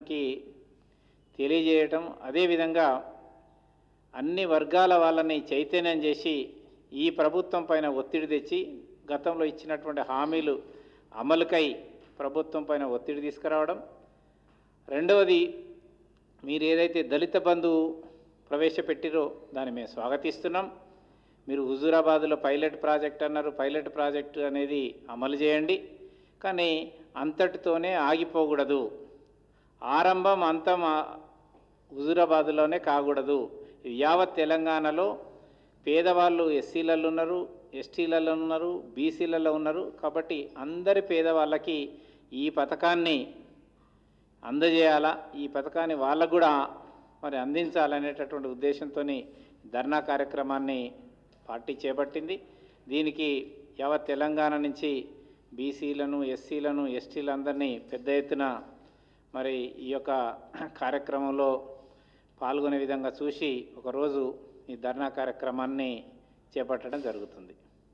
ప్రజానికానికి తెలియజేయటం అదేవిధంగా అన్ని వర్గాల వాళ్ళని చైతన్యం చేసి ఈ ప్రభుత్వం పైన ఒత్తిడి తెచ్చి గతంలో ఇచ్చినటువంటి హామీలు అమలుకై ప్రభుత్వం పైన ఒత్తిడి తీసుకురావడం రెండవది మీరు ఏదైతే దళిత బంధు ప్రవేశపెట్టిరో దాన్ని మేము స్వాగతిస్తున్నాం మీరు హుజూరాబాద్లో పైలట్ ప్రాజెక్ట్ అన్నారు పైలట్ ప్రాజెక్టు అనేది అమలు చేయండి కానీ అంతటితోనే ఆగిపోకూడదు ఆరంభం అంతం ఆ హుజూరాబాద్లోనే కాకూడదు ఇది యావత్ తెలంగాణలో పేదవాళ్ళు ఎస్సీలలో ఉన్నారు ఎస్టీలలో ఉన్నారు బీసీలలో ఉన్నారు కాబట్టి అందరి పేదవాళ్ళకి ఈ పథకాన్ని అందజేయాలా ఈ పథకాన్ని వాళ్ళకు కూడా మరి అందించాలనేటటువంటి ఉద్దేశంతో ధర్నా కార్యక్రమాన్ని పార్టీ చేపట్టింది దీనికి యావత్ తెలంగాణ నుంచి బీసీలను ఎస్సీలను ఎస్టీలందరినీ పెద్ద ఎత్తున మరి ఈ యొక్క కార్యక్రమంలో పాల్గొనే విధంగా చూసి ఒకరోజు ఈ ధర్నా కార్యక్రమాన్ని చేపట్టడం జరుగుతుంది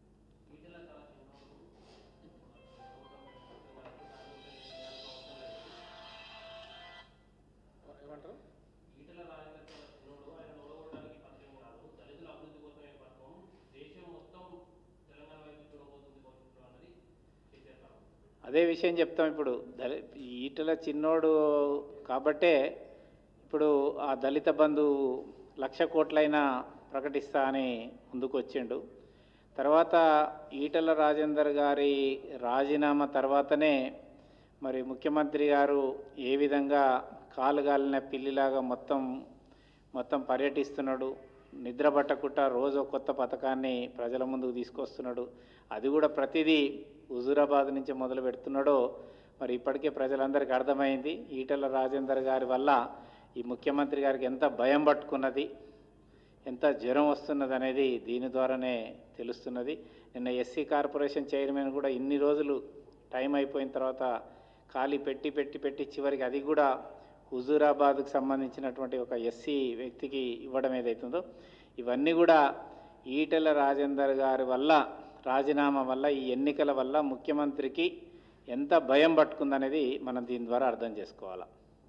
అదే విషయం చెప్తాం ఇప్పుడు దళి ఈటల చిన్నోడు కాబట్టే ఇప్పుడు ఆ దళిత బంధు లక్ష కోట్లైనా ప్రకటిస్తా అని ముందుకు వచ్చిండు తర్వాత ఈటల రాజేందర్ గారి రాజీనామా తర్వాతనే మరి ముఖ్యమంత్రి గారు ఏ విధంగా కాలుగాలిన పిల్లిలాగా మొత్తం మొత్తం పర్యటిస్తున్నాడు నిద్ర పట్టకుండా రోజు ఒక కొత్త పథకాన్ని ప్రజల ముందుకు తీసుకొస్తున్నాడు అది కూడా ప్రతిదీ హుజూరాబాద్ నుంచి మొదలు పెడుతున్నాడో మరి ఇప్పటికే ప్రజలందరికీ అర్థమైంది ఈటల రాజేందర్ గారి వల్ల ఈ ముఖ్యమంత్రి గారికి ఎంత భయం పట్టుకున్నది ఎంత జ్వరం వస్తున్నది అనేది దీని ద్వారానే తెలుస్తున్నది నిన్న ఎస్సీ కార్పొరేషన్ చైర్మన్ కూడా ఇన్ని రోజులు టైం అయిపోయిన తర్వాత ఖాళీ పెట్టి పెట్టి పెట్టి చివరికి అది కూడా హుజూరాబాద్కు సంబంధించినటువంటి ఒక ఎస్సీ వ్యక్తికి ఇవ్వడం ఏదైతుందో ఇవన్నీ కూడా ఈటెల రాజేందర్ గారి వల్ల రాజీనామా వల్ల ఈ ఎన్నికల వల్ల ముఖ్యమంత్రికి ఎంత భయం పట్టుకుందనేది మనం దీని ద్వారా అర్థం చేసుకోవాలి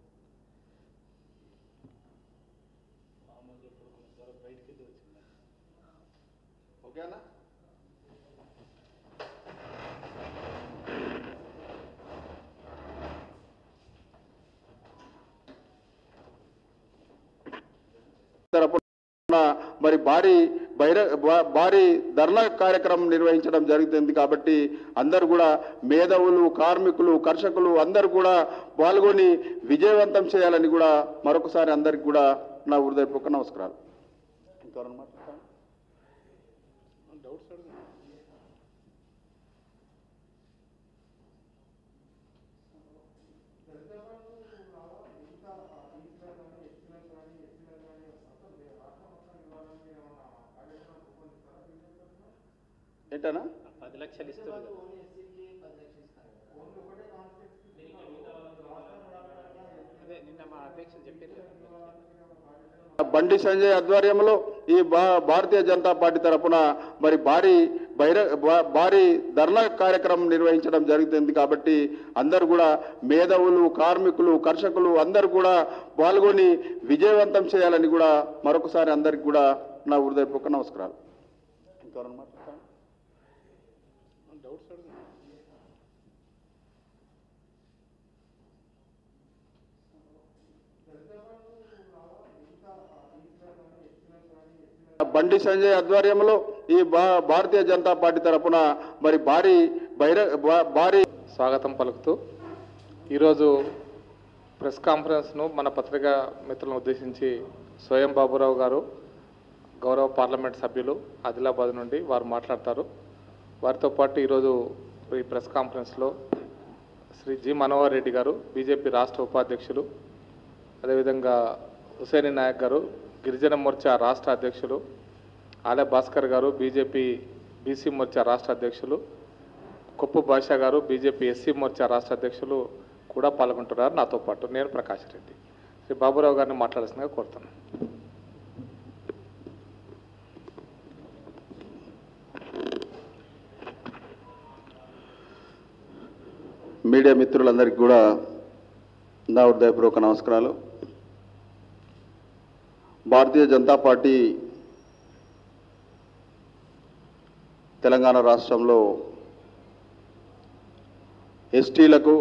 ఓకేనా తరపున మరి భారీ బహిర భా- భారీ ధర్నా కార్యక్రమం నిర్వహించడం జరుగుతుంది కాబట్టి అందరు కూడా మేధావులు కార్మికులు కర్షకులు అందరు కూడా పాల్గొని విజయవంతం చేయాలని కూడా మరొకసారి అందరికి కూడా నా హృదయపూర్వక నమస్కారాలు ఇంకెవరన్నా మాట్లాడతారా? డౌట్స్ అడగండి. ఏంటనా పది లక్షలు ఇస్తున్నారు అదే నిన్న మా అధ్యక్షులు చెప్పారు కదా. బండి సంజయ్ ఆధ్వర్యంలో ఈ భా- భారతీయ జనతా పార్టీ తరపున మరి భారీ బహిర భా- భారీ ధర్నా కార్యక్రమం నిర్వహించడం జరుగుతుంది కాబట్టి అందరు కూడా మేధావులు కార్మికులు కర్షకులు అందరు కూడా పాల్గొని విజయవంతం చేయాలని కూడా మరొకసారి అందరికి కూడా నా హృదయపూర్వక నమస్కారాలు ఇంకెవరన్నా మాట్లాడతారా? డౌట్స్ అడగండి. బండి సంజయ్ ఆధ్వర్యంలో ఈ భా- భారతీయ జనతా పార్టీ తరపున మరి భారీ బహిర భా- భారీ స్వాగతం పలుకుతూ ఈరోజు ప్రెస్ కాన్ఫరెన్స్ను మన పత్రికా మిత్రులను ఉద్దేశించి స్వయం బాబురావు గారు గౌరవ పార్లమెంట్ సభ్యులు ఆదిలాబాద్ నుండి వారు మాట్లాడతారు వారితో పాటు ఈరోజు ఈ ప్రెస్ కాన్ఫరెన్స్లో శ్రీ జి మనోహర్ రెడ్డి గారు బీజేపీ రాష్ట్ర ఉపాధ్యక్షులు అదేవిధంగా హుసేని నాయక్ గారు గిరిజన మోర్చా రాష్ట్ర అధ్యక్షులు ఆలయ భాస్కర్ గారు బీజేపీ బీసీ మోర్చా రాష్ట్ర అధ్యక్షులు కొప్పు భాషా గారు బీజేపీ ఎస్సీ మోర్చా రాష్ట్ర అధ్యక్షులు కూడా పాల్గొంటున్నారు నాతో పాటు నేను ప్రకాష్ రెడ్డి శ్రీ బాబురావు గారిని మాట్లాడాల్సిందిగా కోరుతున్నాను మీడియా మిత్రులందరికీ కూడా నా హృదయపూర్వక నమస్కారాలు భారతీయ జనతా పార్టీ తెలంగాణ రాష్ట్రంలో ఎస్టీలకు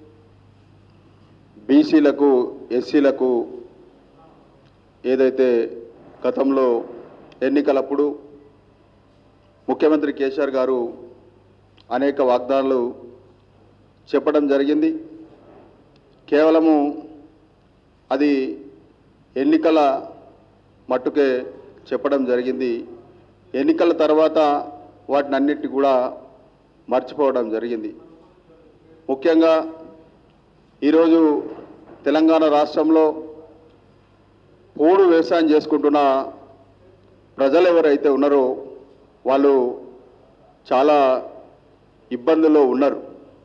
బీసీలకు ఎస్సీలకు ఏదైతే గతంలో ఎన్నికలప్పుడు ముఖ్యమంత్రి కేసీఆర్ గారు అనేక వాగ్దానాలు చెప్పడం జరిగింది కేవలము అది ఎన్నికల మట్టుకే చెప్పడం జరిగింది ఎన్నికల తర్వాత వాటిని అన్నిటి కూడా మర్చిపోవడం జరిగింది ముఖ్యంగా ఈరోజు తెలంగాణ రాష్ట్రంలో పోడు వ్యవసాయం చేసుకుంటున్న ప్రజలు ఎవరైతే ఉన్నారో వాళ్ళు చాలా ఇబ్బందుల్లో ఉన్నారు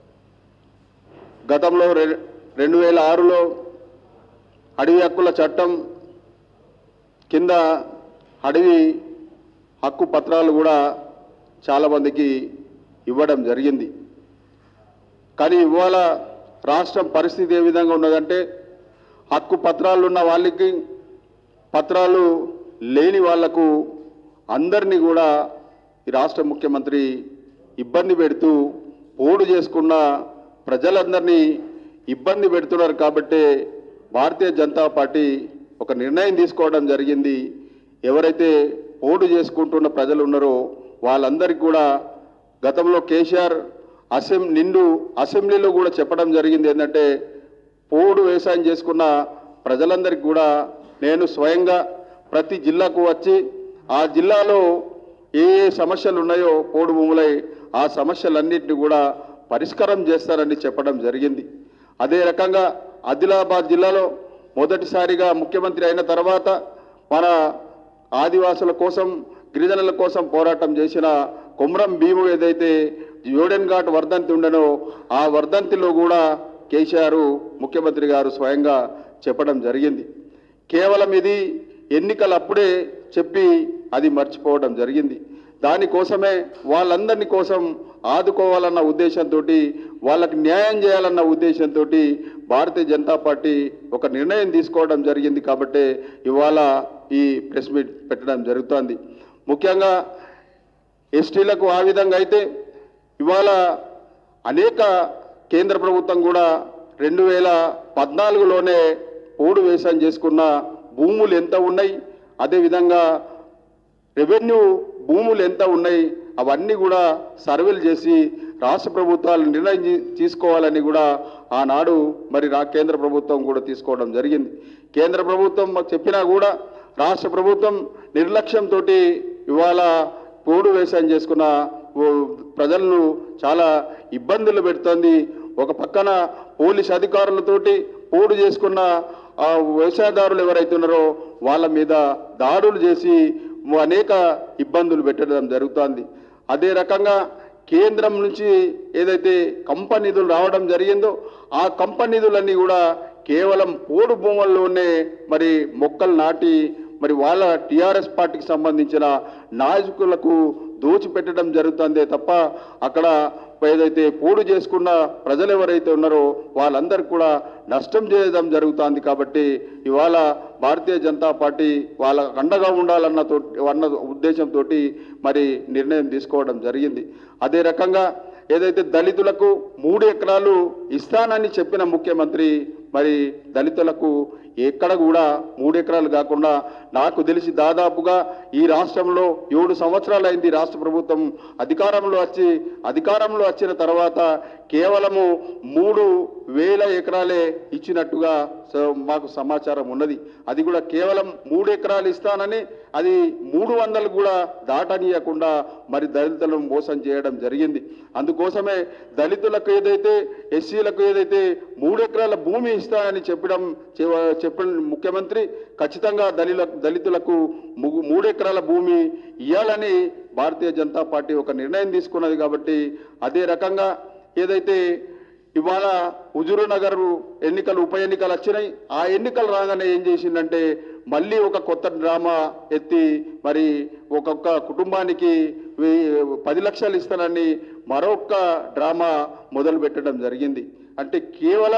గతంలో రె రెండు వేల ఆరులో అడవి హక్కుల చట్టం కింద అడవి హక్కు పత్రాలు కూడా చాలామందికి ఇవ్వడం జరిగింది కానీ ఇవాళ రాష్ట్రం పరిస్థితి ఏ విధంగా ఉన్నదంటే హక్కు పత్రాలు ఉన్న వాళ్ళకి పత్రాలు లేని వాళ్లకు అందరినీ కూడా ఈ రాష్ట్ర ముఖ్యమంత్రి ఇబ్బంది పెడుతూ పోడు చేసుకున్న ప్రజలందరినీ ఇబ్బంది పెడుతున్నారు కాబట్టి భారతీయ జనతా పార్టీ ఒక నిర్ణయం తీసుకోవడం జరిగింది ఎవరైతే పోడు చేసుకుంటున్న ప్రజలు ఉన్నారో వాళ్ళందరికీ కూడా గతంలో కేసీఆర్ అసెం నిండు అసెంబ్లీలో కూడా చెప్పడం జరిగింది ఏంటంటే పోడు వ్యవసాయం చేసుకున్న ప్రజలందరికీ కూడా నేను స్వయంగా ప్రతి జిల్లాకు వచ్చి ఆ జిల్లాలో ఏ ఏ సమస్యలు ఉన్నాయో పోడు భూములై ఆ సమస్యలన్నింటినీ కూడా పరిష్కారం చేస్తారని చెప్పడం జరిగింది అదే రకంగా ఆదిలాబాద్ జిల్లాలో మొదటిసారిగా ముఖ్యమంత్రి అయిన తర్వాత మన ఆదివాసుల కోసం గిరిజనుల కోసం పోరాటం చేసిన కొమ్రం భీము ఏదైతే యోడెన్ ఘాట్ వర్ధంతి ఉండనో ఆ వర్ధంతిలో కూడా కేసీఆర్ ముఖ్యమంత్రి గారు స్వయంగా చెప్పడం జరిగింది కేవలం ఇది ఎన్నికలు అప్పుడే చెప్పి అది మర్చిపోవడం జరిగింది దానికోసమే వాళ్ళందరినీ కోసం ఆదుకోవాలన్న ఉద్దేశంతో వాళ్ళకి న్యాయం చేయాలన్న ఉద్దేశంతో భారతీయ జనతా పార్టీ ఒక నిర్ణయం తీసుకోవడం జరిగింది కాబట్టి ఇవాళ ఈ ప్రెస్ మీట్ పెట్టడం జరుగుతోంది ముఖ్యంగా ఎస్టీలకు ఆ విధంగా అయితే ఇవాళ అనేక కేంద్ర ప్రభుత్వం కూడా రెండు వేల పద్నాలుగులోనే పోడు వ్యవసాయం చేసుకున్న భూములు ఎంత ఉన్నాయి అదేవిధంగా రెవెన్యూ భూములు ఎంత ఉన్నాయి అవన్నీ కూడా సర్వేలు చేసి రాష్ట్ర ప్రభుత్వాలు నిర్ణయం తీ- తీసుకోవాలని కూడా ఆనాడు మరి రా కేంద్ర ప్రభుత్వం కూడా తీసుకోవడం జరిగింది కేంద్ర ప్రభుత్వం మాకు చెప్పినా కూడా రాష్ట్ర ప్రభుత్వం నిర్లక్ష్యంతో ఇవాళ పోడు వ్యవసాయం చేసుకున్న ఓ ప్రజలను చాలా ఇబ్బందులు పెడుతోంది ఒక పక్కన పోలీస్ అధికారులతోటి పోడు చేసుకున్న ఆ వ్యవసాయదారులు ఎవరైతే ఉన్నారో వాళ్ళ మీద దాడులు చేసి అనేక ఇబ్బందులు పెట్టడం జరుగుతోంది అదే రకంగా కేంద్రం నుంచి ఏదైతే కంపెనీ నిధులు రావడం జరిగిందో ఆ కంపెనీ నిధులన్నీ కూడా కేవలం పోడు భూముల్లోనే మరి మొక్కలు నాటి మరి వాళ్ళ టీఆర్ఎస్ పార్టీకి సంబంధించిన నాయకులకు దోచిపెట్టడం జరుగుతుందే తప్ప అక్కడ ఏదైతే పోడు చేసుకున్న ప్రజలు ఎవరైతే ఉన్నారో వాళ్ళందరికీ కూడా నష్టం చేయడం జరుగుతుంది కాబట్టి ఇవాళ భారతీయ జనతా పార్టీ వాళ్ళ అండగా ఉండాలన్న తో అన్న ఉద్దేశంతో మరి నిర్ణయం తీసుకోవడం జరిగింది అదే రకంగా ఏదైతే దళితులకు మూడు ఎకరాలు ఇస్తానని చెప్పిన ముఖ్యమంత్రి మరి దళితులకు ఎక్కడ కూడా మూడు ఎకరాలు కాకుండా నాకు తెలిసి దాదాపుగా ఈ రాష్ట్రంలో ఏడు సంవత్సరాలైంది రాష్ట్ర ప్రభుత్వం అధికారంలో వచ్చి అధికారంలో వచ్చిన తర్వాత కేవలము మూడు వేల ఎకరాలే ఇచ్చినట్టుగా స- మాకు సమాచారం ఉన్నది అది కూడా కేవలం మూడు ఎకరాలు ఇస్తానని అది మూడు వందలు కూడా దాటనీయకుండా మరి దళితులను మోసం చేయడం జరిగింది అందుకోసమే దళితులకు ఏదైతే ఎస్సీలకు ఏదైతే మూడు ఎకరాల భూమి ఇస్తానని చెప్పడం చెవ- చెప్పిన ముఖ్యమంత్రి ఖచ్చితంగా దళిల దళితులకు ము- మూడు ఎకరాల భూమి ఇవ్వాలని భారతీయ జనతా పార్టీ ఒక నిర్ణయం తీసుకున్నది కాబట్టి అదే రకంగా ఏదైతే ఇవాళ హుజూరు నగర్ ఎన్నికలు ఉప ఎన్నికలు వచ్చినాయి ఆ ఎన్నికలు రాగానే ఏం చేసిందంటే మళ్ళీ ఒక కొత్త డ్రామా ఎత్తి మరి ఒక్కొక్క కుటుంబానికి వెయ్యి- పది లక్షలు ఇస్తానని మరొక డ్రామా మొదలు పెట్టడం జరిగింది అంటే కేవలం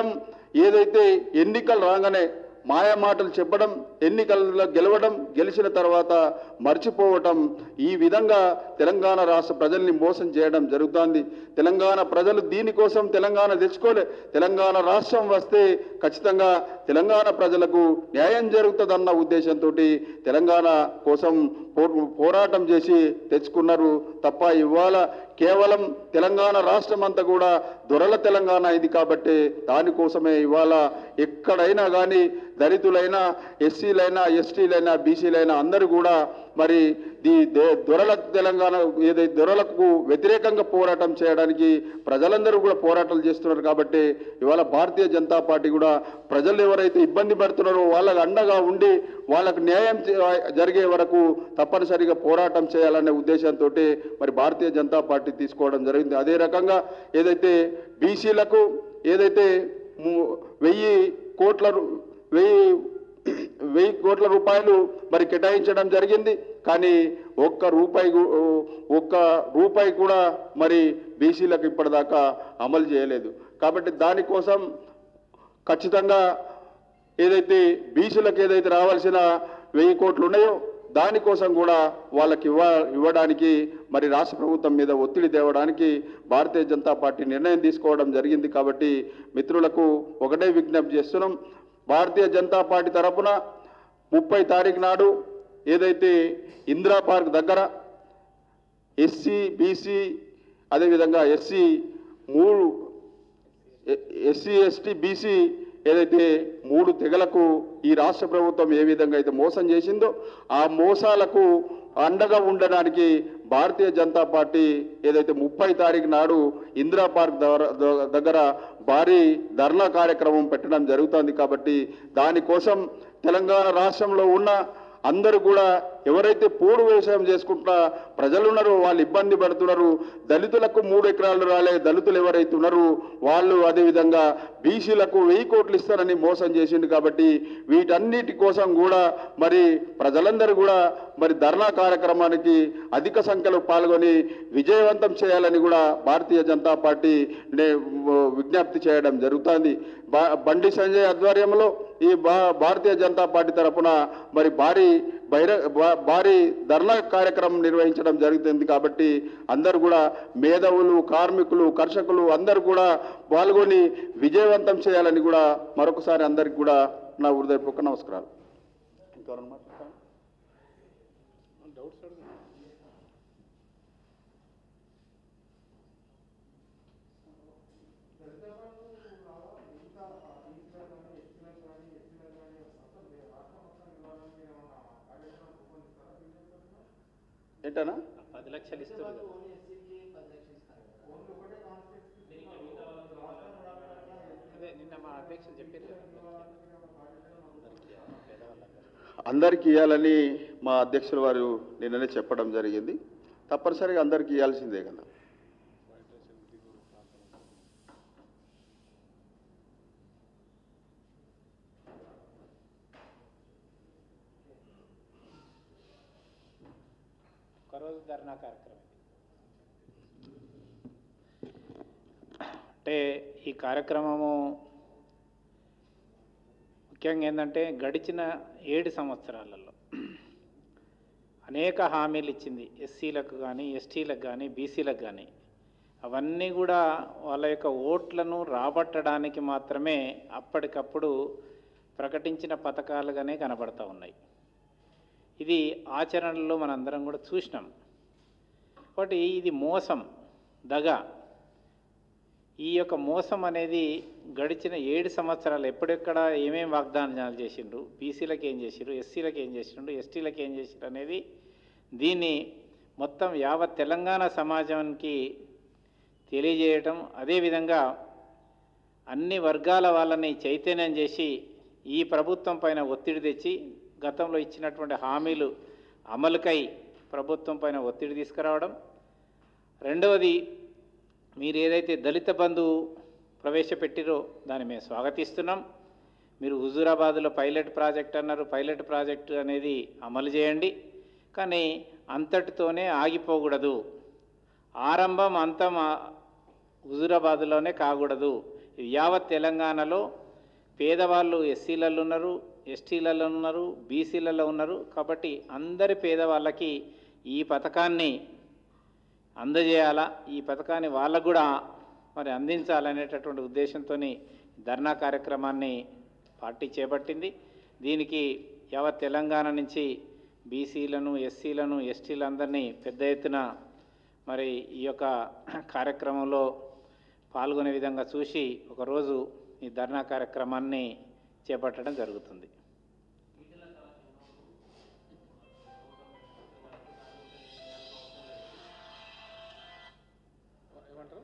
ఏదైతే ఎన్నికలు రాగానే మాయా మాటలు చెప్పడం ఎన్నికల్లో గెలవడం గెలిచిన తర్వాత మర్చిపోవటం ఈ విధంగా తెలంగాణ రాష్ట్ర ప్రజల్ని మోసం చేయడం జరుగుతోంది తెలంగాణ ప్రజలు దీనికోసం తెలంగాణ తెచ్చుకోలే తెలంగాణ రాష్ట్రం వస్తే ఖచ్చితంగా తెలంగాణ ప్రజలకు న్యాయం జరుగుతుందన్న ఉద్దేశంతో తెలంగాణ కోసం పో- పోరాటం చేసి తెచ్చుకున్నారు తప్ప ఇవాళ కేవలం తెలంగాణ రాష్ట్రం అంతా కూడా దొరల తెలంగాణ ఇది కాబట్టి దానికోసమే ఇవాళ ఎక్కడైనా కానీ దళితులైనా ఎస్సీలైనా ఎస్టీలైనా బీసీలైనా అందరూ కూడా మరి ది దే- దొరల తెలంగాణ ఏదైతే దొరలకు వ్యతిరేకంగా పోరాటం చేయడానికి ప్రజలందరూ కూడా పోరాటాలు చేస్తున్నారు కాబట్టి ఇవాళ భారతీయ జనతా పార్టీ కూడా ప్రజలు ఎవరైతే ఇబ్బంది పడుతున్నారో వాళ్ళకు అండగా ఉండి వాళ్ళకు న్యాయం చే- జరిగే వరకు తప్పనిసరిగా పోరాటం చేయాలనే ఉద్దేశంతో మరి భారతీయ జనతా పార్టీ తీసుకోవడం జరిగింది అదే రకంగా ఏదైతే బీసీలకు ఏదైతే ము- వెయ్యి కోట్ల రు- వెయ్యి వెయ్యి కోట్ల రూపాయలు మరి కేటాయించడం జరిగింది కానీ ఒక్క రూపాయి గు- ఒక్క రూపాయి కూడా మరి బీసీలకు ఇప్పటిదాకా అమలు చేయలేదు కాబట్టి దానికోసం ఖచ్చితంగా ఏదైతే బీసీలకు ఏదైతే రావాల్సిన వెయ్యి కోట్లు ఉన్నాయో దానికోసం కూడా వాళ్ళకి ఇవ్వ ఇవ్వడానికి మరి రాష్ట్ర ప్రభుత్వం మీద ఒత్తిడి తేవడానికి భారతీయ జనతా పార్టీ నిర్ణయం తీసుకోవడం జరిగింది కాబట్టి మిత్రులకు ఒకటే విజ్ఞప్తి చేస్తున్నాం భారతీయ జనతా పార్టీ తరపున ముప్పై తారీఖు నాడు ఏదైతే ఇందిరా పార్క్ దగ్గర ఎస్సీ బీసీ అదేవిధంగా ఎస్సీ మూడు ఎస్సీ ఎస్టీ బీసీ ఏదైతే మూడు తెగలకు ఈ రాష్ట్ర ప్రభుత్వం ఏ విధంగా అయితే మోసం చేసిందో ఆ మోసాలకు అండగా ఉండడానికి భారతీయ జనతా పార్టీ ఏదైతే ముప్పై తారీఖు నాడు ఇందిరా పార్క్ దగ్గర- దగ్గర భారీ ధర్నా కార్యక్రమం పెట్టడం జరుగుతుంది కాబట్టి దానికోసం తెలంగాణ రాష్ట్రంలో ఉన్న అందరూ కూడా ఎవరైతే పోడు వ్యవసాయం చేసుకుంటా ప్రజలు ఉన్నారో వాళ్ళు ఇబ్బంది పడుతున్నారు దళితులకు మూడు ఎకరాలు రాలే దళితులు ఎవరైతే ఉన్నారో వాళ్ళు అదేవిధంగా బీసీలకు వెయ్యి కోట్లు ఇస్తారని మోసం చేసిండు కాబట్టి వీటన్నిటి కోసం కూడా మరి ప్రజలందరూ కూడా మరి ధర్నా కార్యక్రమానికి అధిక సంఖ్యలో పాల్గొని విజయవంతం చేయాలని కూడా భారతీయ జనతా పార్టీ నే- విజ్ఞప్తి చేయడం జరుగుతుంది బా- బండి సంజయ్ ఆధ్వర్యంలో ఈ భా భారతీయ జనతా పార్టీ తరపున మరి భారీ బహిర భా- భారీ ధర్నా కార్యక్రమం నిర్వహించడం జరుగుతుంది కాబట్టి అందరూ కూడా మేధావులు కార్మికులు కర్షకులు అందరూ కూడా పాల్గొని విజయవంతం చేయాలని కూడా మరొకసారి అందరికి కూడా నా హృదయపూర్వక నమస్కారాలు ఇంకెవరన్నా మాట్లాడతారా? ఏంటనా పది లక్షలు ఇస్తారు కదా అదే నిన్న మా అధ్యక్షులు చెప్పారు కదా అందరికీ, పేదవాళ్ళందరికీ. అందరికీ ఇవ్వాలని మా అధ్యక్షుల వారు నిన్ననే చెప్పడం జరిగింది తప్పనిసరిగా అందరికీ ఇవ్వాల్సిందే కదా ఒకరోజు ధర్నా కార్యక్రమం ఇది. అంటే ఈ కార్యక్రమము ముఖ్యంగా ఏంటంటే గడిచిన ఏడు సంవత్సరాలలో అనేక హామీలు ఇచ్చింది ఎస్సీలకు కానీ ఎస్టీలకు కానీ బీసీలకు కానీ అవన్నీ కూడా వాళ్ళ యొక్క ఓట్లను రాబట్టడానికి మాత్రమే అప్పటికప్పుడు ప్రకటించిన పథకాలుగానే కనబడతా ఉన్నాయి ఇది ఆచరణలో మనందరం కూడా చూసినాం కాబట్టి ఇది మోసం దగ ఈ యొక్క మోసం అనేది గడిచిన ఏడు సంవత్సరాలు ఎప్పుడెక్కడ ఏమేం వాగ్దానాలు చేసిండ్రు బీసీలకు ఏం చేసిండ్రు ఎస్సీలకు ఏం చేసిండ్రు ఎస్టీలకు ఏం చేసిండ్రు అనేది దీన్ని మొత్తం యావత్ తెలంగాణ సమాజానికి తెలియజేయటం అదేవిధంగా అన్ని వర్గాల వాళ్ళని చైతన్యం చేసి ఈ ప్రభుత్వం పైన ఒత్తిడి తెచ్చి గతంలో ఇచ్చినటువంటి హామీలు అమలుకై ప్రభుత్వం పైన ఒత్తిడి తీసుకురావడం రెండవది మీరు ఏదైతే దళిత బంధు ప్రవేశపెట్టిరో దాన్ని మేము స్వాగతిస్తున్నాం మీరు హుజూరాబాద్లో పైలట్ ప్రాజెక్ట్ అన్నారు పైలట్ ప్రాజెక్టు అనేది అమలు చేయండి కానీ అంతటితోనే ఆగిపోకూడదు ఆరంభం అంతం ఆ హుజూరాబాద్లోనే కాకూడదు ఇది యావత్ తెలంగాణలో పేదవాళ్ళు ఎస్సీలలో ఉన్నారు ఎస్టీలలో ఉన్నారు బీసీలలో ఉన్నారు కాబట్టి అందరి పేదవాళ్ళకి ఈ పథకాన్ని అందజేయాలా ఈ పథకాన్ని వాళ్ళకు కూడా మరి అందించాలనేటటువంటి ఉద్దేశంతో ధర్నా కార్యక్రమాన్ని పార్టీ చేపట్టింది దీనికి యావత్ తెలంగాణ నుంచి బీసీలను ఎస్సీలను ఎస్టీలందరినీ పెద్ద ఎత్తున మరి ఈ యొక్క కార్యక్రమంలో పాల్గొనే విధంగా చూసి ఒకరోజు ఈ ధర్నా కార్యక్రమాన్ని చేపట్టడం జరుగుతుంది ఏమంటారు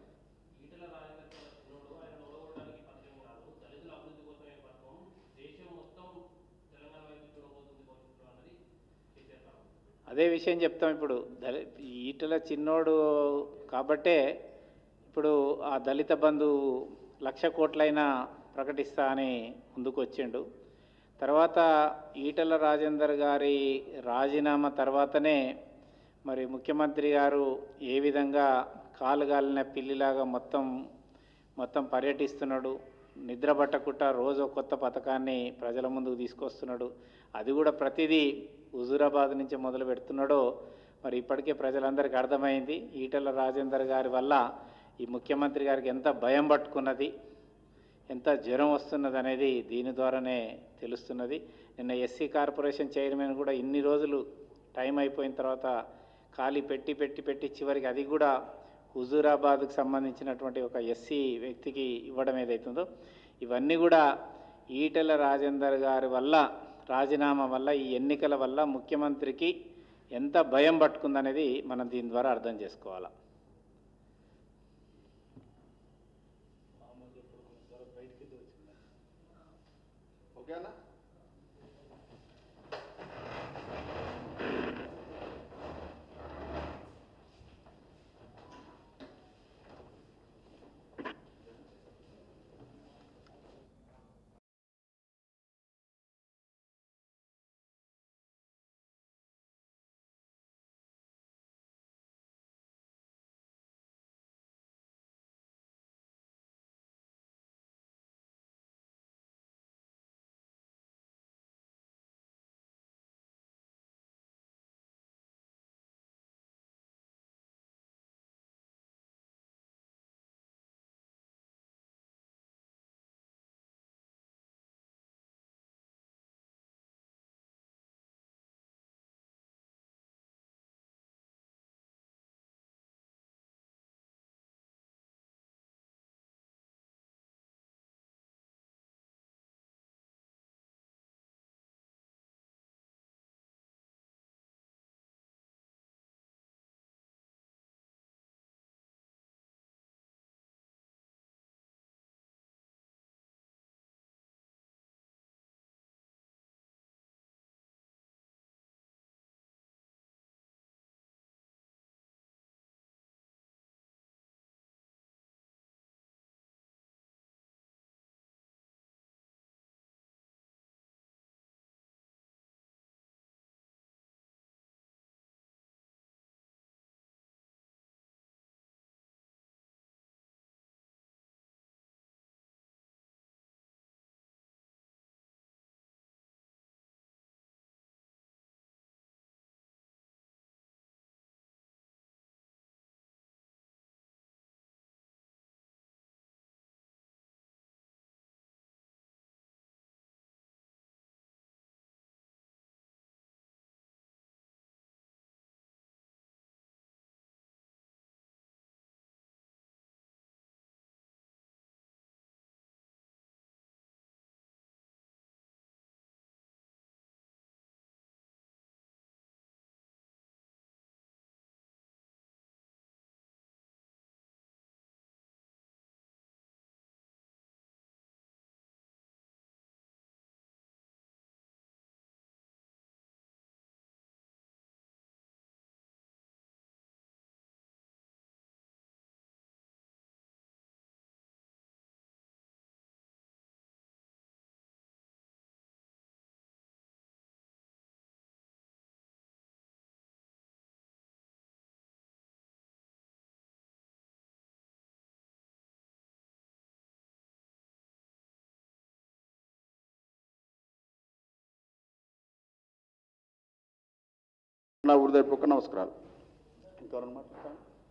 అదే విషయం చెప్తాం ఇప్పుడు దళి ఈటల చిన్నోడు కాబట్టే ఇప్పుడు ఆ దళిత బంధు లక్ష కోట్లైనా ప్రకటిస్తా అని ముందుకు వచ్చిండు తర్వాత ఈటల రాజేందర్ గారి రాజీనామా తర్వాతనే మరి ముఖ్యమంత్రి గారు ఏ విధంగా కాలుగాలిన పిల్లిలాగా మొత్తం మొత్తం పర్యటిస్తున్నాడు నిద్ర పట్టకుండా రోజు ఒక కొత్త పథకాన్ని ప్రజల ముందుకు తీసుకొస్తున్నాడు అది కూడా ప్రతిదీ హుజూరాబాద్ నుంచి మొదలు పెడుతున్నాడో మరి ఇప్పటికే ప్రజలందరికీ అర్థమైంది ఈటల రాజేందర్ గారి వల్ల ఈ ముఖ్యమంత్రి గారికి ఎంత భయం పట్టుకున్నది ఎంత జ్వరం వస్తున్నది అనేది దీని ద్వారానే తెలుస్తున్నది నిన్న ఎస్సీ కార్పొరేషన్ చైర్మన్ కూడా ఇన్ని రోజులు టైం అయిపోయిన తర్వాత ఖాళీ పెట్టి పెట్టి పెట్టి చివరికి అది కూడా హుజూరాబాద్కు సంబంధించినటువంటి ఒక ఎస్సీ వ్యక్తికి ఇవ్వడం ఏదైతుందో ఇవన్నీ కూడా ఈటెల రాజేందర్ గారి వల్ల రాజీనామా వల్ల ఈ ఎన్నికల వల్ల ముఖ్యమంత్రికి ఎంత భయం పట్టుకుందనేది మనం దీని ద్వారా అర్థం చేసుకోవాలి ఓకేనా నా హృదయపూర్వక నమస్కారాలు ఇంకెవరైనా మాట్లాడతారా?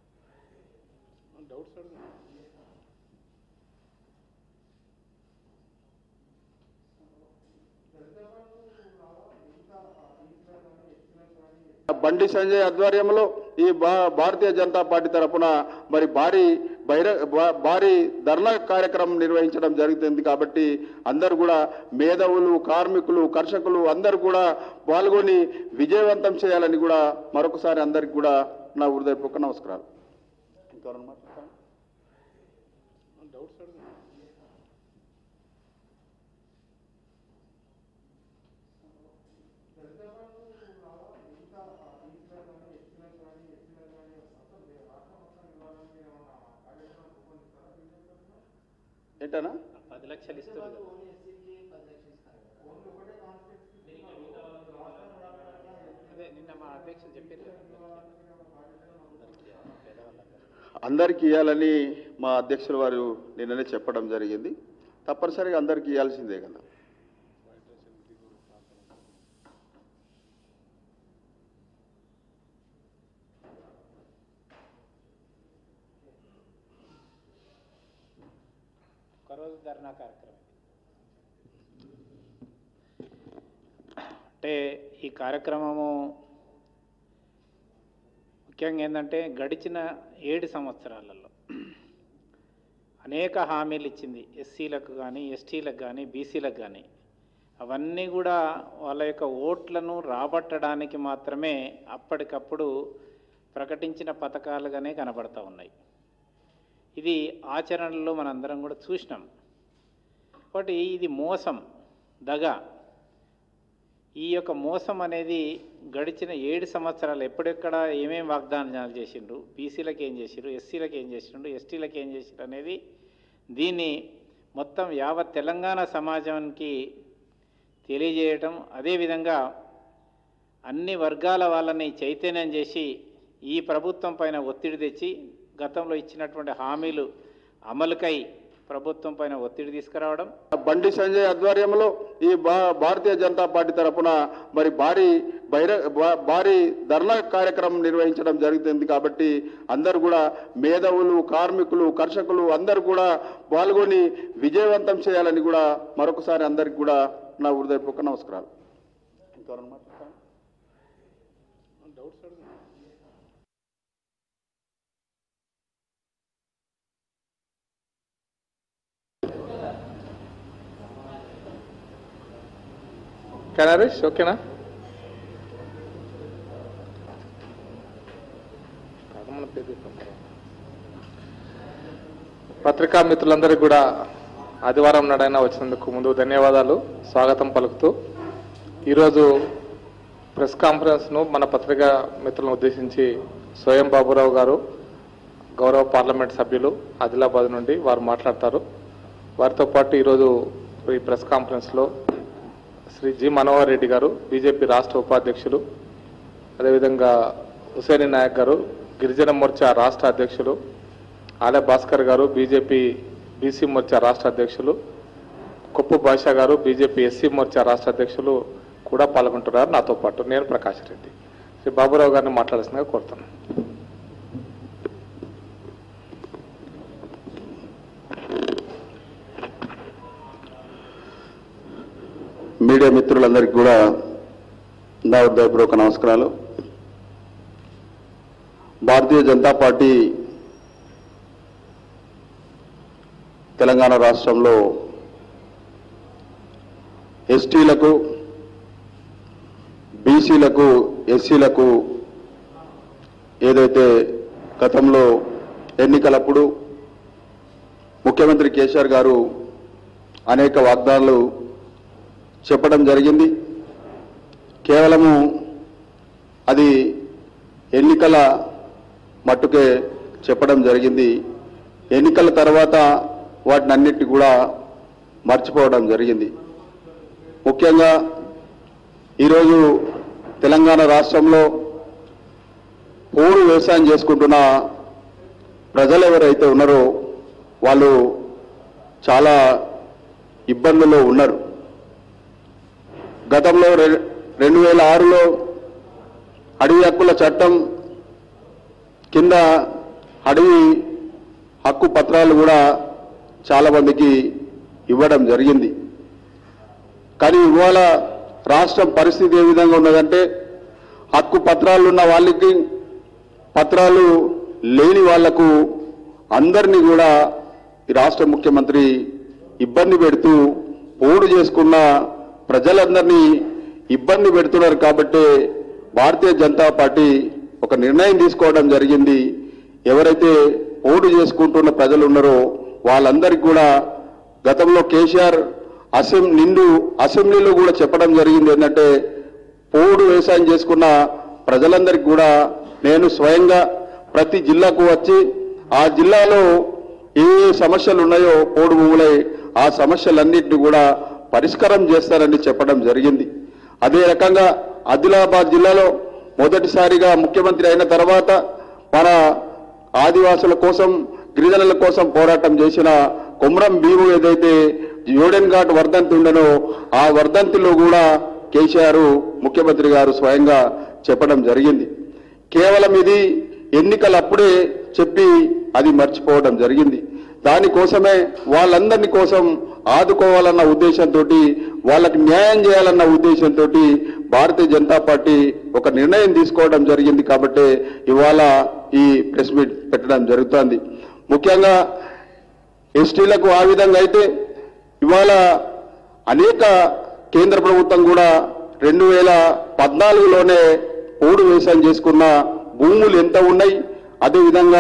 బండి సంజయ్ ఆధ్వర్యంలో ఈ భా- భారతీయ జనతా పార్టీ తరపున మరి భారీ బహిర భా- భారీ ధర్నా కార్యక్రమం నిర్వహించడం జరుగుతుంది కాబట్టి అందరూ కూడా మేధావులు కార్మికులు కర్షకులు అందరూ కూడా పాల్గొని విజయవంతం చేయాలని కూడా మరొకసారి అందరికి కూడా నా హృదయపూర్వక నమస్కారాలు ఇంకెవరైనా మాట్లాడతారా? ఏంటనా పది లక్షలు ఇస్తారు కదా. అదే నిన్న మా అధ్యక్షులు చెప్పారు కదా. అందరికీ, పేదవాళ్ళందరికీ. అందరికీ ఇవ్వాలని మా అధ్యక్షుల వారు నిన్ననే చెప్పడం జరిగింది తప్పనిసరిగా అందరికీ ఇవ్వాల్సిందే కదా ఒకరోజు ధర్నా కార్యక్రమం అంటే ఈ కార్యక్రమము ముఖ్యంగా ఏంటంటే గడిచిన ఏడు సంవత్సరాలలో అనేక హామీలు ఇచ్చింది ఎస్సీలకు కానీ ఎస్టీలకు కానీ బీసీలకు కానీ అవన్నీ కూడా వాళ్ళ యొక్క ఓట్లను రాబట్టడానికి మాత్రమే అప్పటికప్పుడు ప్రకటించిన పథకాలుగానే కనబడతా ఉన్నాయి ఇది ఆచరణలో మనందరం కూడా చూసినాం కాబట్టి ఇది మోసం దగ ఈ యొక్క మోసం అనేది గడిచిన ఏడు సంవత్సరాలు ఎప్పుడెక్కడ ఏమేం వాగ్దానాలు చేసిండ్రు బీసీలకు ఏం చేసిండ్రు ఎస్సీలకు ఏం చేసిండ్రు ఎస్టీలకు ఏం చేసిండ్రు అనేది దీన్ని మొత్తం యావత్ తెలంగాణ సమాజానికి తెలియజేయటం అదేవిధంగా అన్ని వర్గాల వాళ్ళని చైతన్యం చేసి ఈ ప్రభుత్వం పైన ఒత్తిడి తెచ్చి గతంలో ఇచ్చినటువంటి హామీలు అమలుకై ప్రభుత్వం పైన ఒత్తిడి తీసుకురావడం బండి సంజయ్ ఆధ్వర్యంలో ఈ భా- భారతీయ జనతా పార్టీ తరపున మరి భారీ బహిర భా- భారీ ధర్నా కార్యక్రమం నిర్వహించడం జరుగుతుంది కాబట్టి అందరూ కూడా మేధావులు కార్మికులు కర్షకులు అందరూ కూడా పాల్గొని విజయవంతం చేయాలని కూడా మరొకసారి అందరికి కూడా నా హృదయపూర్వక నమస్కారాలు ఇంకెవరైనా మాట్లాడతారా? ఓకేనా హరీష్ ఓకేనా పత్రికా మిత్రులందరికీ కూడా ఆదివారం నాడైనా వచ్చినందుకు ముందు ధన్యవాదాలు స్వాగతం పలుకుతూ ఈరోజు ప్రెస్ కాన్ఫరెన్స్ను మన పత్రికా మిత్రులను ఉద్దేశించి స్వయం బాబురావు గారు గౌరవ పార్లమెంట్ సభ్యులు ఆదిలాబాద్ నుండి వారు మాట్లాడతారు వారితో పాటు ఈరోజు ఈ ప్రెస్ కాన్ఫరెన్స్లో శ్రీ జి మనోహర్ రెడ్డి గారు బీజేపీ రాష్ట్ర ఉపాధ్యక్షులు అదేవిధంగా హుసేని నాయక్ గారు గిరిజన మోర్చా రాష్ట్ర అధ్యక్షులు ఆలయ భాస్కర్ గారు బీజేపీ బీసీ మోర్చా రాష్ట్ర అధ్యక్షులు కొప్పు భాషా గారు బీజేపీ ఎస్సీ మోర్చా రాష్ట్ర అధ్యక్షులు కూడా పాల్గొంటున్నారు నాతో పాటు నేను ప్రకాష్ రెడ్డి శ్రీ బాబురావు గారిని మాట్లాడాల్సిందిగా కోరుతున్నాను మీడియా మిత్రులందరికీ కూడా నా హృదయపూర్వక నమస్కారాలు భారతీయ జనతా పార్టీ తెలంగాణ రాష్ట్రంలో ఎస్టీలకు బీసీలకు ఎస్సీలకు ఏదైతే గతంలో ఎన్నికలప్పుడు ముఖ్యమంత్రి కేసీఆర్ గారు అనేక వాగ్దానాలు చెప్పడం జరిగింది కేవలము అది ఎన్నికల మట్టుకే చెప్పడం జరిగింది ఎన్నికల తర్వాత వాటిని అన్నిటి కూడా మర్చిపోవడం జరిగింది ముఖ్యంగా ఈరోజు తెలంగాణ రాష్ట్రంలో పోడు వ్యవసాయం చేసుకుంటున్న ప్రజలు ఎవరైతే ఉన్నారో వాళ్ళు చాలా ఇబ్బందుల్లో ఉన్నారు గతంలో రె- రెండు వేల ఆరులో అడవి హక్కుల చట్టం కింద అడవి హక్కు పత్రాలు కూడా చాలా మందికి ఇవ్వడం జరిగింది కానీ ఇవాళ రాష్ట్రం పరిస్థితి ఏ విధంగా ఉన్నదంటే హక్కు పత్రాలు ఉన్న వాళ్ళకి పత్రాలు లేని వాళ్లకు అందరినీ కూడా ఈ రాష్ట్ర ముఖ్యమంత్రి ఇబ్బంది పెడుతూ పోడు చేసుకున్న ప్రజలందరినీ ఇబ్బంది పెడుతున్నారు కాబట్టి భారతీయ జనతా పార్టీ ఒక నిర్ణయం తీసుకోవడం జరిగింది ఎవరైతే పోడు చేసుకుంటున్న ప్రజలు ఉన్నారో వాళ్ళందరికీ కూడా గతంలో కేసీఆర్ అసెంబ్లీ నిండు అసెంబ్లీలో కూడా చెప్పడం జరిగింది ఏంటంటే పోడు వ్యవసాయం చేసుకున్న ప్రజలందరికీ కూడా నేను స్వయంగా ప్రతి జిల్లాకు వచ్చి ఆ జిల్లాలో ఏ ఏ సమస్యలు ఉన్నాయో పోడు భూములై ఆ సమస్యలన్నింటినీ కూడా పరిష్కారం చేస్తారని చెప్పడం జరిగింది అదే రకంగా ఆదిలాబాద్ జిల్లాలో మొదటిసారిగా ముఖ్యమంత్రి అయిన తర్వాత మన ఆదివాసుల కోసం గిరిజనుల కోసం పోరాటం చేసిన కొమరం భీము ఏదైతే యోడెన్ ఘాట్ వర్ధంతి ఉండనో ఆ వర్ధంతిలో కూడా కేసీఆర్ ముఖ్యమంత్రి గారు స్వయంగా చెప్పడం జరిగింది కేవలం ఇది ఎన్నికలు అప్పుడే చెప్పి అది మర్చిపోవడం జరిగింది దానికోసమే వాళ్ళందరినీ కోసం ఆదుకోవాలన్న ఉద్దేశంతో వాళ్ళకి న్యాయం చేయాలన్న ఉద్దేశంతో భారతీయ జనతా పార్టీ ఒక నిర్ణయం తీసుకోవడం జరిగింది కాబట్టి ఇవాళ ఈ ప్రెస్ మీట్ పెట్టడం జరుగుతోంది ముఖ్యంగా ఎస్టీలకు ఆ విధంగా అయితే ఇవాళ అనేక కేంద్ర ప్రభుత్వం కూడా రెండు వేల పద్నాలుగులోనే పోడు వ్యవసాయం చేసుకున్న భూములు ఎంత ఉన్నాయి అదేవిధంగా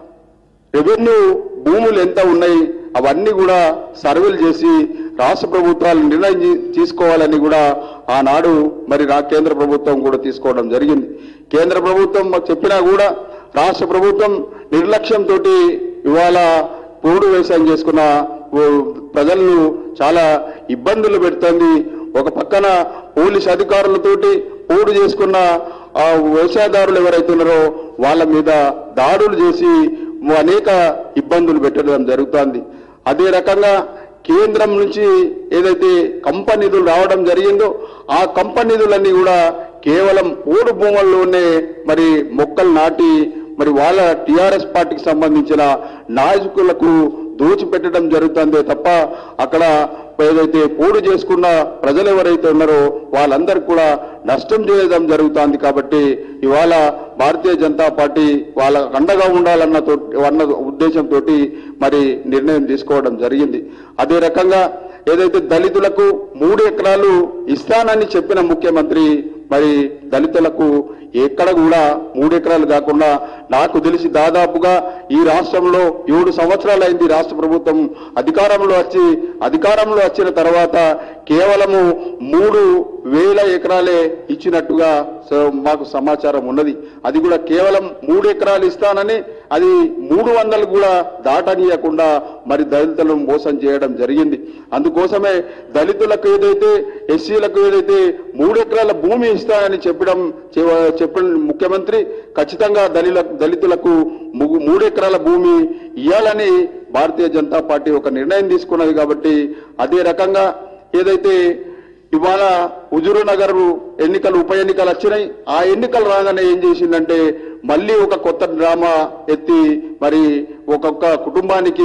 రెవెన్యూ భూములు ఎంత ఉన్నాయి అవన్నీ కూడా సర్వేలు చేసి రాష్ట్ర ప్రభుత్వాలు నిర్ణయం తీ- తీసుకోవాలని కూడా ఆనాడు మరి రా కేంద్ర ప్రభుత్వం కూడా తీసుకోవడం జరిగింది కేంద్ర ప్రభుత్వం మాకు చెప్పినా కూడా రాష్ట్ర ప్రభుత్వం నిర్లక్ష్యంతో ఇవాళ పోడు వ్యవసాయం చేసుకున్న ఓ ప్రజలను చాలా ఇబ్బందులు పెడుతోంది ఒక పక్కన పోలీస్ అధికారులతోటి పోడు చేసుకున్న ఆ వ్యవసాయదారులు ఎవరైతే ఉన్నారో వాళ్ళ మీద దాడులు చేసి అనేక ఇబ్బందులు పెట్టడం జరుగుతోంది అదే రకంగా కేంద్రం నుంచి ఏదైతే కంపెనీ నిధులు రావడం జరిగిందో ఆ కంపెనీ నిధులన్నీ కూడా కేవలం పోడు భూముల్లోనే మరి మొక్కలు నాటి మరి వాళ్ళ టిఆర్ఎస్ పార్టీకి సంబంధించిన నాయకులకు దోచిపెట్టడం జరుగుతుందే తప్ప అక్కడ ఏదైతే పోడు చేసుకున్న ప్రజలు ఎవరైతే ఉన్నారో వాళ్ళందరికీ కూడా నష్టం చేయడం జరుగుతోంది కాబట్టి ఇవాళ భారతీయ జనతా పార్టీ వాళ్ళ అండగా ఉండాలన్న తో- అన్న ఉద్దేశంతో మరి నిర్ణయం తీసుకోవడం జరిగింది అదే రకంగా ఏదైతే దళితులకు మూడు ఎకరాలు ఇస్తానని చెప్పిన ముఖ్యమంత్రి మరి దళితులకు ఎక్కడ కూడా మూడు ఎకరాలు కాకుండా నాకు తెలిసి దాదాపుగా ఈ రాష్ట్రంలో ఏడు సంవత్సరాలు అయింది రాష్ట్ర ప్రభుత్వం అధికారంలో వచ్చి అధికారంలో వచ్చిన తర్వాత కేవలము మూడు వేల ఎకరాలే ఇచ్చినట్టుగా స- మాకు సమాచారం ఉన్నది అది కూడా కేవలం మూడు ఎకరాలు ఇస్తానని అది మూడు వందలు కూడా దాటనీయకుండా మరి దళితులను మోసం చేయడం జరిగింది అందుకోసమే దళితులకు ఏదైతే ఎస్సీలకు ఏదైతే మూడు ఎకరాల భూమి ఇస్తానని చెప్పడం చెవ- చెప్పిన ముఖ్యమంత్రి ఖచ్చితంగా దళిల దళితులకు ము- మూడు ఎకరాల భూమి ఇవ్వాలని భారతీయ జనతా పార్టీ ఒక నిర్ణయం తీసుకున్నది కాబట్టి అదే రకంగా ఏదైతే ఇవాళ హుజూరు నగర్ ఎన్నికలు ఉప ఎన్నికలు వచ్చినాయి ఆ ఎన్నికలు రాగానే ఏం చేసిందంటే మళ్ళీ ఒక కొత్త డ్రామా ఎత్తి మరి ఒక్కొక్క కుటుంబానికి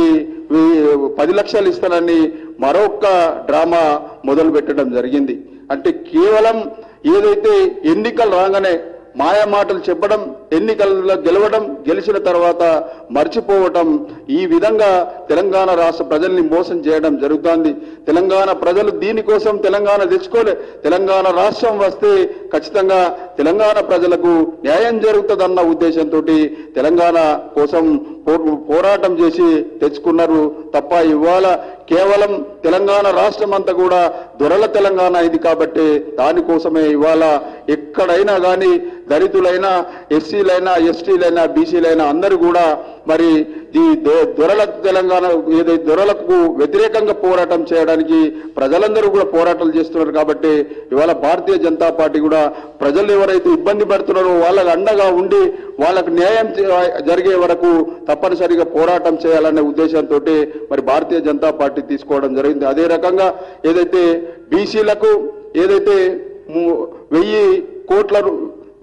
వీ- పది లక్షలు ఇస్తానని మరొక డ్రామా మొదలు పెట్టడం జరిగింది అంటే కేవలం ఏదైతే ఎన్నికలు రాగానే మాయ మాటలు చెప్పడం ఎన్నికల్లో గెలవడం గెలిచిన తర్వాత మర్చిపోవటం ఈ విధంగా తెలంగాణ రాష్ట్ర ప్రజల్ని మోసం చేయడం జరుగుతోంది తెలంగాణ ప్రజలు దీనికోసం తెలంగాణ తెచ్చుకోలే తెలంగాణ రాష్ట్రం వస్తే ఖచ్చితంగా తెలంగాణ ప్రజలకు న్యాయం జరుగుతుందన్న ఉద్దేశంతో తెలంగాణ కోసం పో- పోరాటం చేసి తెచ్చుకున్నారు తప్ప ఇవాళ కేవలం తెలంగాణ రాష్ట్రం అంతా కూడా దొరల తెలంగాణ ఇది కాబట్టి దానికోసమే ఇవాళ ఎక్కడైనా కానీ దళితులైనా ఎస్సీలైనా ఎస్టీలైనా బీసీలైనా అందరూ కూడా మరి ఈ దొ- దొరల తెలంగాణ ఏదైతే దొరలకు వ్యతిరేకంగా పోరాటం చేయడానికి ప్రజలందరూ కూడా పోరాటాలు చేస్తున్నారు కాబట్టి ఇవాళ భారతీయ జనతా పార్టీ కూడా ప్రజలు ఎవరైతే ఇబ్బంది పడుతున్నారో వాళ్ళకు అండగా ఉండి వాళ్ళకు న్యాయం చే- జరిగే వరకు తప్పనిసరిగా పోరాటం చేయాలనే ఉద్దేశంతో మరి భారతీయ జనతా పార్టీ తీసుకోవడం జరిగింది అదే రకంగా ఏదైతే బీసీలకు ఏదైతే ము- వెయ్యి కోట్ల రు-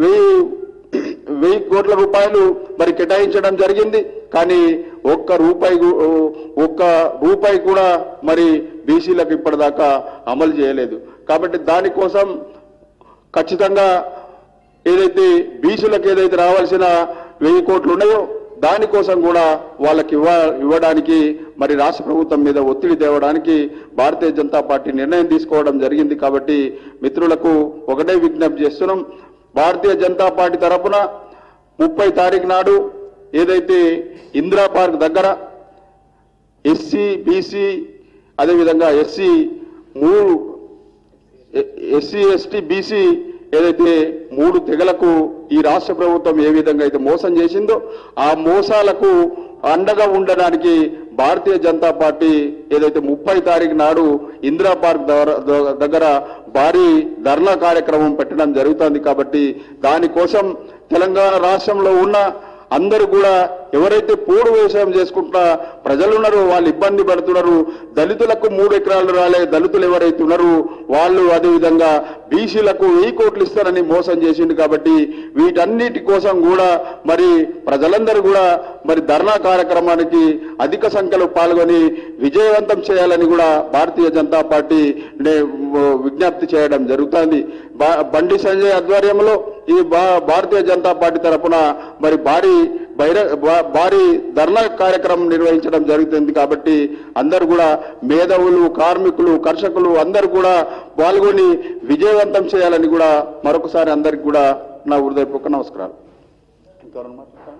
వెయ్యి వెయ్యి కోట్ల రూపాయలు మరి కేటాయించడం జరిగింది కానీ ఒక్క రూపాయి గు- ఒక్క రూపాయి కూడా మరి బీసీలకు ఇప్పటిదాకా అమలు చేయలేదు కాబట్టి దానికోసం ఖచ్చితంగా ఏదైతే బీసీలకు ఏదైతే రావాల్సిన వెయ్యి కోట్లు ఉన్నాయో దానికోసం కూడా వాళ్ళకి ఇవ్వ ఇవ్వడానికి మరి రాష్ట్ర ప్రభుత్వం మీద ఒత్తిడి తేవడానికి భారతీయ జనతా పార్టీ నిర్ణయం తీసుకోవడం జరిగింది కాబట్టి మిత్రులకు ఒకటే విజ్ఞప్తి చేస్తున్నాం భారతీయ జనతా పార్టీ తరపున ముప్పై తారీఖు నాడు ఏదైతే ఇందిరా పార్క్ దగ్గర ఎస్సీ బీసీ అదేవిధంగా ఎస్సీ మూడు ఎస్సీ ఎస్టీ బీసీ ఏదైతే మూడు తెగలకు ఈ రాష్ట్ర ప్రభుత్వం ఏ విధంగా అయితే మోసం చేసిందో ఆ మోసాలకు అండగా ఉండడానికి భారతీయ జనతా పార్టీ ఏదైతే ముప్పై తారీఖు నాడు ఇందిరా పార్క్ దగ్గర- దగ్గర భారీ ధర్నా కార్యక్రమం పెట్టడం జరుగుతుంది కాబట్టి దానికోసం తెలంగాణ రాష్ట్రంలో ఉన్న అందరూ కూడా ఎవరైతే పోడు వ్యవసాయం చేసుకుంటా ప్రజలు ఉన్నారో వాళ్ళు ఇబ్బంది పడుతున్నారు దళితులకు మూడు ఎకరాలు రాలే దళితులు ఎవరైతే ఉన్నారో వాళ్ళు అదేవిధంగా బీసీలకు వెయ్యి కోట్లు ఇస్తారని మోసం చేసిండు కాబట్టి వీటన్నిటి కోసం కూడా మరి ప్రజలందరూ కూడా మరి ధర్నా కార్యక్రమానికి అధిక సంఖ్యలో పాల్గొని విజయవంతం చేయాలని కూడా భారతీయ జనతా పార్టీ నే- విజ్ఞప్తి చేయడం జరుగుతుంది బా- బండి సంజయ్ ఆధ్వర్యంలో ఈ భా- భారతీయ జనతా పార్టీ తరపున మరి భారీ బహిర భా- భారీ ధర్నా కార్యక్రమం నిర్వహించడం జరుగుతుంది కాబట్టి అందరూ కూడా మేధావులు కార్మికులు కర్షకులు అందరూ కూడా పాల్గొని విజయవంతం చేయాలని కూడా మరొకసారి అందరికి కూడా నా హృదయపూర్వక నమస్కారాలు ఇంకెవరన్నా మాట్లాడతారా?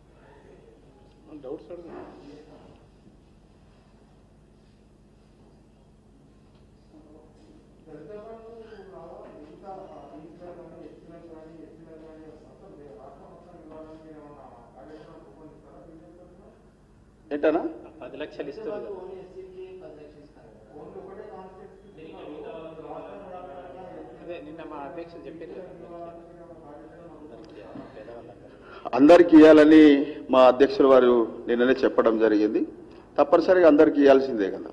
ఏంటనా పది లక్షలు ఇస్తుంది కదా. అదే నిన్న మా అధ్యక్షులు చెప్పారు కదా. పేదవాళ్ళకి. అందరికి ఇవ్వాలని మా అధ్యక్షుల వారు నిన్ననే చెప్పడం జరిగింది తప్పనిసరిగా అందరికి ఇవ్వాల్సిందే కదా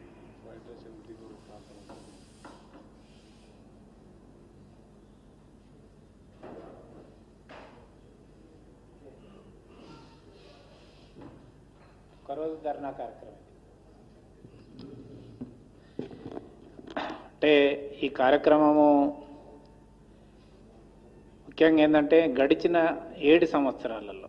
ఒకరోజు ధర్నా కార్యక్రమం ఇది. అంటే ఈ కార్యక్రమము ముఖ్యంగా ఏంటంటే గడిచిన ఏడు సంవత్సరాలలో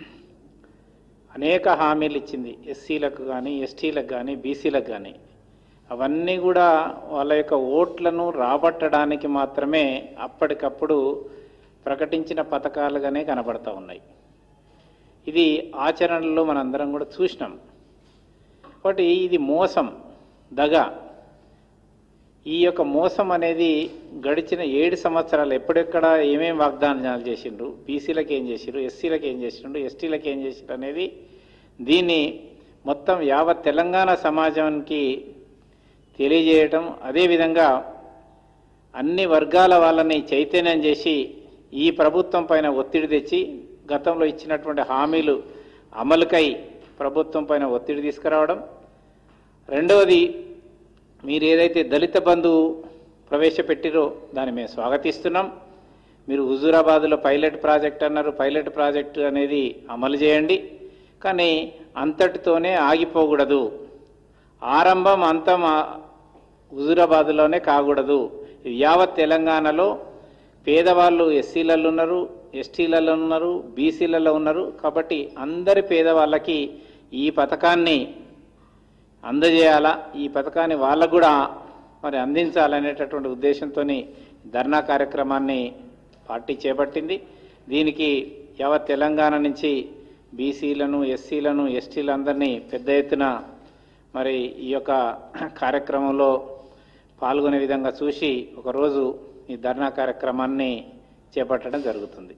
అనేక హామీలు ఇచ్చింది ఎస్సీలకు కానీ ఎస్టీలకు కానీ బీసీలకు కానీ అవన్నీ కూడా వాళ్ళ యొక్క ఓట్లను రాబట్టడానికి మాత్రమే అప్పటికప్పుడు ప్రకటించిన పథకాలుగానే కనబడతా ఉన్నాయి ఇది ఆచరణలో మనందరం కూడా చూసినాం కాబట్టి ఇది మోసం దగ ఈ యొక్క మోసం అనేది గడిచిన ఏడు సంవత్సరాలు ఎప్పుడెక్కడ ఏమేం వాగ్దానాలు చేసిండ్రు బీసీలకు ఏం చేసిండ్రు ఎస్సీలకు ఏం చేసిండ్రు ఎస్టీలకు ఏం చేసిండ్రు అనేది దీన్ని మొత్తం యావత్ తెలంగాణ సమాజానికి తెలియజేయటం అదేవిధంగా అన్ని వర్గాల వాళ్ళని చైతన్యం చేసి ఈ ప్రభుత్వం పైన ఒత్తిడి తెచ్చి గతంలో ఇచ్చినటువంటి హామీలు అమలుకై ప్రభుత్వం పైన ఒత్తిడి తీసుకురావడం రెండవది మీరు ఏదైతే దళిత బంధు ప్రవేశపెట్టిరో దాన్ని మేము స్వాగతిస్తున్నాం మీరు హుజూరాబాద్లో పైలట్ ప్రాజెక్ట్ అన్నారు పైలట్ ప్రాజెక్ట్ అనేది అమలు చేయండి కానీ అంతటితోనే ఆగిపోకూడదు ఆరంభం అంతం ఆ- హుజూరాబాద్లోనే కాకూడదు ఇది యావత్ తెలంగాణలో పేదవాళ్ళు ఎస్సీలలో ఉన్నారు ఎస్టీలలో ఉన్నారు బీసీలలో ఉన్నారు కాబట్టి అందరి పేదవాళ్ళకి ఈ పథకాన్ని అందజేయాలా ఈ పథకాన్ని వాళ్ళకు కూడా మరి అందించాలనేటటువంటి ఉద్దేశంతో ధర్నా కార్యక్రమాన్ని పార్టీ చేపట్టింది దీనికి యావత్ తెలంగాణ నుంచి బీసీలను ఎస్సీలను ఎస్టీలందరినీ పెద్ద ఎత్తున మరి ఈ యొక్క కార్యక్రమంలో పాల్గొనే విధంగా చూసి ఒకరోజు ఈ ధర్నా కార్యక్రమాన్ని చేపట్టడం జరుగుతుంది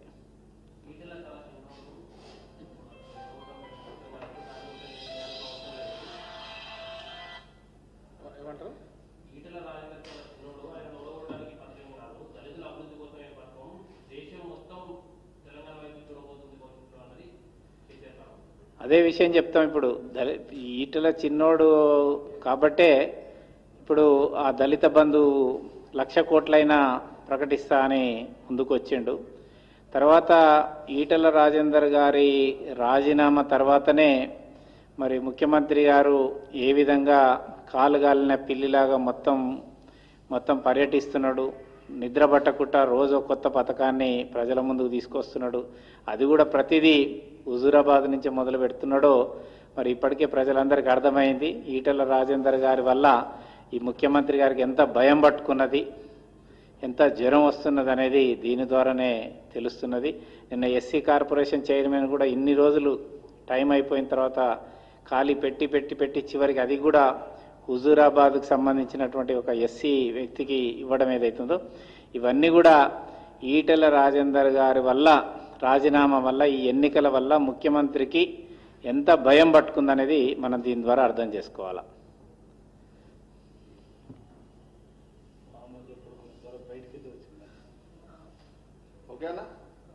ఏమంటారు అదే విషయం చెప్తాం ఇప్పుడు దళి ఈటల చిన్నోడు కాబట్టే ఇప్పుడు ఆ దళిత బంధు లక్ష కోట్లైనా ప్రకటిస్తా అని ముందుకు వచ్చిండు తర్వాత ఈటల రాజేందర్ గారి రాజీనామా తర్వాతనే మరి ముఖ్యమంత్రి గారు ఏ విధంగా కాలుగాలిన పిల్లిలాగా మొత్తం మొత్తం పర్యటిస్తున్నాడు నిద్ర పట్టకుండా రోజు ఒక కొత్త పథకాన్ని ప్రజల ముందుకు తీసుకొస్తున్నాడు అది కూడా ప్రతిదీ హుజూరాబాద్ నుంచి మొదలు పెడుతున్నాడో మరి ఇప్పటికే ప్రజలందరికీ అర్థమైంది ఈటల రాజేందర్ గారి వల్ల ఈ ముఖ్యమంత్రి గారికి ఎంత భయం పట్టుకున్నది ఎంత జ్వరం వస్తున్నది అనేది దీని ద్వారానే తెలుస్తున్నది నిన్న ఎస్సీ కార్పొరేషన్ చైర్మన్ కూడా ఇన్ని రోజులు టైం అయిపోయిన తర్వాత ఖాళీ పెట్టి పెట్టి పెట్టి చివరికి అది కూడా హుజూరాబాద్కు సంబంధించినటువంటి ఒక ఎస్సీ వ్యక్తికి ఇవ్వడం ఏదైతుందో ఇవన్నీ కూడా ఈటెల రాజేందర్ గారి వల్ల రాజీనామా వల్ల ఈ ఎన్నికల వల్ల ముఖ్యమంత్రికి ఎంత భయం పట్టుకుందనేది మనం దీని ద్వారా అర్థం చేసుకోవాలి ఓకేనా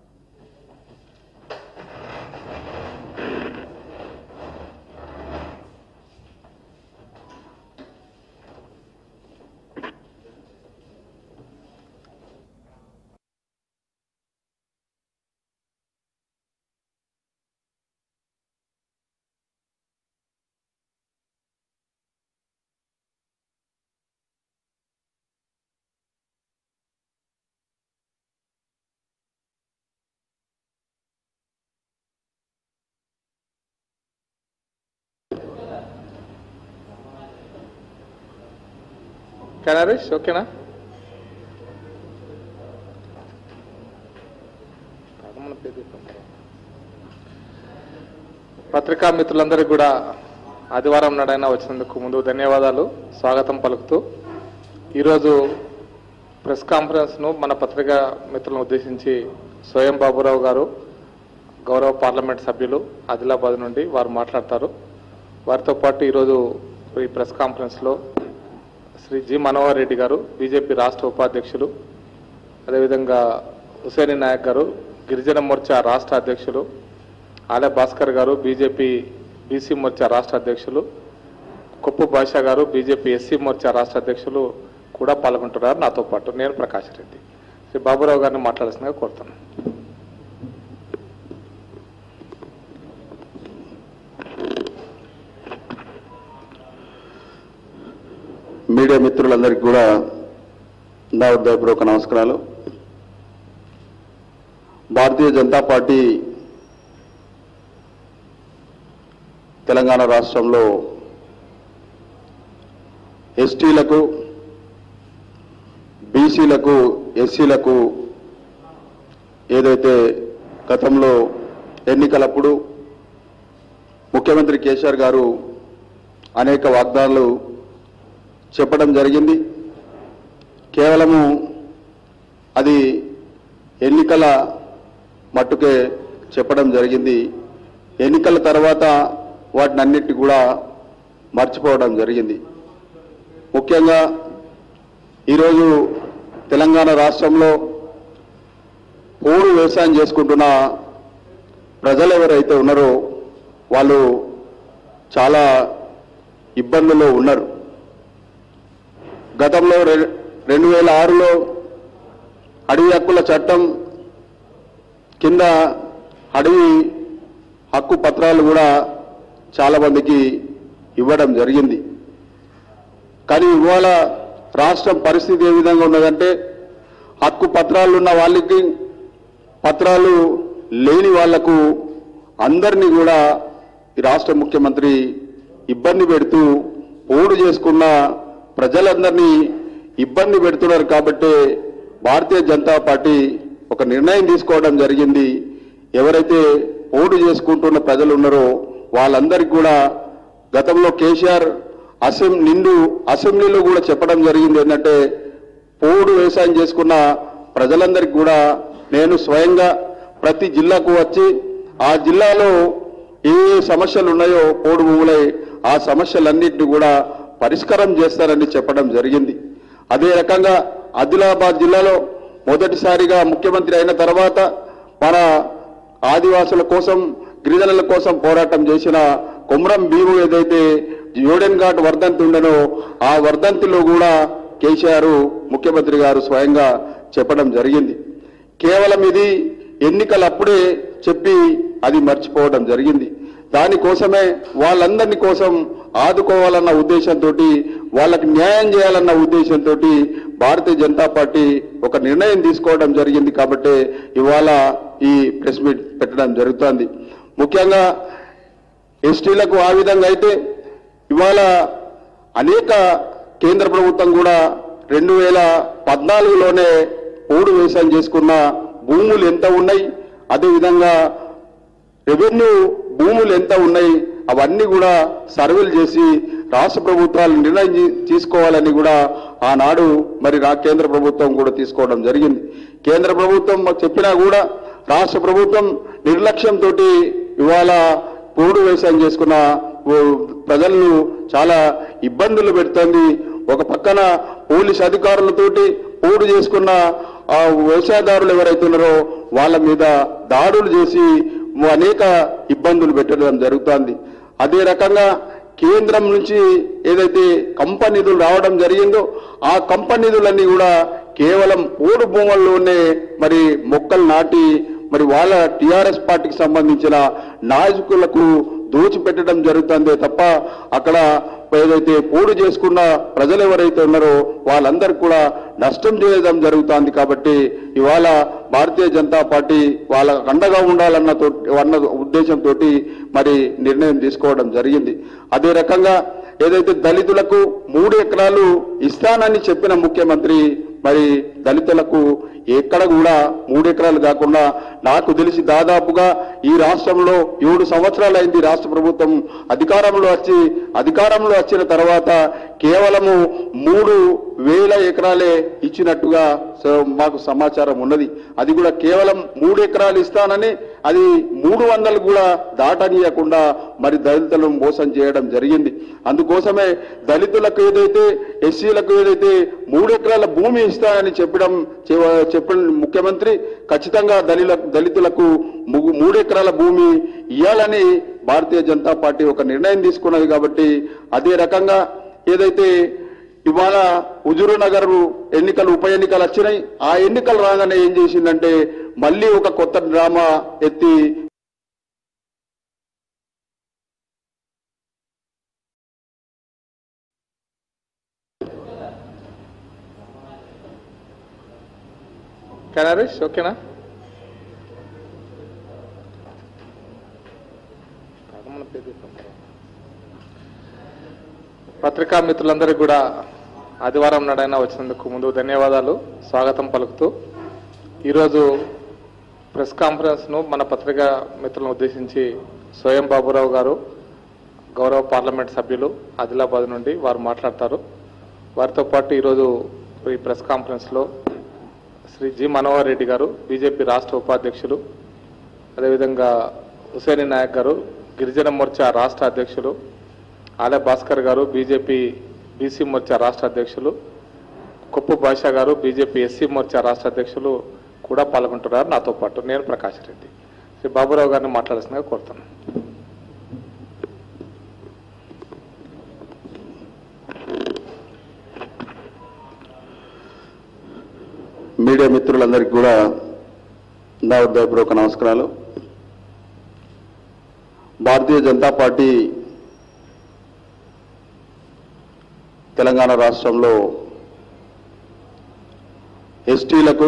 కెనరీష్ ఓకేనా పత్రికా మిత్రులందరికీ కూడా ఆదివారం నాడైనా వచ్చినందుకు ముందు ధన్యవాదాలు స్వాగతం పలుకుతూ ఈరోజు ప్రెస్ కాన్ఫరెన్స్ను మన పత్రికా మిత్రులను ఉద్దేశించి స్వయం బాబురావు గారు గౌరవ పార్లమెంట్ సభ్యులు ఆదిలాబాద్ నుండి వారు మాట్లాడతారు వారితో పాటు ఈరోజు ఈ ప్రెస్ కాన్ఫరెన్స్లో శ్రీ జి మనోహర్ రెడ్డి గారు బీజేపీ రాష్ట్ర ఉపాధ్యక్షులు అదేవిధంగా హుసేని నాయక్ గారు గిరిజన మోర్చా రాష్ట్ర అధ్యక్షులు ఆలయ భాస్కర్ గారు బీజేపీ బీసీ మోర్చా రాష్ట్ర అధ్యక్షులు కొప్పు భాషా గారు బీజేపీ ఎస్సీ మోర్చా రాష్ట్ర అధ్యక్షులు కూడా పాల్గొంటున్నారు నాతో పాటు నేను ప్రకాష్ రెడ్డి శ్రీ బాబురావు గారిని మాట్లాడాల్సిందిగా కోరుతున్నాను మీడియా మిత్రులందరికీ కూడా నా ఉదయపూర్వక నమస్కారాలు భారతీయ జనతా పార్టీ తెలంగాణ రాష్ట్రంలో ఎస్టీలకు బీసీలకు ఎస్సీలకు ఏదైతే గతంలో ఎన్నికలప్పుడు ముఖ్యమంత్రి కేసీఆర్ గారు అనేక వాగ్దానాలు చెప్పడం జరిగింది కేవలము అది ఎన్నికల మట్టుకే చెప్పడం జరిగింది ఎన్నికల తర్వాత వాటిని అన్నిటి కూడా మర్చిపోవడం జరిగింది ముఖ్యంగా ఈరోజు తెలంగాణ రాష్ట్రంలో పోడు వ్యవసాయం చేసుకుంటున్న ప్రజలు ఎవరైతే ఉన్నారో వాళ్ళు చాలా ఇబ్బందుల్లో ఉన్నారు గతంలో రె- రెండు వేల ఆరులో అడవి హక్కుల చట్టం కింద అడవి హక్కు పత్రాలు కూడా చాలా మందికి ఇవ్వడం జరిగింది కానీ ఇవాళ రాష్ట్రం పరిస్థితి ఏ విధంగా ఉన్నదంటే హక్కు పత్రాలు ఉన్న వాళ్ళకి పత్రాలు లేని వాళ్లకు అందరినీ కూడా ఈ రాష్ట్ర ముఖ్యమంత్రి ఇబ్బంది పెడుతూ పోడు చేసుకున్న ప్రజలందరినీ ఇబ్బంది పెడుతున్నారు కాబట్టి భారతీయ జనతా పార్టీ ఒక నిర్ణయం తీసుకోవడం జరిగింది ఎవరైతే పోడు చేసుకుంటున్న ప్రజలు ఉన్నారో వాళ్ళందరికీ కూడా గతంలో కేసీఆర్ అసెం నిండు అసెంబ్లీలో కూడా చెప్పడం జరిగింది ఏంటంటే పోడు వ్యవసాయం చేసుకున్న ప్రజలందరికీ కూడా నేను స్వయంగా ప్రతి జిల్లాకు వచ్చి ఆ జిల్లాలో ఏ ఏ సమస్యలు ఉన్నాయో పోడు భూములై ఆ సమస్యలన్నింటినీ కూడా పరిష్కారం చేస్తారని చెప్పడం జరిగింది అదే రకంగా ఆదిలాబాద్ జిల్లాలో మొదటిసారిగా ముఖ్యమంత్రి అయిన తర్వాత మన ఆదివాసుల కోసం గిరిజనుల కోసం పోరాటం చేసిన కొమరం భీము ఏదైతే జోడెన్ ఘాట్ వర్ధంతి ఉండనో ఆ వర్ధంతిలో కూడా కేసీఆర్ ముఖ్యమంత్రి గారు స్వయంగా చెప్పడం జరిగింది కేవలం ఇది ఎన్నికలప్పుడే చెప్పి అది మర్చిపోవడం జరిగింది దానికోసమే వాళ్ళందరినీ కోసం ఆదుకోవాలన్న ఉద్దేశంతో వాళ్ళకి న్యాయం చేయాలన్న ఉద్దేశంతో భారతీయ జనతా పార్టీ ఒక నిర్ణయం తీసుకోవడం జరిగింది కాబట్టి ఇవాళ ఈ ప్రెస్ మీట్ పెట్టడం జరుగుతోంది ముఖ్యంగా ఎస్టీలకు ఆ విధంగా అయితే ఇవాళ అనేక కేంద్ర ప్రభుత్వం కూడా రెండు వేల పద్నాలుగులోనే ఓడు వ్యవసాయం చేసుకున్న భూములు ఎంత ఉన్నాయి అదేవిధంగా రెవెన్యూ భూములు ఎంత ఉన్నాయి అవన్నీ కూడా సర్వేలు చేసి రాష్ట్ర ప్రభుత్వాలు నిర్ణయం తీ- తీసుకోవాలని కూడా ఆనాడు మరి రా కేంద్ర ప్రభుత్వం కూడా తీసుకోవడం జరిగింది కేంద్ర ప్రభుత్వం మాకు చెప్పినా కూడా రాష్ట్ర ప్రభుత్వం నిర్లక్ష్యంతో ఇవాళ పోడు వ్యవసాయం చేసుకున్న ఓ ప్రజలను చాలా ఇబ్బందులు పెడుతోంది ఒక పక్కన పోలీస్ అధికారులతోటి పోడు చేసుకున్న ఆ వ్యవసాయదారులు ఎవరైతే ఉన్నారో వాళ్ళ మీద దాడులు చేసి అనేక ఇబ్బందులు పెట్టడం జరుగుతోంది అదే రకంగా కేంద్రం నుంచి ఏదైతే కంపెనీ నిధులు రావడం జరిగిందో ఆ కంపెనీ నిధులన్నీ కూడా కేవలం పోడు భూముల్లోనే మరి మొక్కలు నాటి మరి వాళ్ళ టిఆర్ఎస్ పార్టీకి సంబంధించిన నాయకులకు దోచిపెట్టడం జరుగుతుందే తప్ప అక్కడ ఏదైతే పోడు చేసుకున్న ప్రజలు ఎవరైతే ఉన్నారో వాళ్ళందరికీ కూడా నష్టం చేయడం జరుగుతోంది కాబట్టి ఇవాళ భారతీయ జనతా పార్టీ వాళ్ళ అండగా ఉండాలన్న తో అన్న ఉద్దేశంతో మరి నిర్ణయం తీసుకోవడం జరిగింది అదే రకంగా ఏదైతే దళితులకు మూడు ఎకరాలు ఇస్తానని చెప్పిన ముఖ్యమంత్రి మరి దళితులకు ఎక్కడ కూడా మూడు ఎకరాలు కాకుండా నాకు తెలిసి దాదాపుగా ఈ రాష్ట్రంలో ఏడు సంవత్సరాలైంది రాష్ట్ర ప్రభుత్వం అధికారంలో వచ్చి అధికారంలో వచ్చిన తర్వాత కేవలము మూడు వేల ఎకరాలే ఇచ్చినట్టుగా స- మాకు సమాచారం ఉన్నది అది కూడా కేవలం మూడు ఎకరాలు ఇస్తానని అది మూడు వందలు కూడా దాటనీయకుండా మరి దళితులను మోసం చేయడం జరిగింది అందుకోసమే దళితులకు ఏదైతే ఎస్సీలకు ఏదైతే మూడు ఎకరాల భూమి ఇస్తానని చెప్పడం చెవ- చెప్పిన ముఖ్యమంత్రి ఖచ్చితంగా దళిల దళితులకు ము- మూడు ఎకరాల భూమి ఇవ్వాలని భారతీయ జనతా పార్టీ ఒక నిర్ణయం తీసుకున్నది కాబట్టి అదే రకంగా ఏదైతే ఇవాళ హుజూరు నగర్ ఎన్నికలు ఉప ఎన్నికలు వచ్చినాయి ఆ ఎన్నికలు రాగానే ఏం చేసిందంటే మళ్ళీ ఒక కొత్త డ్రామా ఎత్తి కెనరీష్ ఓకేనా పత్రికా మిత్రులందరికీ కూడా ఆదివారం నాడైనా వచ్చినందుకు ముందు ధన్యవాదాలు స్వాగతం పలుకుతూ ఈరోజు ప్రెస్ కాన్ఫరెన్స్ను మన పత్రికా మిత్రులను ఉద్దేశించి స్వయం బాబురావు గారు గౌరవ పార్లమెంట్ సభ్యులు ఆదిలాబాద్ నుండి వారు మాట్లాడతారు వారితో పాటు ఈరోజు ఈ ప్రెస్ కాన్ఫరెన్స్లో శ్రీ జి మనోహర్ రెడ్డి గారు బీజేపీ రాష్ట్ర ఉపాధ్యక్షులు అదేవిధంగా హుసేని నాయక్ గారు గిరిజన మోర్చా రాష్ట్ర అధ్యక్షులు ఆలయ భాస్కర్ గారు బీజేపీ బీసీ మోర్చా రాష్ట్ర అధ్యక్షులు కొప్పు భాషా గారు బీజేపీ ఎస్సీ మోర్చా రాష్ట్ర అధ్యక్షులు కూడా పాల్గొంటున్నారు నాతో పాటు నేను ప్రకాష్ రెడ్డి శ్రీ బాబురావు గారిని మాట్లాడాల్సిందిగా కోరుతున్నాను మీడియా మిత్రులందరికీ కూడా నా ఉదయపూర్వక నమస్కారాలు భారతీయ జనతా పార్టీ తెలంగాణ రాష్ట్రంలో ఎస్టీలకు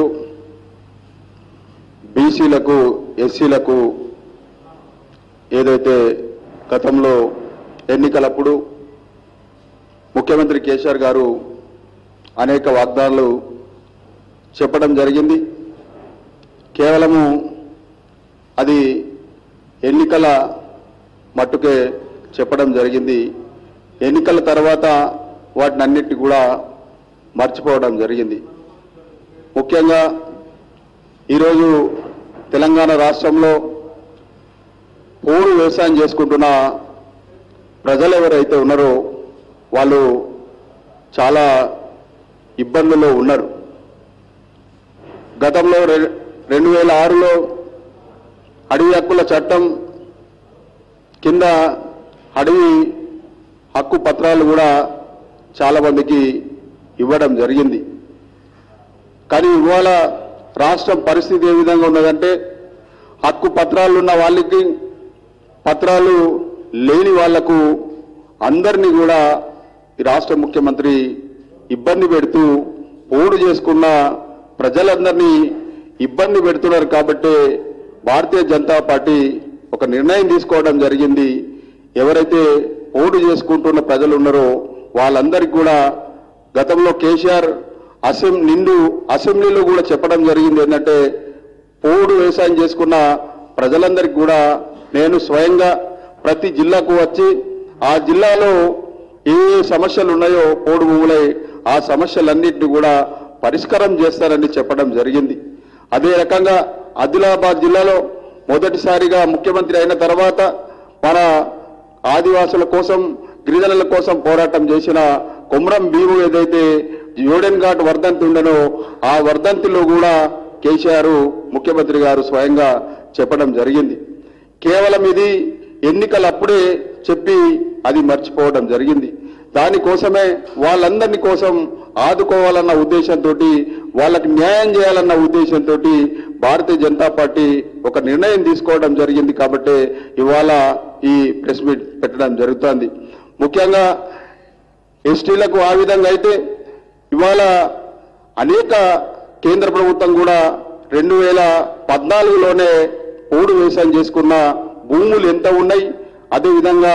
బీసీలకు ఎస్సీలకు ఏదైతే గతంలో ఎన్నికలప్పుడు ముఖ్యమంత్రి కేసీఆర్ గారు అనేక వాగ్దానాలు చెప్పడం జరిగింది కేవలము అది ఎన్నికల మట్టుకే చెప్పడం జరిగింది ఎన్నికల తర్వాత వాటిని అన్నిటి కూడా మర్చిపోవడం జరిగింది ముఖ్యంగా ఈరోజు తెలంగాణ రాష్ట్రంలో పోడు వ్యవసాయం చేసుకుంటున్న ప్రజలు ఎవరైతే ఉన్నారో వాళ్ళు చాలా ఇబ్బందుల్లో ఉన్నారు గతంలో రె- రెండు వేల ఆరులో అడవి హక్కుల చట్టం కింద అడవి హక్కు పత్రాలు కూడా చాలా మందికి ఇవ్వడం జరిగింది కానీ ఇవాళ రాష్ట్రం పరిస్థితి ఏ విధంగా ఉన్నదంటే హక్కు పత్రాలు ఉన్న వాళ్ళకి పత్రాలు లేని వాళ్లకు అందరినీ కూడా ఈ రాష్ట్ర ముఖ్యమంత్రి ఇబ్బంది పెడుతూ పోడు చేసుకున్న ప్రజలందరినీ ఇబ్బంది పెడుతున్నారు కాబట్టి భారతీయ జనతా పార్టీ ఒక నిర్ణయం తీసుకోవడం జరిగింది ఎవరైతే పోడు చేసుకుంటున్న ప్రజలు ఉన్నారో వాళ్ళందరికీ కూడా గతంలో కేసీఆర్ అసెం నిండు అసెంబ్లీలో కూడా చెప్పడం జరిగింది ఏంటంటే పోడు వ్యవసాయం చేసుకున్న ప్రజలందరికీ కూడా నేను స్వయంగా ప్రతి జిల్లాకు వచ్చి ఆ జిల్లాలో ఏ ఏ సమస్యలు ఉన్నాయో పోడు భూములై ఆ సమస్యలన్నింటినీ కూడా పరిష్కారం చేస్తారని చెప్పడం జరిగింది అదే రకంగా ఆదిలాబాద్ జిల్లాలో మొదటిసారిగా ముఖ్యమంత్రి అయిన తర్వాత మన ఆదివాసుల కోసం గిరిజనుల కోసం పోరాటం చేసిన కొమ్రం భీము ఏదైతే యోడెన్ ఘాట్ వర్ధంతి ఉండనో ఆ వర్ధంతిలో కూడా కేసీఆర్ ముఖ్యమంత్రి గారు స్వయంగా చెప్పడం జరిగింది కేవలం ఇది ఎన్నికలు అప్పుడే చెప్పి అది మర్చిపోవడం జరిగింది దానికోసమే వాళ్ళందరినీ కోసం ఆదుకోవాలన్న ఉద్దేశంతో వాళ్ళకి న్యాయం చేయాలన్న ఉద్దేశంతో భారతీయ జనతా పార్టీ ఒక నిర్ణయం తీసుకోవడం జరిగింది కాబట్టి ఇవాళ ఈ ప్రెస్ మీట్ పెట్టడం జరుగుతోంది ముఖ్యంగా ఎస్టీలకు ఆ విధంగా అయితే ఇవాళ అనేక కేంద్ర ప్రభుత్వం కూడా రెండు వేల పద్నాలుగులోనే పోడు వ్యవసాయం చేసుకున్న భూములు ఎంత ఉన్నాయి అదేవిధంగా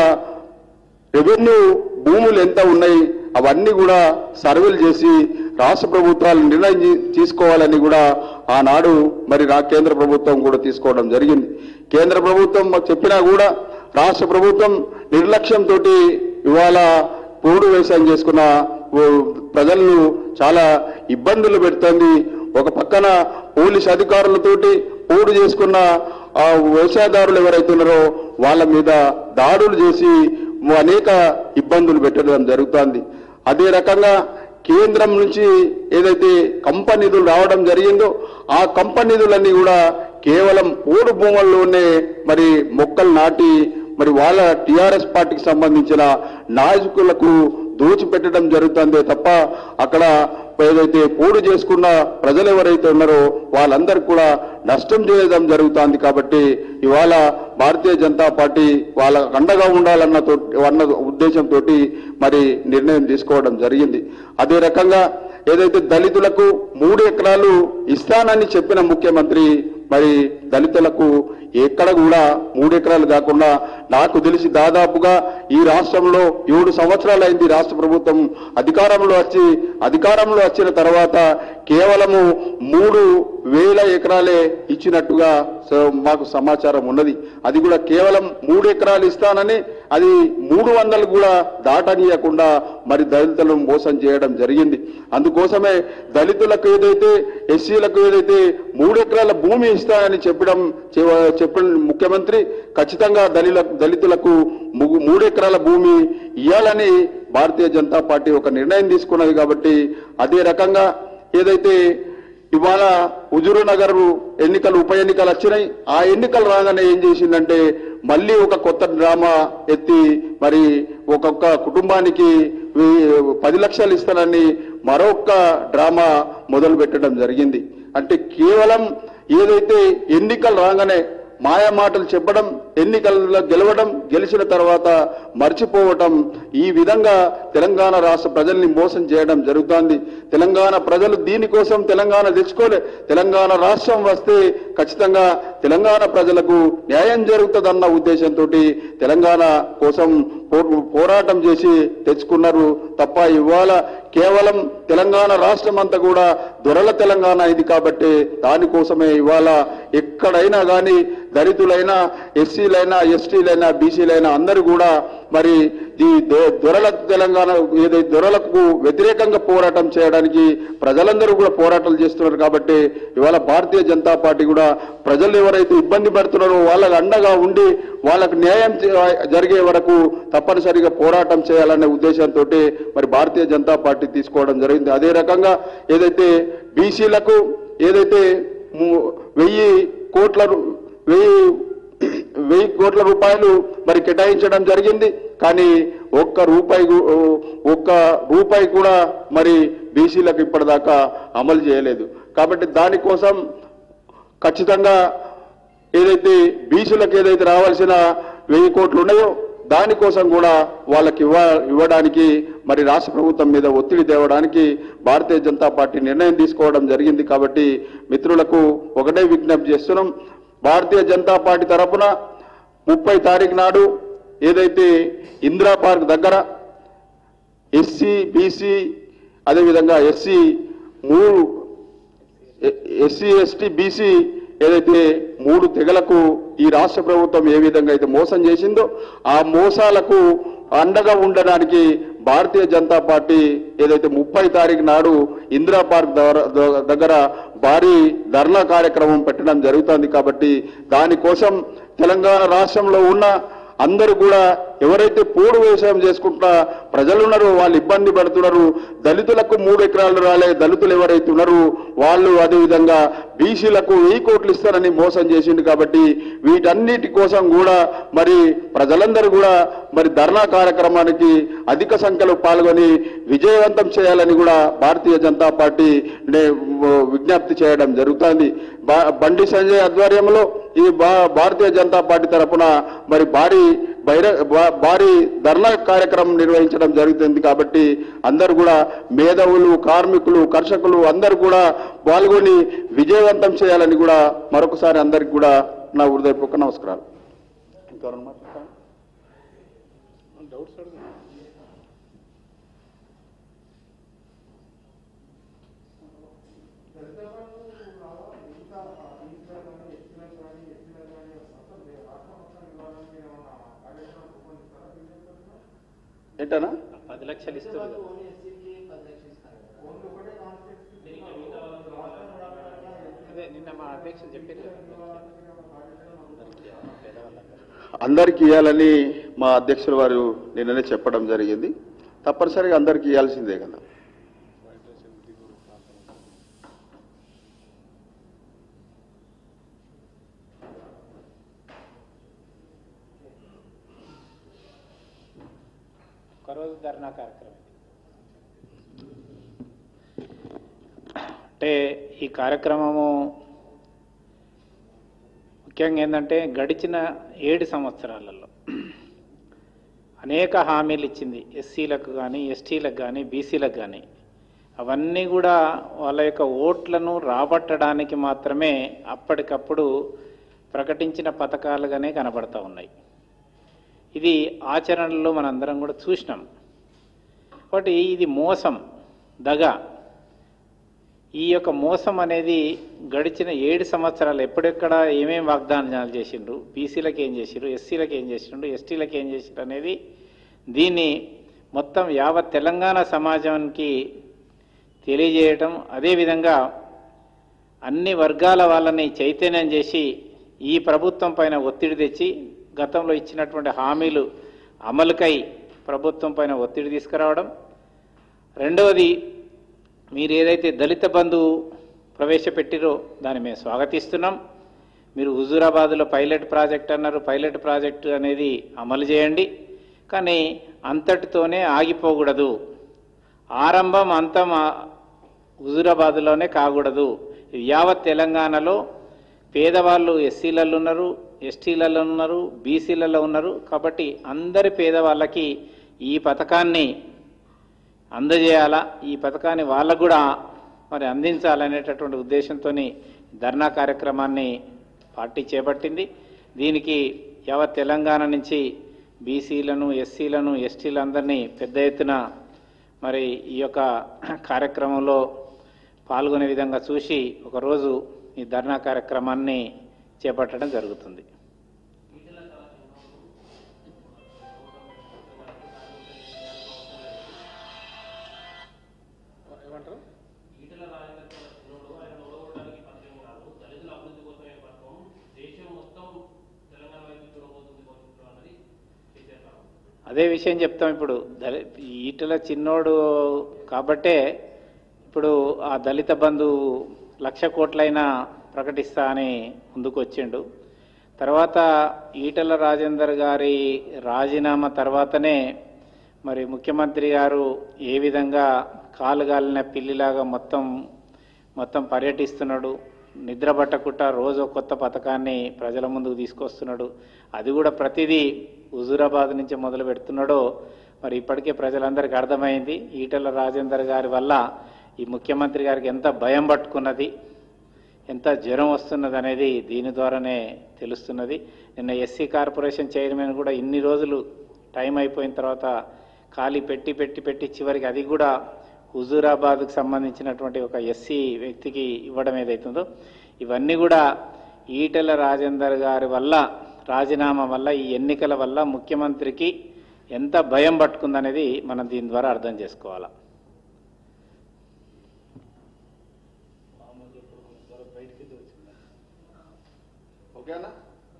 రెవెన్యూ భూములు ఎంత ఉన్నాయి అవన్నీ కూడా సర్వేలు చేసి రాష్ట్ర ప్రభుత్వాలు నిర్ణయం తీ- తీసుకోవాలని కూడా ఆనాడు మరి రా కేంద్ర ప్రభుత్వం కూడా తీసుకోవడం జరిగింది కేంద్ర ప్రభుత్వం మాకు చెప్పినా కూడా రాష్ట్ర ప్రభుత్వం నిర్లక్ష్యంతో ఇవాళ పోడు వ్యవసాయం చేసుకున్న ఓ ప్రజలను చాలా ఇబ్బందులు పెడుతోంది ఒక పక్కన పోలీస్ అధికారులతోటి పోడు చేసుకున్న ఆ వ్యవసాయదారులు ఎవరైతే ఉన్నారో వాళ్ళ మీద దాడులు చేసి అనేక ఇబ్బందులు పెట్టడం జరుగుతోంది అదే రకంగా కేంద్రం నుంచి ఏదైతే కంపెనీ నిధులు రావడం జరిగిందో ఆ కంపెనీ నిధులన్నీ కూడా కేవలం పోడు భూముల్లోనే మరి మొక్కలు నాటి మరి వాళ్ళ టిఆర్ఎస్ పార్టీకి సంబంధించిన నాయకులకు దోచిపెట్టడం జరుగుతుందే తప్ప అక్కడ ఏదైతే పోడు చేసుకున్న ప్రజలు ఎవరైతే ఉన్నారో వాళ్ళందరికీ కూడా నష్టం చేయడం జరుగుతోంది కాబట్టి ఇవాళ భారతీయ జనతా పార్టీ వాళ్ళ అండగా ఉండాలన్న తో అన్న ఉద్దేశంతో మరి నిర్ణయం తీసుకోవడం జరిగింది అదే రకంగా ఏదైతే దళితులకు మూడు ఎకరాలు ఇస్తానని చెప్పిన ముఖ్యమంత్రి మరి దళితులకు ఎక్కడ కూడా మూడు ఎకరాలు కాకుండా నాకు తెలిసి దాదాపుగా ఈ రాష్ట్రంలో ఏడు సంవత్సరాలైంది రాష్ట్ర ప్రభుత్వం అధికారంలో వచ్చి అధికారంలో వచ్చిన తర్వాత కేవలము మూడు వేల ఎకరాలే ఇచ్చినట్టుగా స- మాకు సమాచారం ఉన్నది అది కూడా కేవలం మూడు ఎకరాలు ఇస్తానని అది మూడు వందలు కూడా దాటనీయకుండా మరి దళితులను మోసం చేయడం జరిగింది అందుకోసమే దళితులకు ఏదైతే ఎస్సీలకు ఏదైతే మూడు ఎకరాల భూమి ఇస్తానని చెప్పడం చెవ- చెప్పిన ముఖ్యమంత్రి ఖచ్చితంగా దళిల దళితులకు ము- మూడు ఎకరాల భూమి ఇవ్వాలని భారతీయ జనతా పార్టీ ఒక నిర్ణయం తీసుకున్నది కాబట్టి అదే రకంగా ఏదైతే ఇవాళ హుజూరు నగర్ ఎన్నికలు ఉప ఎన్నికలు వచ్చినాయి ఆ ఎన్నికలు రాగానే ఏం చేసిందంటే మళ్ళీ ఒక కొత్త డ్రామా ఎత్తి మరి ఒక్కొక్క కుటుంబానికి వీ- పది లక్షలు ఇస్తానని మరొక డ్రామా మొదలు పెట్టడం జరిగింది అంటే కేవలం ఏదైతే ఎన్నికలు రాగానే మాయా మాటలు చెప్పడం ఎన్నికల్లో గెలవడం గెలిచిన తర్వాత మర్చిపోవటం ఈ విధంగా తెలంగాణ రాష్ట్ర ప్రజల్ని మోసం చేయడం జరుగుతోంది తెలంగాణ ప్రజలు దీనికోసం తెలంగాణ తెచ్చుకోలే తెలంగాణ రాష్ట్రం వస్తే ఖచ్చితంగా తెలంగాణ ప్రజలకు న్యాయం జరుగుతుందన్న ఉద్దేశంతో తెలంగాణ కోసం పో- పోరాటం చేసి తెచ్చుకున్నారు తప్ప ఇవాళ కేవలం తెలంగాణ రాష్ట్రం అంతా కూడా దొరల తెలంగాణ ఇది కాబట్టి దానికోసమే ఇవాళ ఎక్కడైనా కానీ దళితులైనా ఎస్సీలైనా ఎస్టీలైనా బీసీలైనా అందరూ కూడా మరి ఈ దొ- దొరల తెలంగాణ ఏదైతే దొరలకు వ్యతిరేకంగా పోరాటం చేయడానికి ప్రజలందరూ కూడా పోరాటాలు చేస్తున్నారు కాబట్టి ఇవాళ భారతీయ జనతా పార్టీ కూడా ప్రజలు ఎవరైతే ఇబ్బంది పడుతున్నారో వాళ్ళకి అండగా ఉండి వాళ్ళకు న్యాయం చే- జరిగే వరకు తప్పనిసరిగా పోరాటం చేయాలనే ఉద్దేశంతో మరి భారతీయ జనతా పార్టీ తీసుకోవడం జరిగింది అదే రకంగా ఏదైతే బీసీలకు ఏదైతే ము- వెయ్యి కోట్ల రు- వెయ్యి వెయ్యి కోట్ల రూపాయలు మరి కేటాయించడం జరిగింది కానీ ఒక్క రూపాయి గు- ఒక్క రూపాయి కూడా మరి బీసీలకు ఇప్పటిదాకా అమలు చేయలేదు కాబట్టి దానికోసం ఖచ్చితంగా ఏదైతే బీసీలకు ఏదైతే రావాల్సిన వెయ్యి కోట్లు ఉన్నాయో దానికోసం కూడా వాళ్ళకి ఇవ్వ ఇవ్వడానికి మరి రాష్ట్ర ప్రభుత్వం మీద ఒత్తిడి తేవడానికి భారతీయ జనతా పార్టీ నిర్ణయం తీసుకోవడం జరిగింది కాబట్టి మిత్రులకు ఒకటే విజ్ఞప్తి చేస్తున్నాం భారతీయ జనతా పార్టీ తరపున ముప్పై తారీఖు నాడు ఏదైతే ఇందిరా పార్క్ దగ్గర ఎస్సీ బీసీ అదేవిధంగా ఎస్సీ మూడు ఎస్సీ ఎస్టీ బీసీ ఏదైతే మూడు తెగలకు ఈ రాష్ట్ర ప్రభుత్వం ఏ విధంగా అయితే మోసం చేసిందో ఆ మోసాలకు అండగా ఉండడానికి భారతీయ జనతా పార్టీ ఏదైతే ముప్పై తారీఖు నాడు ఇందిరా పార్క్ దగ్గర- దగ్గర భారీ ధర్నా కార్యక్రమం పెట్టడం జరుగుతుంది కాబట్టి దానికోసం తెలంగాణ రాష్ట్రంలో ఉన్న అందరూ కూడా ఎవరైతే పోడు వ్యవసాయం చేసుకుంటా ప్రజలు ఉన్నారో వాళ్ళు ఇబ్బంది పడుతున్నారు దళితులకు మూడు ఎకరాలు రాలే దళితులు ఎవరైతే ఉన్నారో వాళ్ళు అదేవిధంగా బీసీలకు వెయ్యి కోట్లు ఇస్తారని మోసం చేసిండు కాబట్టి వీటన్నిటి కోసం కూడా మరి ప్రజలందరూ కూడా మరి ధర్నా కార్యక్రమానికి అధిక సంఖ్యలో పాల్గొని విజయవంతం చేయాలని కూడా భారతీయ జనతా పార్టీ నే- విజ్ఞప్తి చేయడం జరుగుతుంది బా- బండి సంజయ్ ఆధ్వర్యంలో ఈ భా- భారతీయ జనతా పార్టీ తరపున మరి భారీ బహిర భా- భారీ ధర్నా కార్యక్రమం నిర్వహించడం జరుగుతుంది కాబట్టి అందరూ కూడా మేధావులు కార్మికులు కర్షకులు అందరూ కూడా పాల్గొని విజయవంతం చేయాలని కూడా మరొకసారి అందరికి కూడా నా హృదయపూర్వక నమస్కారాలు ఇంకెవరన్నా మాట్లాడతారా? ఏంటనా పది లక్షలు ఇస్తుంది కదా. అదే నిన్న మా అధ్యక్షులు చెప్పారు కదా. అందరికీ, పేదవాళ్ళందరికీ. అందరికి ఇవ్వాలని మా అధ్యక్షుల వారు నిన్ననే చెప్పడం జరిగింది తప్పనిసరిగా అందరికి ఇవ్వాల్సిందే కదా ఒకరోజు ధర్నా కార్యక్రమం ఇది. అంటే ఈ కార్యక్రమము ముఖ్యంగా ఏంటంటే గడిచిన ఏడు సంవత్సరాలలో అనేక హామీలు ఇచ్చింది ఎస్సీలకు కానీ ఎస్టీలకు కానీ బీసీలకు కానీ అవన్నీ కూడా వాళ్ళ యొక్క ఓట్లను రాబట్టడానికి మాత్రమే అప్పటికప్పుడు ప్రకటించిన పథకాలుగానే కనబడతా ఉన్నాయి ఇది ఆచరణలో మనందరం కూడా చూసినాం కాబట్టి ఇది మోసం దగ ఈ యొక్క మోసం అనేది గడిచిన ఏడు సంవత్సరాలు ఎప్పుడెక్కడ ఏమేం వాగ్దానాలు చేసిండ్రు బీసీలకు ఏం చేసిండ్రు ఎస్సీలకు ఏం చేసిండ్రు ఎస్టీలకు ఏం చేసిండ్రు అనేది దీన్ని మొత్తం యావత్ తెలంగాణ సమాజానికి తెలియజేయటం అదేవిధంగా అన్ని వర్గాల వాళ్ళని చైతన్యం చేసి ఈ ప్రభుత్వం పైన ఒత్తిడి తెచ్చి గతంలో ఇచ్చినటువంటి హామీలు అమలుకై ప్రభుత్వం పైన ఒత్తిడి తీసుకురావడం రెండవది మీరు ఏదైతే దళిత బంధు ప్రవేశపెట్టిరో దాన్ని మేము స్వాగతిస్తున్నాం మీరు హుజూరాబాద్లో పైలట్ ప్రాజెక్ట్ అన్నారు పైలట్ ప్రాజెక్టు అనేది అమలు చేయండి కానీ అంతటితోనే ఆగిపోకూడదు ఆరంభం అంతం ఆ హుజూరాబాద్లోనే కాకూడదు ఇది యావత్ తెలంగాణలో పేదవాళ్ళు ఎస్సీలలో ఉన్నారు ఎస్టీలలో ఉన్నారు బీసీలలో ఉన్నారు కాబట్టి అందరి పేదవాళ్ళకి ఈ పథకాన్ని అందజేయాలా ఈ పథకాన్ని వాళ్ళకు కూడా మరి అందించాలనేటటువంటి ఉద్దేశంతో ధర్నా కార్యక్రమాన్ని పార్టీ చేపట్టింది దీనికి యావత్ తెలంగాణ నుంచి బీసీలను ఎస్సీలను ఎస్టీలందరినీ పెద్ద ఎత్తున మరి ఈ యొక్క కార్యక్రమంలో పాల్గొనే విధంగా చూసి ఒకరోజు ఈ ధర్నా కార్యక్రమాన్ని చేపట్టడం జరుగుతుంది ఏమంటారు అదే విషయం చెప్తాం ఇప్పుడు దళి ఈటల చిన్నోడు కాబట్టే ఇప్పుడు ఆ దళిత బంధు లక్ష కోట్లైనా ప్రకటిస్తా అని ముందుకు వచ్చిండు తర్వాత ఈటల రాజేందర్ గారి రాజీనామా తర్వాతనే మరి ముఖ్యమంత్రి గారు ఏ విధంగా కాలుగాలిన పిల్లిలాగా మొత్తం మొత్తం పర్యటిస్తున్నాడు నిద్ర పట్టకుండా రోజు ఒక కొత్త పథకాన్ని ప్రజల ముందుకు తీసుకొస్తున్నాడు అది కూడా ప్రతిదీ హుజూరాబాద్ నుంచి మొదలు పెడుతున్నాడో మరి ఇప్పటికే ప్రజలందరికీ అర్థమైంది ఈటల రాజేందర్ గారి వల్ల ఈ ముఖ్యమంత్రి గారికి ఎంత భయం పట్టుకున్నది ఎంత జ్వరం వస్తున్నది అనేది దీని ద్వారానే తెలుస్తున్నది నిన్న ఎస్సీ కార్పొరేషన్ చైర్మన్ కూడా ఇన్ని రోజులు టైం అయిపోయిన తర్వాత ఖాళీ పెట్టి పెట్టి పెట్టి చివరికి అది కూడా హుజూరాబాద్కు సంబంధించినటువంటి ఒక ఎస్సీ వ్యక్తికి ఇవ్వడం ఏదైతుందో ఇవన్నీ కూడా ఈటెల రాజేందర్ గారి వల్ల రాజీనామా వల్ల ఈ ఎన్నికల వల్ల ముఖ్యమంత్రికి ఎంత భయం పట్టుకుందనేది మనం దీని ద్వారా అర్థం చేసుకోవాలి ఓకేనా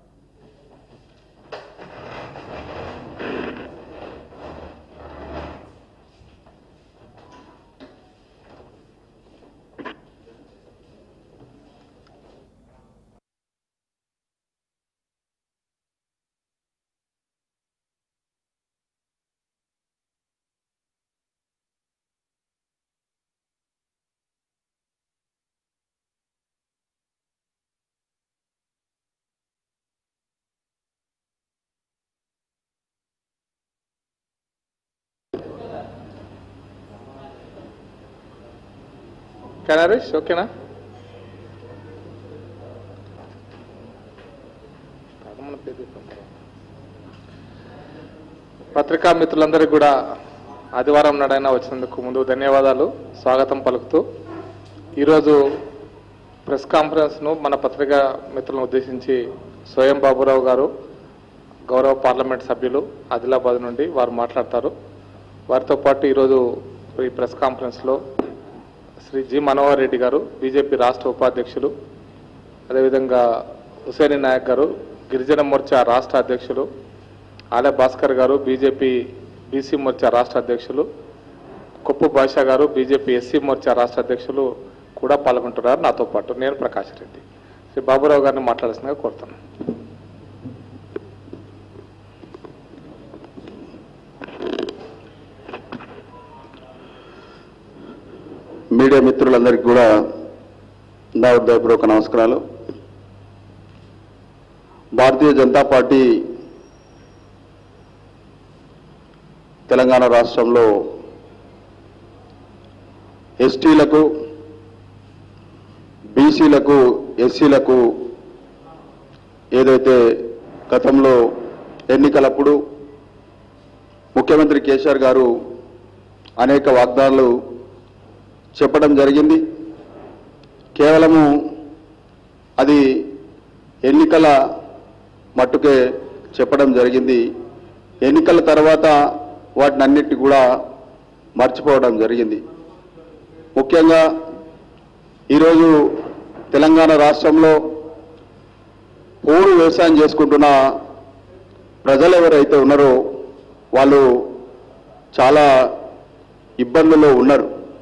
ఓకే నరేష్ ఓకేనా పత్రికా మిత్రులందరికీ కూడా ఆదివారం నాడైనా వచ్చినందుకు ముందు ధన్యవాదాలు స్వాగతం పలుకుతూ ఈరోజు ప్రెస్ కాన్ఫరెన్స్ను మన పత్రికా మిత్రులను ఉద్దేశించి స్వయం బాబురావు గారు గౌరవ పార్లమెంట్ సభ్యులు ఆదిలాబాద్ నుండి వారు మాట్లాడతారు వారితో పాటు ఈరోజు ఈ ప్రెస్ కాన్ఫరెన్స్లో శ్రీ జి మనోహర్ రెడ్డి గారు బీజేపీ రాష్ట్ర ఉపాధ్యక్షులు అదేవిధంగా హుసేని నాయక్ గారు గిరిజన మోర్చా రాష్ట్ర అధ్యక్షులు ఆలయ భాస్కర్ గారు బీజేపీ బీసీ మోర్చా రాష్ట్ర అధ్యక్షులు కొప్పు భాషా గారు బీజేపీ ఎస్సీ మోర్చా రాష్ట్ర అధ్యక్షులు కూడా పాల్గొంటున్నారు నాతో పాటు నేను ప్రకాష్ రెడ్డి శ్రీ బాబురావు గారిని మాట్లాడాల్సిందిగా కోరుతున్నాను మీడియా మిత్రులందరికీ కూడా నా హృదయపూర్వక నమస్కారాలు భారతీయ జనతా పార్టీ తెలంగాణ రాష్ట్రంలో ఎస్టీలకు బీసీలకు ఎస్సీలకు ఏదైతే గతంలో ఎన్నికలప్పుడు ముఖ్యమంత్రి కేసీఆర్ గారు అనేక వాగ్దానాలు చెప్పడం జరిగింది కేవలము అది ఎన్నికల మట్టుకే చెప్పడం జరిగింది ఎన్నికల తర్వాత వాటిని అన్నిటి కూడా మర్చిపోవడం జరిగింది ముఖ్యంగా ఈరోజు తెలంగాణ రాష్ట్రంలో పోడు వ్యవసాయం చేసుకుంటున్న ప్రజలు ఎవరైతే ఉన్నారో వాళ్ళు చాలా ఇబ్బందుల్లో ఉన్నారు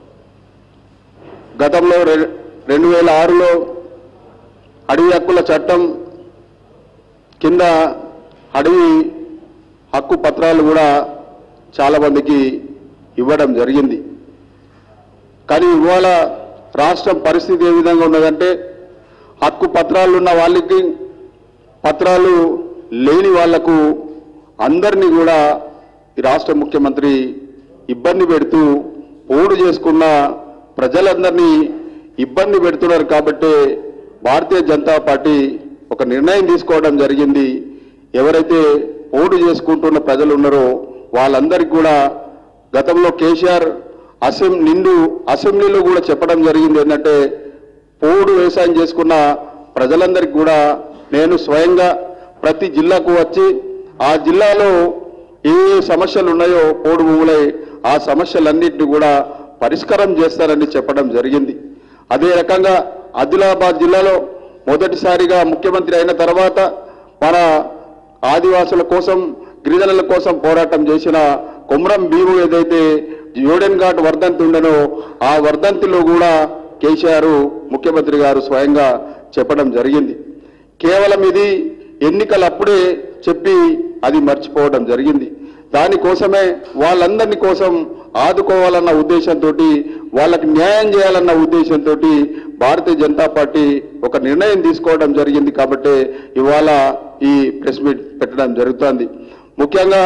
గతంలో రె- రెండు వేల ఆరులో అడవి హక్కుల చట్టం కింద అడవి హక్కు పత్రాలు కూడా చాలా మందికి ఇవ్వడం జరిగింది కానీ ఇవాళ రాష్ట్రం పరిస్థితి ఏ విధంగా ఉన్నదంటే హక్కు పత్రాలు ఉన్న వాళ్ళకి పత్రాలు లేని వాళ్లకు అందరినీ కూడా ఈ రాష్ట్ర ముఖ్యమంత్రి ఇబ్బంది పెడుతూ పోడు చేసుకున్న ప్రజలందరినీ ఇబ్బంది పెడుతున్నారు కాబట్టి భారతీయ జనతా పార్టీ ఒక నిర్ణయం తీసుకోవడం జరిగింది ఎవరైతే పోడు చేసుకుంటున్న ప్రజలు ఉన్నారో వాళ్ళందరికీ కూడా గతంలో కేసీఆర్ అసెం నిండు అసెంబ్లీలో కూడా చెప్పడం జరిగింది ఏంటంటే పోడు వ్యవసాయం చేసుకున్న ప్రజలందరికీ కూడా నేను స్వయంగా ప్రతి జిల్లాకు వచ్చి ఆ జిల్లాలో ఏ ఏ సమస్యలు ఉన్నాయో పోడు భూములై ఆ సమస్యలన్నింటినీ కూడా పరిష్కారం చేస్తారని చెప్పడం జరిగింది అదే రకంగా ఆదిలాబాద్ జిల్లాలో మొదటిసారిగా ముఖ్యమంత్రి అయిన తర్వాత మన ఆదివాసుల కోసం గిరిజనుల కోసం పోరాటం చేసిన కొమరం భీము ఏదైతే జోడెన్ ఘాట్ వర్ధంతి ఉండనో ఆ వర్ధంతిలో కూడా కేసీఆర్ ముఖ్యమంత్రి గారు స్వయంగా చెప్పడం జరిగింది కేవలం ఇది ఎన్నికలప్పుడే చెప్పి అది మర్చిపోవడం జరిగింది దానికోసమే వాళ్ళందరినీ కోసం ఆదుకోవాలన్న ఉద్దేశంతో వాళ్ళకి న్యాయం చేయాలన్న ఉద్దేశంతో భారతీయ జనతా పార్టీ ఒక నిర్ణయం తీసుకోవడం జరిగింది కాబట్టి ఇవాళ ఈ ప్రెస్ మీట్ పెట్టడం జరుగుతోంది ముఖ్యంగా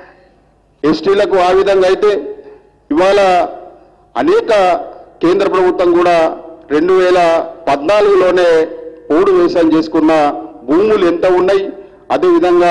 ఎస్టీలకు ఆ విధంగా అయితే ఇవాళ అనేక కేంద్ర ప్రభుత్వం కూడా రెండు వేల పద్నాలుగులోనే పోడు వ్యవసాయం చేసుకున్న భూములు ఎంత ఉన్నాయి అదేవిధంగా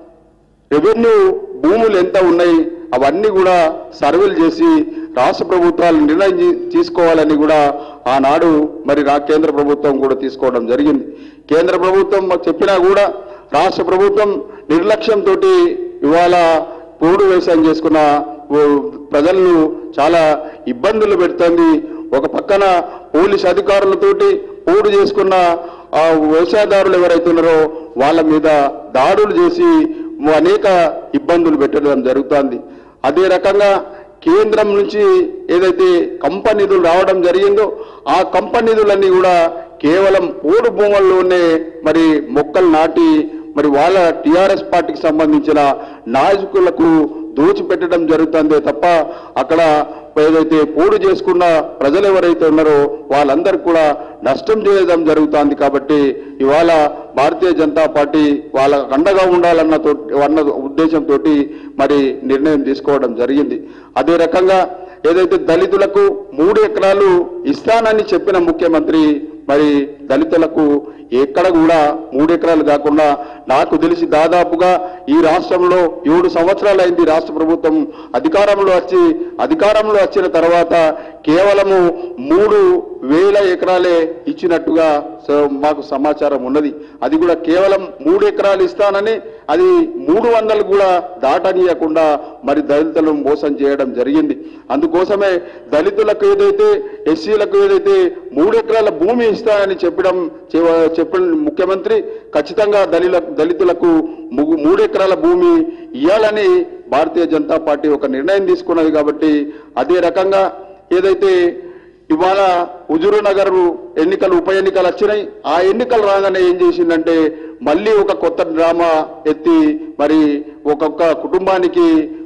రెవెన్యూ భూములు ఎంత ఉన్నాయి అవన్నీ కూడా సర్వేలు చేసి రాష్ట్ర ప్రభుత్వాలు నిర్ణయం తీ- తీసుకోవాలని కూడా ఆనాడు మరి రా కేంద్ర ప్రభుత్వం కూడా తీసుకోవడం జరిగింది కేంద్ర ప్రభుత్వం మాకు చెప్పినా కూడా రాష్ట్ర ప్రభుత్వం నిర్లక్ష్యంతో ఇవాళ పోడు వ్యవసాయం చేసుకున్న ఓ ప్రజలను చాలా ఇబ్బందులు పెడుతోంది ఒక పక్కన పోలీస్ అధికారులతోటి పోడు చేసుకున్న ఆ వ్యవసాయదారులు ఎవరైతే ఉన్నారో వాళ్ళ మీద దాడులు చేసి అనేక ఇబ్బందులు పెట్టడం జరుగుతోంది అదే రకంగా కేంద్రం నుంచి ఏదైతే కంపెనీ నిధులు రావడం జరిగిందో ఆ కంపెనీ నిధులన్నీ కూడా కేవలం పోడు భూముల్లోనే మరి మొక్కలు నాటి మరి వాళ్ళ టిఆర్ఎస్ పార్టీకి సంబంధించిన నాయకులకు దోచిపెట్టడం జరుగుతుందే తప్ప అక్కడ ఏదైతే పోడు చేసుకున్న ప్రజలు ఎవరైతే ఉన్నారో వాళ్ళందరికీ కూడా నష్టం చేయడం జరుగుతుంది కాబట్టి ఇవాళ భారతీయ జనతా పార్టీ వాళ్ళ అండగా ఉండాలన్న తో అన్న ఉద్దేశంతో మరి నిర్ణయం తీసుకోవడం జరిగింది అదే రకంగా ఏదైతే దళితులకు మూడు ఎకరాలు ఇస్తానని చెప్పిన ముఖ్యమంత్రి మరి దళితులకు ఎక్కడ కూడా మూడు ఎకరాలు కాకుండా నాకు తెలిసి దాదాపుగా ఈ రాష్ట్రంలో ఏడు సంవత్సరాలు అయింది రాష్ట్ర ప్రభుత్వం అధికారంలో వచ్చి అధికారంలో వచ్చిన తర్వాత కేవలము మూడు వేల ఎకరాలే ఇచ్చినట్టుగా స- మాకు సమాచారం ఉన్నది అది కూడా కేవలం మూడు ఎకరాలు ఇస్తానని అది మూడు వందలు కూడా దాటనీయకుండా మరి దళితులను మోసం చేయడం జరిగింది అందుకోసమే దళితులకు ఏదైతే ఎస్సీలకు ఏదైతే మూడు ఎకరాల భూమి ఇస్తానని చెప్పడం చెవ- చెప్పిన ముఖ్యమంత్రి ఖచ్చితంగా దళిల దళితులకు ము- మూడు ఎకరాల భూమి ఇవ్వాలని భారతీయ జనతా పార్టీ ఒక నిర్ణయం తీసుకున్నది కాబట్టి అదే రకంగా ఏదైతే ఇవాళ హుజూరు నగర్ ఎన్నికలు ఉప ఎన్నికలు వచ్చినాయి ఆ ఎన్నికలు రాగానే ఏం చేసిందంటే మళ్ళీ ఒక కొత్త డ్రామా ఎత్తి మరి ఒక్కొక్క కుటుంబానికి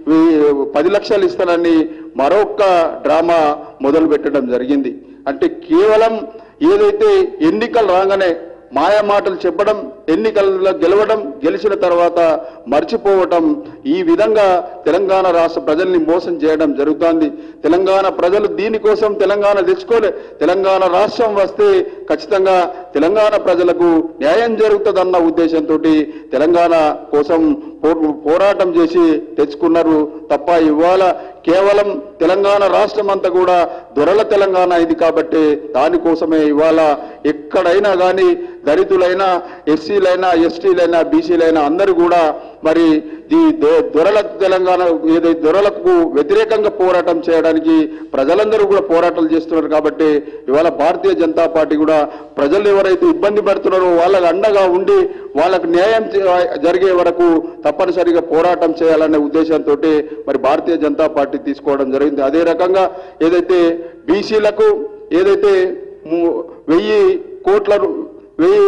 వీ- పది లక్షలు ఇస్తానని మరొక డ్రామా మొదలు పెట్టడం జరిగింది అంటే కేవలం ఏదైతే ఎన్నికలు రాగానే మాయా మాటలు చెప్పడం ఎన్నికల్లో గెలవడం గెలిచిన తర్వాత మర్చిపోవటం ఈ విధంగా తెలంగాణ రాష్ట్ర ప్రజల్ని మోసం చేయడం జరుగుతోంది తెలంగాణ ప్రజలు దీనికోసం తెలంగాణ తెచ్చుకోలే తెలంగాణ రాష్ట్రం వస్తే ఖచ్చితంగా తెలంగాణ ప్రజలకు న్యాయం జరుగుతుందన్న ఉద్దేశంతో తెలంగాణ కోసం పో- పోరాటం చేసి తెచ్చుకున్నారు తప్ప ఇవాళ కేవలం తెలంగాణ రాష్ట్రం అంతా కూడా దొరల తెలంగాణ ఇది కాబట్టి దానికోసమే ఇవాళ ఎక్కడైనా కానీ దళితులైనా ఎస్సీలైనా ఎస్టీలైనా బీసీలైనా అందరూ కూడా మరి ఈ దొ- దొరల తెలంగాణ ఏదైతే దొరలకు వ్యతిరేకంగా పోరాటం చేయడానికి ప్రజలందరూ కూడా పోరాటాలు చేస్తున్నారు కాబట్టి ఇవాళ భారతీయ జనతా పార్టీ కూడా ప్రజలు ఎవరైతే ఇబ్బంది పడుతున్నారో వాళ్ళకు అండగా ఉండి వాళ్ళకు న్యాయం చే- జరిగే వరకు తప్పనిసరిగా పోరాటం చేయాలనే ఉద్దేశంతో మరి భారతీయ జనతా పార్టీ తీసుకోవడం జరిగింది అదే రకంగా ఏదైతే బీసీలకు ఏదైతే ము- వెయ్యి కోట్ల రు- వెయ్యి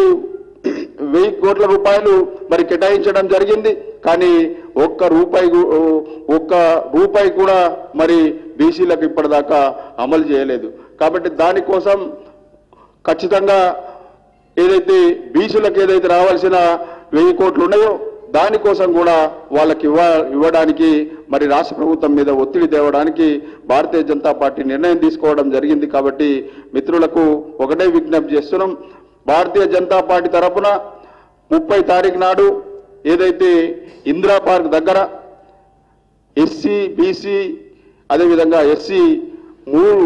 వెయ్యి కోట్ల రూపాయలు మరి కేటాయించడం జరిగింది కానీ ఒక్క రూపాయి గు- ఒక్క రూపాయి కూడా మరి బీసీలకు ఇప్పటిదాకా అమలు చేయలేదు కాబట్టి దానికోసం ఖచ్చితంగా ఏదైతే బీసీలకు ఏదైతే రావాల్సిన వెయ్యి కోట్లు ఉన్నాయో దానికోసం కూడా వాళ్ళకి ఇవ్వ ఇవ్వడానికి మరి రాష్ట్ర ప్రభుత్వం మీద ఒత్తిడి తేవడానికి భారతీయ జనతా పార్టీ నిర్ణయం తీసుకోవడం జరిగింది కాబట్టి మిత్రులకు ఒకటే విజ్ఞప్తి చేస్తున్నాం భారతీయ జనతా పార్టీ తరపున ముప్పై తారీఖు నాడు ఏదైతే ఇందిరా పార్క్ దగ్గర ఎస్సీ బీసీ అదేవిధంగా ఎస్సీ మూడు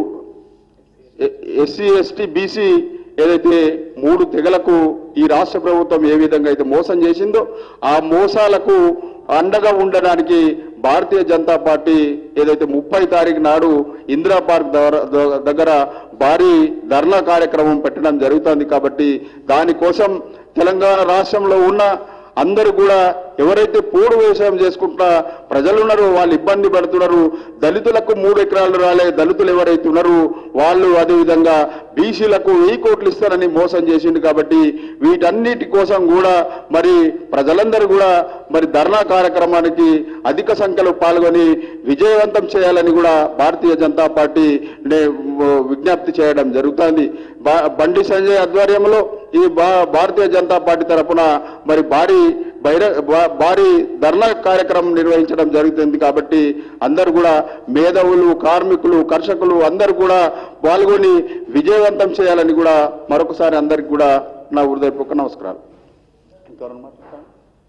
ఎస్సీ ఎస్టీ బీసీ ఏదైతే మూడు తెగలకు ఈ రాష్ట్ర ప్రభుత్వం ఏ విధంగా అయితే మోసం చేసిందో ఆ మోసాలకు అండగా ఉండడానికి భారతీయ జనతా పార్టీ ఏదైతే ముప్పై తారీఖు నాడు ఇందిరా పార్క్ దగ్గర- దగ్గర భారీ ధర్నా కార్యక్రమం పెట్టడం జరుగుతుంది కాబట్టి దానికోసం తెలంగాణ రాష్ట్రంలో ఉన్న అందరూ కూడా ఎవరైతే పోడు వ్యవసాయం చేసుకుంటా ప్రజలు ఉన్నారో వాళ్ళు ఇబ్బంది పడుతున్నారు దళితులకు మూడు ఎకరాలు రాలే దళితులు ఎవరైతే ఉన్నారో వాళ్ళు అదేవిధంగా బీసీలకు వెయ్యి కోట్లు ఇస్తారని మోసం చేసిండు కాబట్టి వీటన్నిటి కోసం కూడా మరి ప్రజలందరూ కూడా మరి ధర్నా కార్యక్రమానికి అధిక సంఖ్యలో పాల్గొని విజయవంతం చేయాలని కూడా భారతీయ జనతా పార్టీ నే- విజ్ఞప్తి చేయడం జరుగుతుంది బా- బండి సంజయ్ ఆధ్వర్యంలో ఈ భా- భారతీయ జనతా పార్టీ తరపున మరి భారీ బహిర భా- భారీ ధర్నా కార్యక్రమం నిర్వహించడం జరుగుతుంది కాబట్టి అందరూ కూడా మేధావులు కార్మికులు కర్షకులు అందరూ కూడా పాల్గొని విజయవంతం చేయాలని కూడా మరొకసారి అందరికి కూడా నా హృదయపూర్వక నమస్కారాలు ఇంకెవరన్నా మాట్లాడతారా?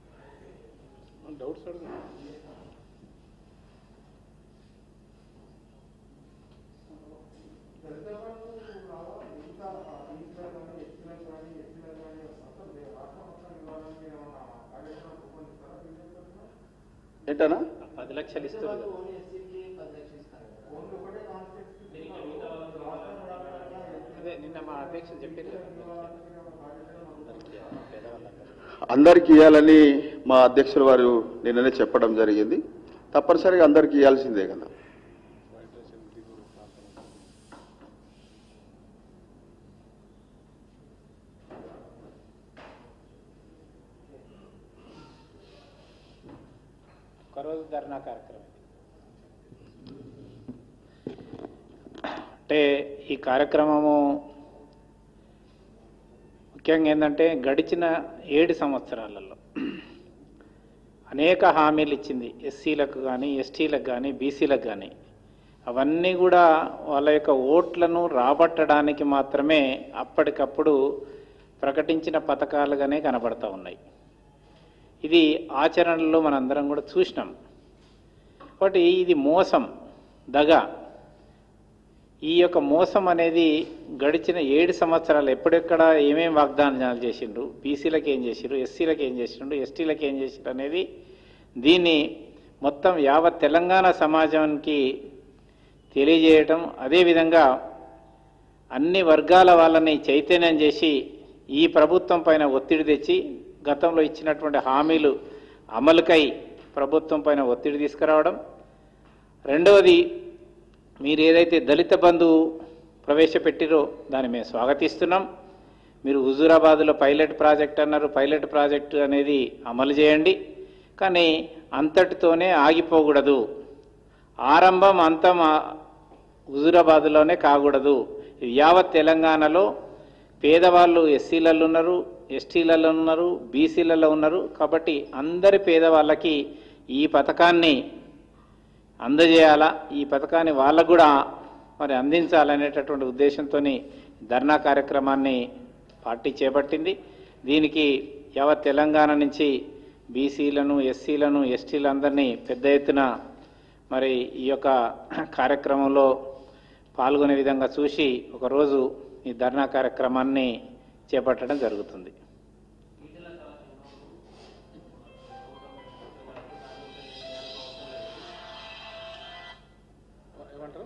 ఏంటనా పది లక్షలు ఇస్తారు కదా. అదే నిన్న మా అధ్యక్షులు చెప్పారు కదా అందరికీ, పేదవాళ్ళందరికీ. అందరికి ఇవ్వాలని మా అధ్యక్షుల వారు నిన్ననే చెప్పడం జరిగింది తప్పనిసరిగా అందరికి ఇవ్వాల్సిందే కదా ఒకరోజు ధర్నా కార్యక్రమం అంటే ఈ కార్యక్రమము ముఖ్యంగా ఏంటంటే గడిచిన ఏడు సంవత్సరాలలో అనేక హామీలు ఇచ్చింది ఎస్సీలకు కానీ ఎస్టీలకు కానీ బీసీలకు కానీ అవన్నీ కూడా వాళ్ళ యొక్క ఓట్లను రాబట్టడానికి మాత్రమే అప్పటికప్పుడు ప్రకటించిన పథకాలుగానే కనబడతా ఉన్నాయి ఇది ఆచరణలో మనందరం కూడా చూసినాం కాబట్టి ఇది మోసం దగ ఈ యొక్క మోసం అనేది గడిచిన ఏడు సంవత్సరాలు ఎప్పుడెక్కడ ఏమేం వాగ్దానాలు చేసిండ్రు బీసీలకు ఏం చేసిండ్రు ఎస్సీలకు ఏం చేసిండ్రు ఎస్టీలకు ఏం చేసిండ్రు అనేది దీన్ని మొత్తం యావత్ తెలంగాణ సమాజానికి తెలియజేయటం అదేవిధంగా అన్ని వర్గాల వాళ్ళని చైతన్యం చేసి ఈ ప్రభుత్వం పైన ఒత్తిడి తెచ్చి గతంలో ఇచ్చినటువంటి హామీలు అమలుకై ప్రభుత్వం పైన ఒత్తిడి తీసుకురావడం రెండవది మీరు ఏదైతే దళిత బంధు ప్రవేశపెట్టిరో దాన్ని మేము స్వాగతిస్తున్నాం మీరు హుజూరాబాద్లో పైలట్ ప్రాజెక్ట్ అన్నారు పైలట్ ప్రాజెక్టు అనేది అమలు చేయండి కానీ అంతటితోనే ఆగిపోకూడదు ఆరంభం అంతం ఆ- హుజూరాబాద్లోనే కాకూడదు ఇది యావత్ తెలంగాణలో పేదవాళ్ళు ఎస్సీలలో ఉన్నారు ఎస్టీలలో ఉన్నారు బీసీలలో ఉన్నారు కాబట్టి అందరి పేదవాళ్ళకి ఈ పథకాన్ని అందజేయాలా ఈ పథకాన్ని వాళ్ళకు కూడా మరి అందించాలనేటటువంటి ఉద్దేశంతో ధర్నా కార్యక్రమాన్ని పార్టీ చేపట్టింది దీనికి యావత్ తెలంగాణ నుంచి బీసీలను ఎస్సీలను ఎస్టీలందరినీ పెద్ద ఎత్తున మరి ఈ యొక్క కార్యక్రమంలో పాల్గొనే విధంగా చూసి ఒకరోజు ఈ ధర్నా కార్యక్రమాన్ని చేపట్టడం జరుగుతుంది ఏమంటారు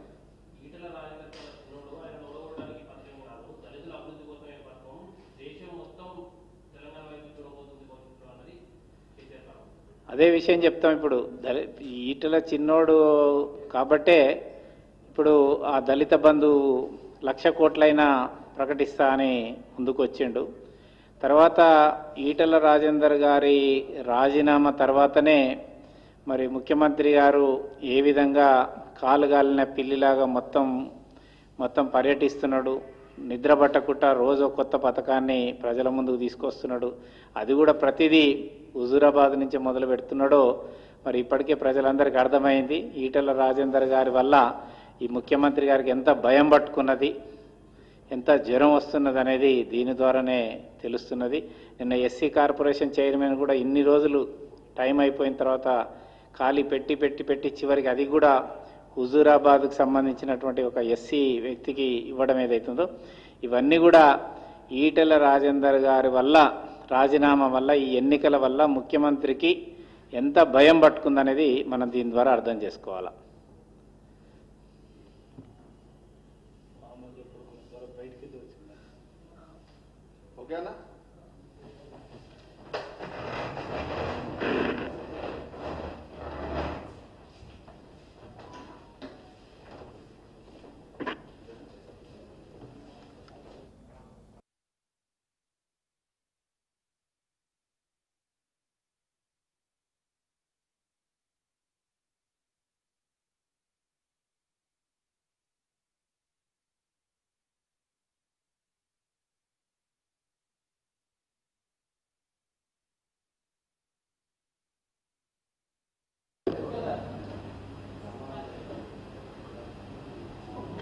అదే విషయం చెప్తాం ఇప్పుడు దళి ఈటల చిన్నోడు కాబట్టే ఇప్పుడు ఆ దళిత బంధు లక్ష కోట్లైనా ప్రకటిస్తా అని ముందుకు వచ్చిండు తర్వాత ఈటల రాజేందర్ గారి రాజీనామా తర్వాతనే మరి ముఖ్యమంత్రి గారు ఏ విధంగా కాలుగాలిన పిల్లిలాగా మొత్తం మొత్తం పర్యటిస్తున్నాడు నిద్ర పట్టకుండా రోజు ఒక కొత్త పథకాన్ని ప్రజల ముందుకు తీసుకొస్తున్నాడు అది కూడా ప్రతిదీ హుజూరాబాద్ నుంచి మొదలు పెడుతున్నాడో మరి ఇప్పటికే ప్రజలందరికీ అర్థమైంది ఈటల రాజేందర్ గారి వల్ల ఈ ముఖ్యమంత్రి గారికి ఎంత భయం పట్టుకున్నది ఎంత జ్వరం వస్తున్నది అనేది దీని ద్వారానే తెలుస్తున్నది నిన్న ఎస్సీ కార్పొరేషన్ చైర్మన్ కూడా ఇన్ని రోజులు టైం అయిపోయిన తర్వాత ఖాళీ పెట్టి పెట్టి పెట్టి చివరికి అది కూడా హుజూరాబాద్కు సంబంధించినటువంటి ఒక ఎస్సీ వ్యక్తికి ఇవ్వడం ఏదైతుందో ఇవన్నీ కూడా ఈటెల రాజేందర్ గారి వల్ల రాజీనామా వల్ల ఈ ఎన్నికల వల్ల ముఖ్యమంత్రికి ఎంత భయం పట్టుకుందనేది మనం దీని ద్వారా అర్థం చేసుకోవాలి ఓకేనా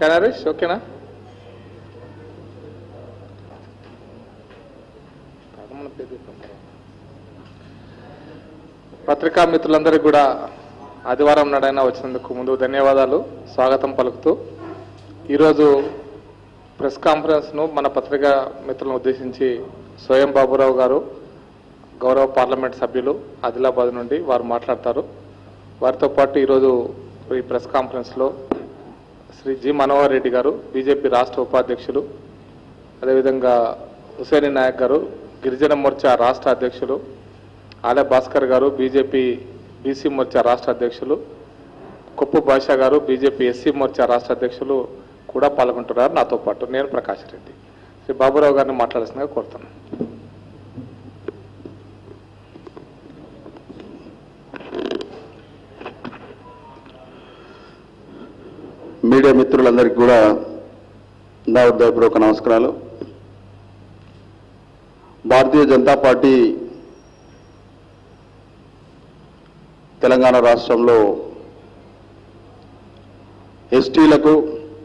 కెనరీష్ ఓకేనా పత్రికా మిత్రులందరికీ కూడా ఆదివారం నాడైనా వచ్చినందుకు ముందు ధన్యవాదాలు స్వాగతం పలుకుతూ ఈరోజు ప్రెస్ కాన్ఫరెన్స్ను మన పత్రికా మిత్రులను ఉద్దేశించి స్వయం బాబురావు గారు గౌరవ పార్లమెంట్ సభ్యులు ఆదిలాబాద్ నుండి వారు మాట్లాడతారు వారితో పాటు ఈరోజు ఈ ప్రెస్ కాన్ఫరెన్స్లో శ్రీ జి మనోహర్ రెడ్డి గారు బీజేపీ రాష్ట్ర ఉపాధ్యక్షులు అదేవిధంగా హుసేని నాయక్ గారు గిరిజన మోర్చా రాష్ట్ర అధ్యక్షులు ఆలయ భాస్కర్ గారు బీజేపీ బీసీ మోర్చా రాష్ట్ర అధ్యక్షులు కొప్పు భాషా గారు బీజేపీ ఎస్సీ మోర్చా రాష్ట్ర అధ్యక్షులు కూడా పాల్గొంటున్నారు నాతో పాటు నేను ప్రకాష్ రెడ్డి శ్రీ బాబురావు గారిని మాట్లాడాల్సిందిగా కోరుతున్నాను మీడియా మిత్రులందరికీ కూడా నా హృదయపూర్వక నమస్కారాలు భారతీయ జనతా పార్టీ తెలంగాణ రాష్ట్రంలో ఎస్టీలకు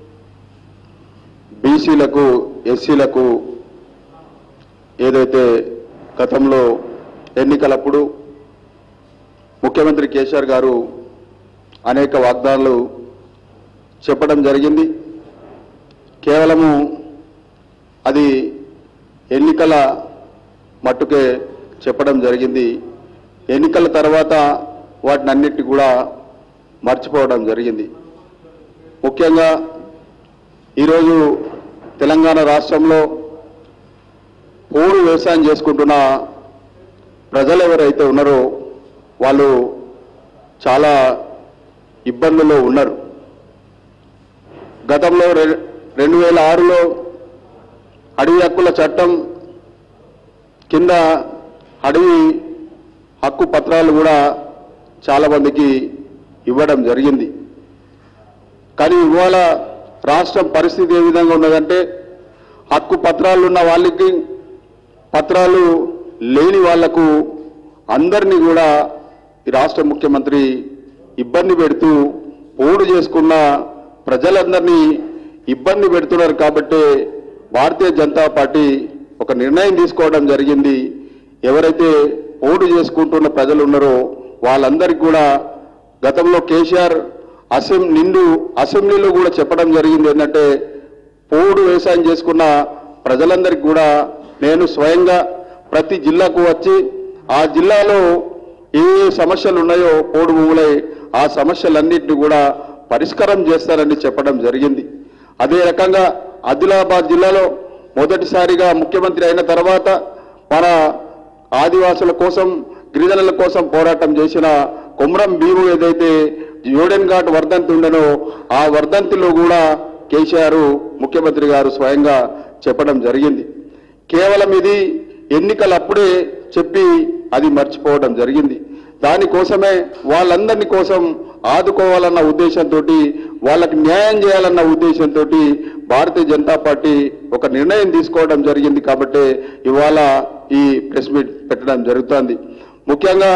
బీసీలకు ఎస్సీలకు ఏదైతే గతంలో ఎన్నికలప్పుడు ముఖ్యమంత్రి కేసీఆర్ గారు అనేక వాగ్దానాలు చెప్పడం జరిగింది కేవలము అది ఎన్నికల మట్టుకే చెప్పడం జరిగింది ఎన్నికల తర్వాత వాటిని అన్నిటి కూడా మర్చిపోవడం జరిగింది ముఖ్యంగా ఈరోజు తెలంగాణ రాష్ట్రంలో పోడు వ్యవసాయం చేసుకుంటున్న ప్రజలు ఎవరైతే ఉన్నారో వాళ్ళు చాలా ఇబ్బందుల్లో ఉన్నారు గతంలో రె- రెండు వేల ఆరులో అడవి హక్కుల చట్టం కింద అడవి హక్కు పత్రాలు కూడా చాలా మందికి ఇవ్వడం జరిగింది కానీ ఇవాళ రాష్ట్రం పరిస్థితి ఏ విధంగా ఉన్నదంటే హక్కు పత్రాలు ఉన్న వాళ్ళకి పత్రాలు లేని వాళ్లకు అందరినీ కూడా ఈ రాష్ట్ర ముఖ్యమంత్రి ఇబ్బంది పెడుతూ పోడు చేసుకున్న ప్రజలందరినీ ఇబ్బంది పెడుతున్నారు కాబట్టి భారతీయ జనతా పార్టీ ఒక నిర్ణయం తీసుకోవడం జరిగింది ఎవరైతే పోడు చేసుకుంటున్న ప్రజలు ఉన్నారో వాళ్ళందరికీ కూడా గతంలో కేసీఆర్ అసెం నిండు అసెంబ్లీలో కూడా చెప్పడం జరిగింది ఏంటంటే పోడు వ్యవసాయం చేసుకున్న ప్రజలందరికీ కూడా నేను స్వయంగా ప్రతి జిల్లాకు వచ్చి ఆ జిల్లాలో ఏ ఏ సమస్యలు ఉన్నాయో పోడు భూములై ఆ సమస్యలన్నింటినీ కూడా పరిష్కారం చేస్తారని చెప్పడం జరిగింది అదే రకంగా ఆదిలాబాద్ జిల్లాలో మొదటిసారిగా ముఖ్యమంత్రి అయిన తర్వాత మన ఆదివాసుల కోసం గిరిజనుల కోసం పోరాటం చేసిన కొమ్రం భీము ఏదైతే జోడెన్ ఘాట్ వర్ధంతి ఉండనో ఆ వర్ధంతిలో కూడా కేసీఆర్ ముఖ్యమంత్రి గారు స్వయంగా చెప్పడం జరిగింది కేవలం ఇది ఎన్నికలు అప్పుడే చెప్పి అది మర్చిపోవడం జరిగింది దానికోసమే వాళ్ళందరినీ కోసం ఆదుకోవాలన్న ఉద్దేశంతో వాళ్ళకి న్యాయం చేయాలన్న ఉద్దేశంతో భారతీయ జనతా పార్టీ ఒక నిర్ణయం తీసుకోవడం జరిగింది కాబట్టి ఇవాళ ఈ ప్రెస్ మీట్ పెట్టడం జరుగుతోంది ముఖ్యంగా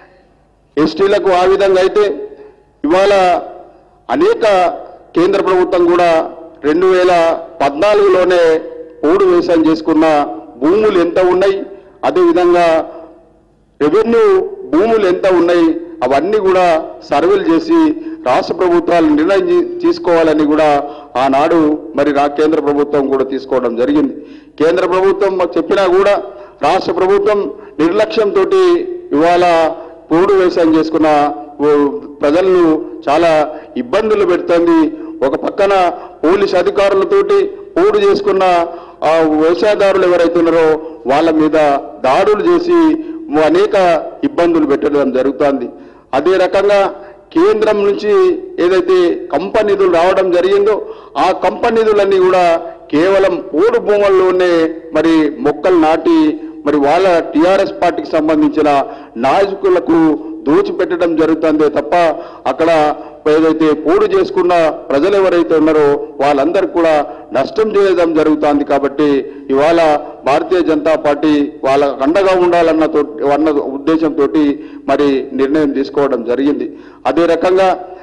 ఎస్టీలకు ఆ విధంగా అయితే ఇవాళ అనేక కేంద్ర ప్రభుత్వం కూడా రెండు వేల పద్నాలుగులోనే పోడు వ్యవసాయం చేసుకున్న భూములు ఎంత ఉన్నాయి అదేవిధంగా రెవెన్యూ భూములు ఎంత ఉన్నాయి అవన్నీ కూడా సర్వేలు చేసి రాష్ట్ర ప్రభుత్వాలు నిర్ణయం తీ- తీసుకోవాలని కూడా ఆనాడు మరి రా కేంద్ర ప్రభుత్వం కూడా తీసుకోవడం జరిగింది కేంద్ర ప్రభుత్వం మాకు చెప్పినా కూడా రాష్ట్ర ప్రభుత్వం నిర్లక్ష్యంతో ఇవాళ పోడు వ్యవసాయం చేసుకున్న ఓ ప్రజలను చాలా ఇబ్బందులు పెడుతుంది ఒక పక్కన పోలీస్ అధికారులతోటి పోడు చేసుకున్న ఆ వ్యవసాయదారులు ఎవరైతే ఉన్నారో వాళ్ళ మీద దాడులు చేసి అనేక ఇబ్బందులు పెట్టడం జరుగుతోంది అదే రకంగా కేంద్రం నుంచి ఏదైతే కంపెనీ నిధులు రావడం జరిగిందో ఆ కంపెనీ నిధులన్నీ కూడా కేవలం పోడు భూముల్లోనే మరి మొక్కలు నాటి మరి వాళ్ళ టిఆర్ఎస్ పార్టీకి సంబంధించిన నాయకులకు దోచిపెట్టడం జరుగుతుందే తప్ప అక్కడ ఏదైతే పోడు చేసుకున్న ప్రజలు ఎవరైతే ఉన్నారో వాళ్ళందరికీ కూడా నష్టం చేయడం జరుగుతోంది కాబట్టి ఇవాళ భారతీయ జనతా పార్టీ వాళ్ళ అండగా ఉండాలన్న తో- అన్న ఉద్దేశంతో మరి నిర్ణయం తీసుకోవడం జరిగింది అదే రకంగా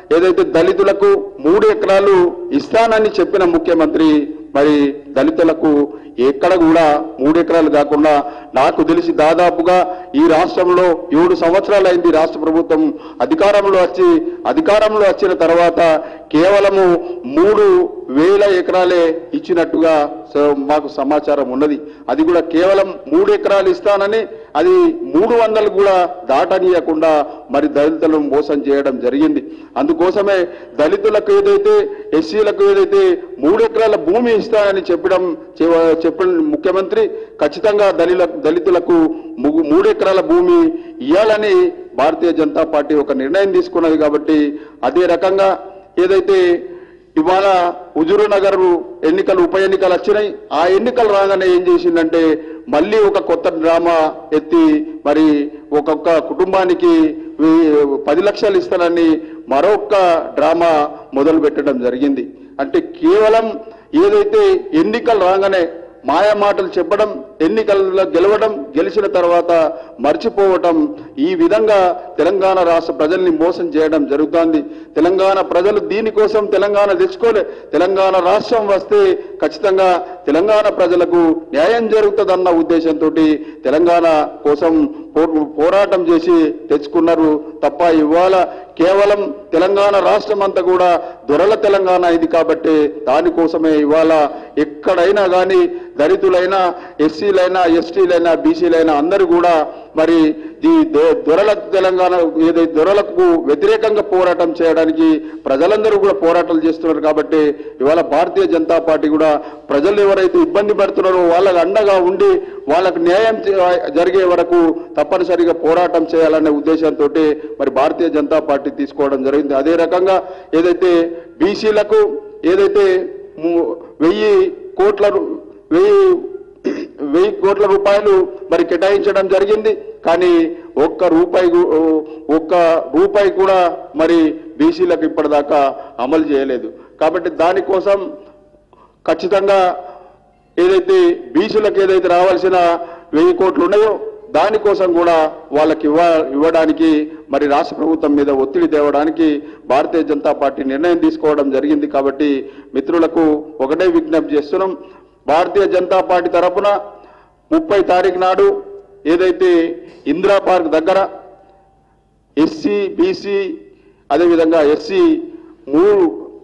ఏదైతే దళితులకు మూడు ఎకరాలు ఇస్తానని చెప్పిన ముఖ్యమంత్రి మరి దళితులకు ఎక్కడ కూడా మూడు ఎకరాలు కాకుండా నాకు తెలిసి దాదాపుగా ఈ రాష్ట్రంలో ఏడు సంవత్సరాలైంది రాష్ట్ర ప్రభుత్వం అధికారంలో వచ్చి అధికారంలో వచ్చిన తర్వాత కేవలము మూడు వేల ఎకరాలే ఇచ్చినట్టుగా స- మాకు సమాచారం ఉన్నది అది కూడా కేవలం మూడు ఎకరాలు ఇస్తానని అది మూడు వందలు కూడా దాటనీయకుండా మరి దళితులను మోసం చేయడం జరిగింది అందుకోసమే దళితులకు ఏదైతే ఎస్సీలకు ఏదైతే మూడు ఎకరాల భూమి ఇస్తానని చెప్పడం చెవ- చెప్పిన ముఖ్యమంత్రి ఖచ్చితంగా దళిల దళితులకు ము- మూడు ఎకరాల భూమి ఇవ్వాలని భారతీయ జనతా పార్టీ ఒక నిర్ణయం తీసుకున్నది కాబట్టి అదే రకంగా ఏదైతే ఇవాళ హుజూరు నగర్ ఎన్నికలు ఉప ఎన్నికలు వచ్చినాయి ఆ ఎన్నికలు రాగానే ఏం చేసిందంటే మళ్ళీ ఒక కొత్త డ్రామా ఎత్తి మరి ఒక్కొక్క కుటుంబానికి వీ- పది లక్షలు ఇస్తానని మరొక డ్రామా మొదలు పెట్టడం జరిగింది అంటే కేవలం ఏదైతే ఎన్నికలు రాగానే మాయా మాటలు చెప్పడం ఎన్నికల్లో గెలవడం గెలిచిన తర్వాత మర్చిపోవటం ఈ విధంగా తెలంగాణ రాష్ట్ర ప్రజల్ని మోసం చేయడం జరుగుతోంది తెలంగాణ ప్రజలు దీనికోసం తెలంగాణ తెచ్చుకోలే తెలంగాణ రాష్ట్రం వస్తే ఖచ్చితంగా తెలంగాణ ప్రజలకు న్యాయం జరుగుతుందన్న ఉద్దేశంతో తెలంగాణ కోసం పో- పోరాటం చేసి తెచ్చుకున్నారు తప్ప ఇవాళ కేవలం తెలంగాణ రాష్ట్రం అంతా కూడా దొరల తెలంగాణ ఇది కాబట్టి దానికోసమే ఇవాళ ఎక్కడైనా కానీ దళితులైనా ఎస్సీలైనా ఎస్టీలైనా బీసీలైనా అందరూ కూడా మరి ఈ దొ- దొరల తెలంగాణ ఏదైతే దొరలకు వ్యతిరేకంగా పోరాటం చేయడానికి ప్రజలందరూ కూడా పోరాటాలు చేస్తున్నారు కాబట్టి ఇవాళ భారతీయ జనతా పార్టీ కూడా ప్రజలు ఎవరైతే ఇబ్బంది పడుతున్నారో వాళ్ళకు అండగా ఉండి వాళ్ళకు న్యాయం చే- జరిగే వరకు తప్పనిసరిగా పోరాటం చేయాలనే ఉద్దేశంతో మరి భారతీయ జనతా పార్టీ తీసుకోవడం జరిగింది అదే రకంగా ఏదైతే బీసీలకు ఏదైతే ము- వెయ్యి కోట్ల రు- వెయ్యి వెయ్యి కోట్ల రూపాయలు మరి కేటాయించడం జరిగింది కానీ ఒక్క రూపాయి గు- ఒక్క రూపాయి కూడా మరి బీసీలకు ఇప్పటిదాకా అమలు చేయలేదు కాబట్టి దానికోసం ఖచ్చితంగా ఏదైతే బీసీలకు ఏదైతే రావాల్సిన వెయ్యి కోట్లు ఉన్నాయో దానికోసం కూడా వాళ్ళకి ఇవ్వ ఇవ్వడానికి మరి రాష్ట్ర ప్రభుత్వం మీద ఒత్తిడి తేవడానికి భారతీయ జనతా పార్టీ నిర్ణయం తీసుకోవడం జరిగింది కాబట్టి మిత్రులకు ఒకటే విజ్ఞప్తి చేస్తున్నాం భారతీయ జనతా పార్టీ తరపున ముప్పై తారీఖు నాడు ఏదైతే ఇందిరా పార్క్ దగ్గర ఎస్సీ బీసీ అదేవిధంగా ఎస్సీ మూడు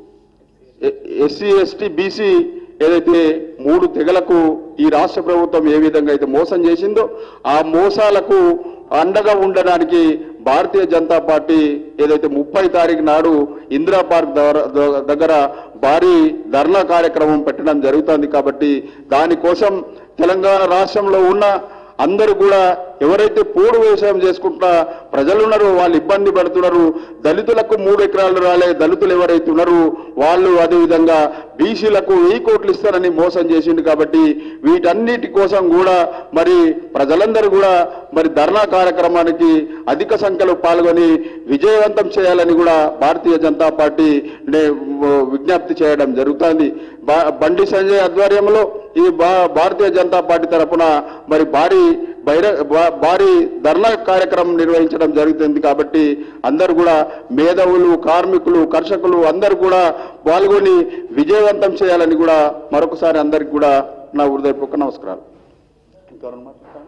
ఎస్సీ ఎస్టీ బీసీ ఏదైతే మూడు తెగలకు ఈ రాష్ట్ర ప్రభుత్వం ఏ విధంగా అయితే మోసం చేసిందో ఆ మోసాలకు అండగా ఉండడానికి భారతీయ జనతా పార్టీ ఏదైతే ముప్పై తారీఖు నాడు ఇందిరా పార్క్ దగ్గర- దగ్గర భారీ ధర్నా కార్యక్రమం పెట్టడం జరుగుతుంది కాబట్టి దానికోసం తెలంగాణ రాష్ట్రంలో ఉన్న అందరూ కూడా ఎవరైతే పోడు వ్యవసాయం చేసుకుంటా ప్రజలు ఉన్నారో వాళ్ళు ఇబ్బంది పడుతున్నారు దళితులకు మూడు ఎకరాలు రాలే దళితులు ఎవరైతే ఉన్నారో వాళ్ళు అదేవిధంగా బీసీలకు వెయ్యి కోట్లు ఇస్తారని మోసం చేసిండు కాబట్టి వీటన్నిటి కోసం కూడా మరి ప్రజలందరూ కూడా మరి ధర్నా కార్యక్రమానికి అధిక సంఖ్యలో పాల్గొని విజయవంతం చేయాలని కూడా భారతీయ జనతా పార్టీ నే- విజ్ఞప్తి చేయడం జరుగుతుంది బా- బండి సంజయ్ ఆధ్వర్యంలో ఈ భా- భారతీయ జనతా పార్టీ తరపున మరి భారీ బహిర భా- భారీ ధర్నా కార్యక్రమం నిర్వహించడం జరుగుతుంది కాబట్టి అందరూ కూడా మేధావులు కార్మికులు కర్షకులు అందరూ కూడా పాల్గొని విజయవంతం చేయాలని కూడా మరొకసారి అందరికి కూడా నా హృదయపూర్వక నమస్కారాలు ఇంకెవరైనా మాట్లాడతారా?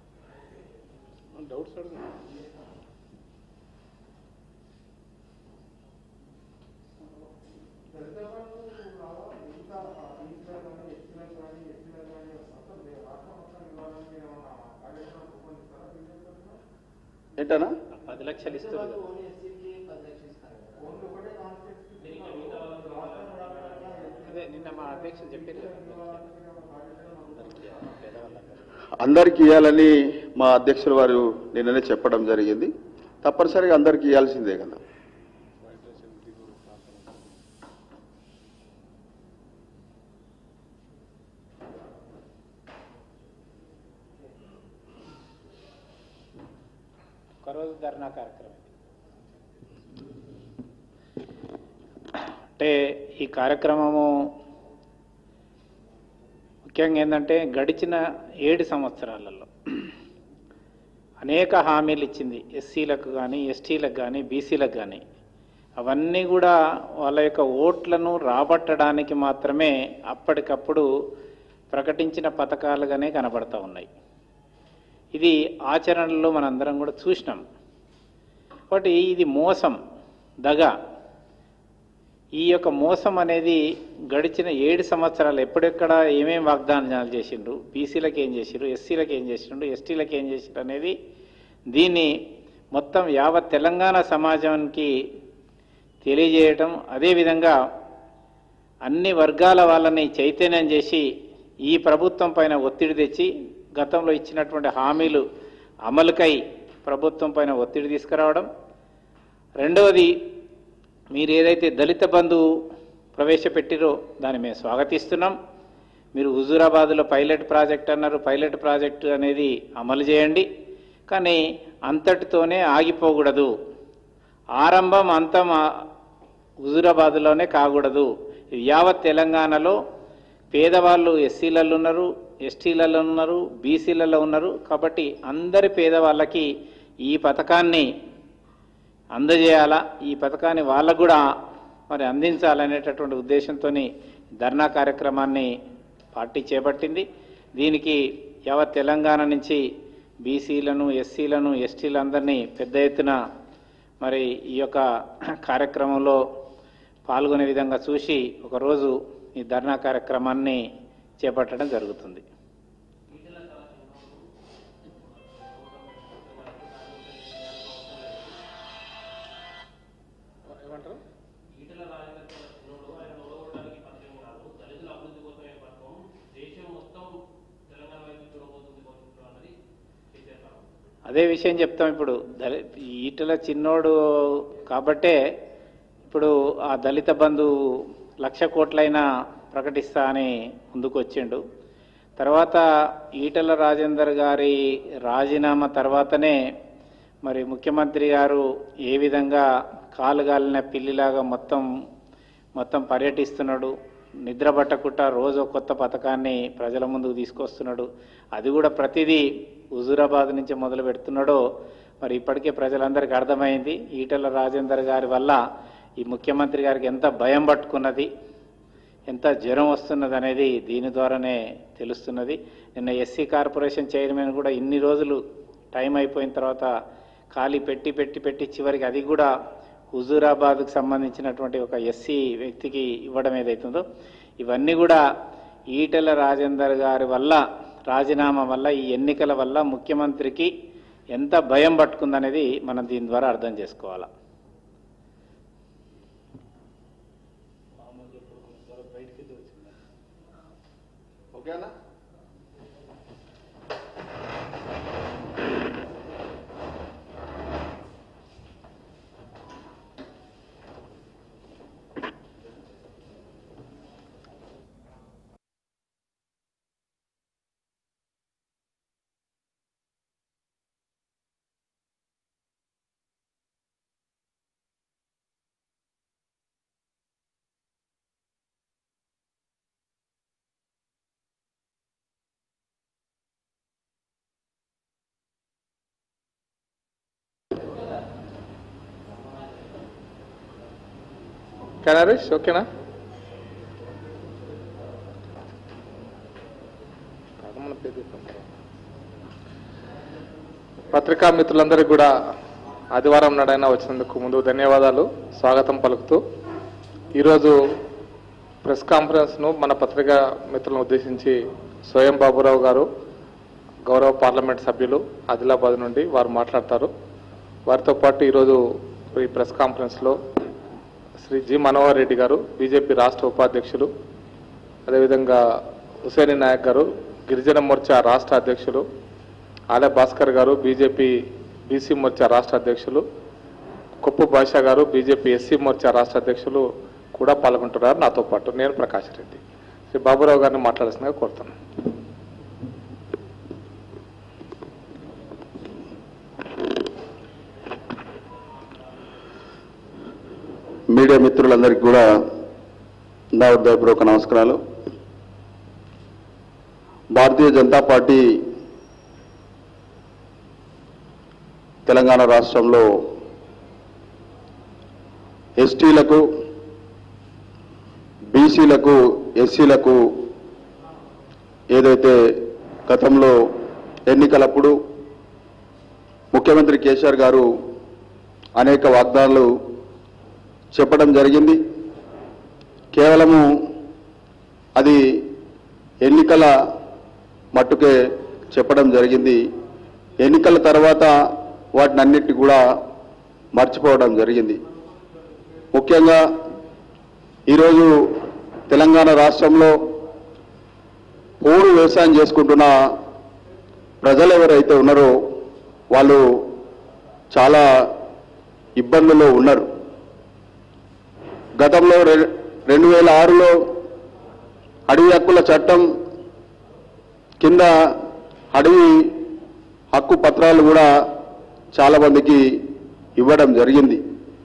ఏంటనా పది లక్షలు ఇస్తుంది కదా. అదే నిన్న మా అధ్యక్షులు చెప్పారు కదా అందరికీ, పేదవాళ్ళందరికీ. అందరికి ఇవ్వాలని మా అధ్యక్షుల వారు నిన్ననే చెప్పడం జరిగింది తప్పనిసరిగా అందరికి ఇవ్వాల్సిందే కదా ఒకరోజు ధర్నా కార్యక్రమం ఇది. అంటే ఈ కార్యక్రమము ముఖ్యంగా ఏంటంటే గడిచిన ఏడు సంవత్సరాలలో అనేక హామీలు ఇచ్చింది ఎస్సీలకు కానీ ఎస్టీలకు కానీ బీసీలకు కానీ అవన్నీ కూడా వాళ్ళ యొక్క ఓట్లను రాబట్టడానికి మాత్రమే అప్పటికప్పుడు ప్రకటించిన పథకాలుగానే కనబడతా ఉన్నాయి ఇది ఆచరణలో మనందరం కూడా చూసినాం కాబట్టి ఇది మోసం దగ ఈ యొక్క మోసం అనేది గడిచిన ఏడు సంవత్సరాలు ఎప్పుడెక్కడ ఏమేం వాగ్దానాలు చేసిండ్రు బీసీలకు ఏం చేసిండ్రు ఎస్సీలకు ఏం చేసిండ్రు ఎస్టీలకు ఏం చేసిండ్రు అనేది దీన్ని మొత్తం యావత్ తెలంగాణ సమాజానికి తెలియజేయటం అదేవిధంగా అన్ని వర్గాల వాళ్ళని చైతన్యం చేసి ఈ ప్రభుత్వం పైన ఒత్తిడి తెచ్చి గతంలో ఇచ్చినటువంటి హామీలు అమలుకై ప్రభుత్వం పైన ఒత్తిడి తీసుకురావడం రెండవది మీరు ఏదైతే దళిత బంధు ప్రవేశపెట్టిరో దాన్ని మేము స్వాగతిస్తున్నాం మీరు హుజూరాబాద్లో పైలట్ ప్రాజెక్ట్ అన్నారు పైలట్ ప్రాజెక్టు అనేది అమలు చేయండి కానీ అంతటితోనే ఆగిపోకూడదు ఆరంభం అంతం ఆ హుజూరాబాద్లోనే కాకూడదు ఇది యావత్ తెలంగాణలో పేదవాళ్ళు ఎస్సీలలో ఉన్నారు ఎస్టీలలో ఉన్నారు బీసీలలో ఉన్నారు కాబట్టి అందరి పేదవాళ్ళకి ఈ పథకాన్ని అందజేయాలా ఈ పథకాన్ని వాళ్ళకు కూడా మరి అందించాలనేటటువంటి ఉద్దేశంతో ధర్నా కార్యక్రమాన్ని పార్టీ చేపట్టింది దీనికి యావత్ తెలంగాణ నుంచి బీసీలను ఎస్సీలను ఎస్టీలందరినీ పెద్ద ఎత్తున మరి ఈ యొక్క కార్యక్రమంలో పాల్గొనే విధంగా చూసి ఒకరోజు ఈ ధర్నా కార్యక్రమాన్ని చేపట్టడం జరుగుతుంది ఏమంటారు అదే విషయం చెప్తాం ఇప్పుడు దళి ఈటల చిన్నోడు కాబట్టే ఇప్పుడు ఆ దళిత బంధు లక్ష కోట్లైనా ప్రకటిస్తా అని ముందుకు వచ్చిండు తర్వాత ఈటల రాజేందర్ గారి రాజీనామా తర్వాతనే మరి ముఖ్యమంత్రి గారు ఏ విధంగా కాలుగాలిన పిల్లిలాగా మొత్తం మొత్తం పర్యటిస్తున్నాడు నిద్ర పట్టకుండా రోజు ఒక కొత్త పథకాన్ని ప్రజల ముందుకు తీసుకొస్తున్నాడు అది కూడా ప్రతిదీ హుజూరాబాద్ నుంచి మొదలు పెడుతున్నాడో మరి ఇప్పటికే ప్రజలందరికీ అర్థమైంది ఈటల రాజేందర్ గారి వల్ల ఈ ముఖ్యమంత్రి గారికి ఎంత భయం పట్టుకున్నది ఎంత జ్వరం వస్తున్నది అనేది దీని ద్వారానే తెలుస్తున్నది నిన్న ఎస్సీ కార్పొరేషన్ చైర్మన్ కూడా ఇన్ని రోజులు టైం అయిపోయిన తర్వాత ఖాళీ పెట్టి పెట్టి పెట్టి చివరికి అది కూడా హుజూరాబాద్కు సంబంధించినటువంటి ఒక ఎస్సీ వ్యక్తికి ఇవ్వడం ఏదైతుందో ఇవన్నీ కూడా ఈటెల రాజేందర్ గారి వల్ల రాజీనామా వల్ల ఈ ఎన్నికల వల్ల ముఖ్యమంత్రికి ఎంత భయం పట్టుకుందనేది మనం దీని ద్వారా అర్థం చేసుకోవాలి ఓకేనా ఓకేనా హరీష్ ఓకేనా పత్రికా మిత్రులందరికీ కూడా ఆదివారం నాడైనా వచ్చినందుకు ముందు ధన్యవాదాలు స్వాగతం పలుకుతూ ఈరోజు ప్రెస్ కాన్ఫరెన్స్ను మన పత్రికా మిత్రులను ఉద్దేశించి స్వయం బాబురావు గారు గౌరవ పార్లమెంట్ సభ్యులు ఆదిలాబాద్ నుండి వారు మాట్లాడతారు వారితో పాటు ఈరోజు ఈ ప్రెస్ కాన్ఫరెన్స్లో శ్రీ జి మనోహర్ రెడ్డి గారు బీజేపీ రాష్ట్ర ఉపాధ్యక్షులు అదేవిధంగా హుసేని నాయక్ గారు గిరిజన మోర్చా రాష్ట్ర అధ్యక్షులు ఆలయ భాస్కర్ గారు బీజేపీ బీసీ మోర్చా రాష్ట్ర అధ్యక్షులు కొప్పు భాషా గారు బీజేపీ ఎస్సీ మోర్చా రాష్ట్ర అధ్యక్షులు కూడా పాల్గొంటున్నారు నాతో పాటు నేను ప్రకాష్ రెడ్డి శ్రీ బాబురావు గారిని మాట్లాడాల్సిందిగా కోరుతున్నాను మీడియా మిత్రులందరికీ కూడా నా హృదయపూర్వక నమస్కారాలు భారతీయ జనతా పార్టీ తెలంగాణ రాష్ట్రంలో ఎస్టీలకు బీసీలకు ఎస్సీలకు ఏదైతే గతంలో ఎన్నికలప్పుడు ముఖ్యమంత్రి కేసీఆర్ గారు అనేక వాగ్దానాలు చెప్పడం జరిగింది కేవలము అది ఎన్నికల మట్టుకే చెప్పడం జరిగింది ఎన్నికల తర్వాత వాటిని అన్నిటి కూడా మర్చిపోవడం జరిగింది ముఖ్యంగా ఈరోజు తెలంగాణ రాష్ట్రంలో పోడు వ్యవసాయం చేసుకుంటున్న ప్రజలు ఎవరైతే ఉన్నారో వాళ్ళు చాలా ఇబ్బందుల్లో ఉన్నారు గతంలో రె- రెండు వేల ఆరులో అడవి హక్కుల చట్టం కింద అడవి హక్కు పత్రాలు కూడా చాలా మందికి ఇవ్వడం జరిగింది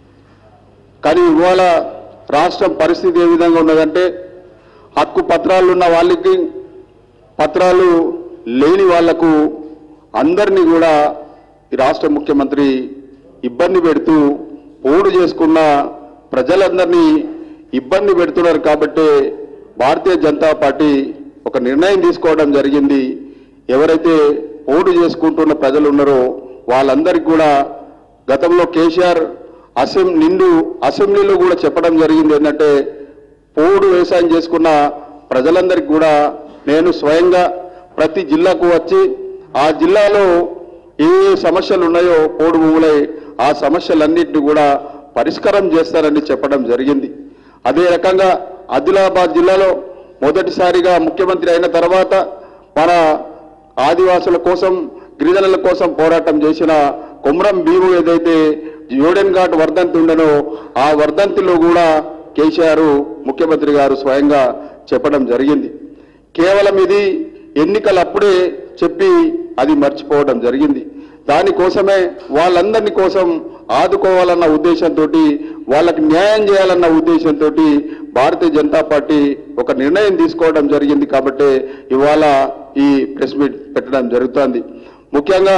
కానీ ఇవాళ రాష్ట్రం పరిస్థితి ఏ విధంగా ఉన్నదంటే హక్కు పత్రాలు ఉన్న వాళ్ళకి పత్రాలు లేని వాళ్లకు అందరినీ కూడా ఈ రాష్ట్ర ముఖ్యమంత్రి ఇబ్బంది పెడుతూ పోడు చేసుకున్న ప్రజలందరినీ ఇబ్బంది పెడుతున్నారు కాబట్టి భారతీయ జనతా పార్టీ ఒక నిర్ణయం తీసుకోవడం జరిగింది ఎవరైతే పోడు చేసుకుంటున్న ప్రజలు ఉన్నారో వాళ్ళందరికీ కూడా గతంలో కేసీఆర్ అసెంబ్లీ నిండు అసెంబ్లీలో కూడా చెప్పడం జరిగింది ఏంటంటే పోడు వ్యవసాయం చేసుకున్న ప్రజలందరికీ కూడా నేను స్వయంగా ప్రతి జిల్లాకు వచ్చి ఆ జిల్లాలో ఏ ఏ సమస్యలు ఉన్నాయో పోడు భూములై ఆ సమస్యలన్నింటినీ కూడా పరిష్కారం చేస్తారని చెప్పడం జరిగింది అదే రకంగా ఆదిలాబాద్ జిల్లాలో మొదటిసారిగా ముఖ్యమంత్రి అయిన తర్వాత మన ఆదివాసుల కోసం గిరిజనుల కోసం పోరాటం చేసిన కొమరం భీము ఏదైతే యోడెన్ ఘాట్ వర్ధంతి ఉండనో ఆ వర్ధంతిలో కూడా కేసీఆర్ ముఖ్యమంత్రి గారు స్వయంగా చెప్పడం జరిగింది కేవలం ఇది ఎన్నికలప్పుడే చెప్పి అది మర్చిపోవడం జరిగింది దానికోసమే వాళ్ళందరినీ కోసం ఆదుకోవాలన్న ఉద్దేశంతో వాళ్ళకి న్యాయం చేయాలన్న ఉద్దేశంతో భారతీయ జనతా పార్టీ ఒక నిర్ణయం తీసుకోవడం జరిగింది కాబట్టి ఇవాళ ఈ ప్రెస్ మీట్ పెట్టడం జరుగుతోంది ముఖ్యంగా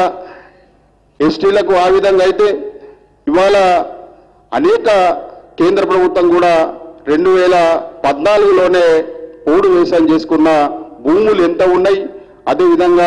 ఎస్టీలకు ఆ విధంగా అయితే ఇవాళ అనేక కేంద్ర ప్రభుత్వం కూడా రెండు వేల పద్నాలుగులోనే పోడు వ్యవసాయం చేసుకున్న భూములు ఎంత ఉన్నాయి అదేవిధంగా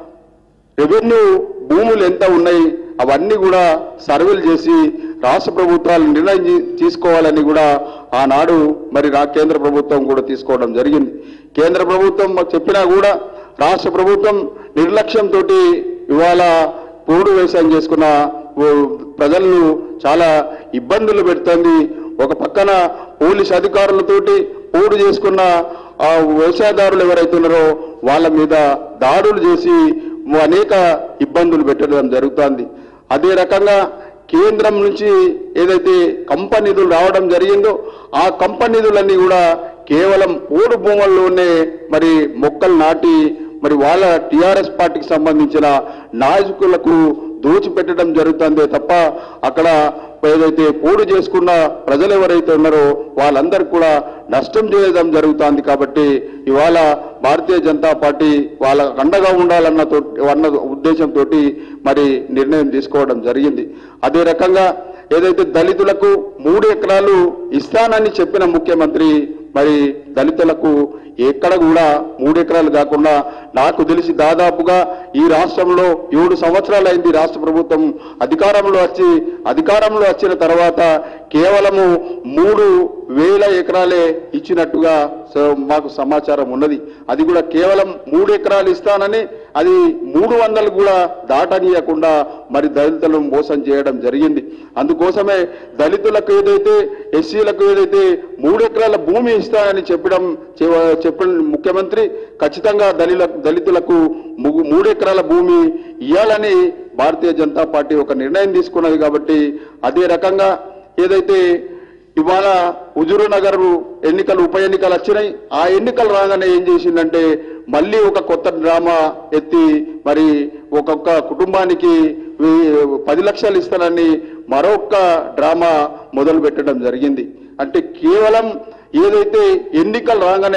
రెవెన్యూ భూములు ఎంత ఉన్నాయి అవన్నీ కూడా సర్వేలు చేసి రాష్ట్ర ప్రభుత్వాలు నిర్ణయం తీ- తీసుకోవాలని కూడా ఆనాడు మరి రా కేంద్ర ప్రభుత్వం కూడా తీసుకోవడం జరిగింది కేంద్ర ప్రభుత్వం మాకు చెప్పినా కూడా రాష్ట్ర ప్రభుత్వం నిర్లక్ష్యంతో ఇవాళ పోడు వ్యవసాయం చేసుకున్న ఓ ప్రజలను చాలా ఇబ్బందులు పెడుతోంది ఒక పక్కన పోలీస్ అధికారులతోటి పోడు చేసుకున్న ఆ వ్యవసాయదారులు ఎవరైతే ఉన్నారో వాళ్ళ మీద దాడులు చేసి అనేక ఇబ్బందులు పెట్టడం జరుగుతోంది అదే రకంగా కేంద్రం నుంచి ఏదైతే కంపెనీ నిధులు రావడం జరిగిందో ఆ కంపెనీ నిధులన్నీ కూడా కేవలం పోడు భూముల్లోనే మరి మొక్కలు నాటి మరి వాళ్ళ టిఆర్ఎస్ పార్టీకి సంబంధించిన నాయకులకు దోచిపెట్టడం జరుగుతుందే తప్ప అక్కడ ఏదైతే పోడు చేసుకున్న ప్రజలు ఎవరైతే ఉన్నారో వాళ్ళందరికీ కూడా నష్టం చేయడం జరుగుతుంది కాబట్టి ఇవాళ భారతీయ జనతా పార్టీ వాళ్ళ అండగా ఉండాలన్న తో అన్న ఉద్దేశంతో మరి నిర్ణయం తీసుకోవడం జరిగింది అదే రకంగా ఏదైతే దళితులకు మూడు ఎకరాలు ఇస్తానని చెప్పిన ముఖ్యమంత్రి మరి దళితులకు ఎక్కడ కూడా మూడు ఎకరాలు కాకుండా నాకు తెలిసి దాదాపుగా ఈ రాష్ట్రంలో ఏడు సంవత్సరాలు అయింది రాష్ట్ర ప్రభుత్వం అధికారంలో వచ్చి అధికారంలో వచ్చిన తర్వాత కేవలము మూడు వేల ఎకరాలే ఇచ్చినట్టుగా స- మాకు సమాచారం ఉన్నది అది కూడా కేవలం మూడు ఎకరాలు ఇస్తానని అది మూడు వందలు కూడా దాటనీయకుండా మరి దళితులను మోసం చేయడం జరిగింది అందుకోసమే దళితులకు ఏదైతే ఎస్సీలకు ఏదైతే మూడు ఎకరాల భూమి ఇస్తానని చెప్పడం చెవ- చెప్పిన ముఖ్యమంత్రి ఖచ్చితంగా దళిల దళితులకు ము- మూడు ఎకరాల భూమి ఇవ్వాలని భారతీయ జనతా పార్టీ ఒక నిర్ణయం తీసుకున్నది కాబట్టి అదే రకంగా ఏదైతే ఇవాళ హుజూరు నగర్ ఎన్నికలు ఉప ఎన్నికలు వచ్చినాయి ఆ ఎన్నికలు రాగానే ఏం చేసిందంటే మళ్ళీ ఒక కొత్త డ్రామా ఎత్తి మరి ఒక్కొక్క కుటుంబానికి వీ- పది లక్షలు ఇస్తానని మరొక డ్రామా మొదలు పెట్టడం జరిగింది అంటే కేవలం ఏదైతే ఎన్నికలు రాగానే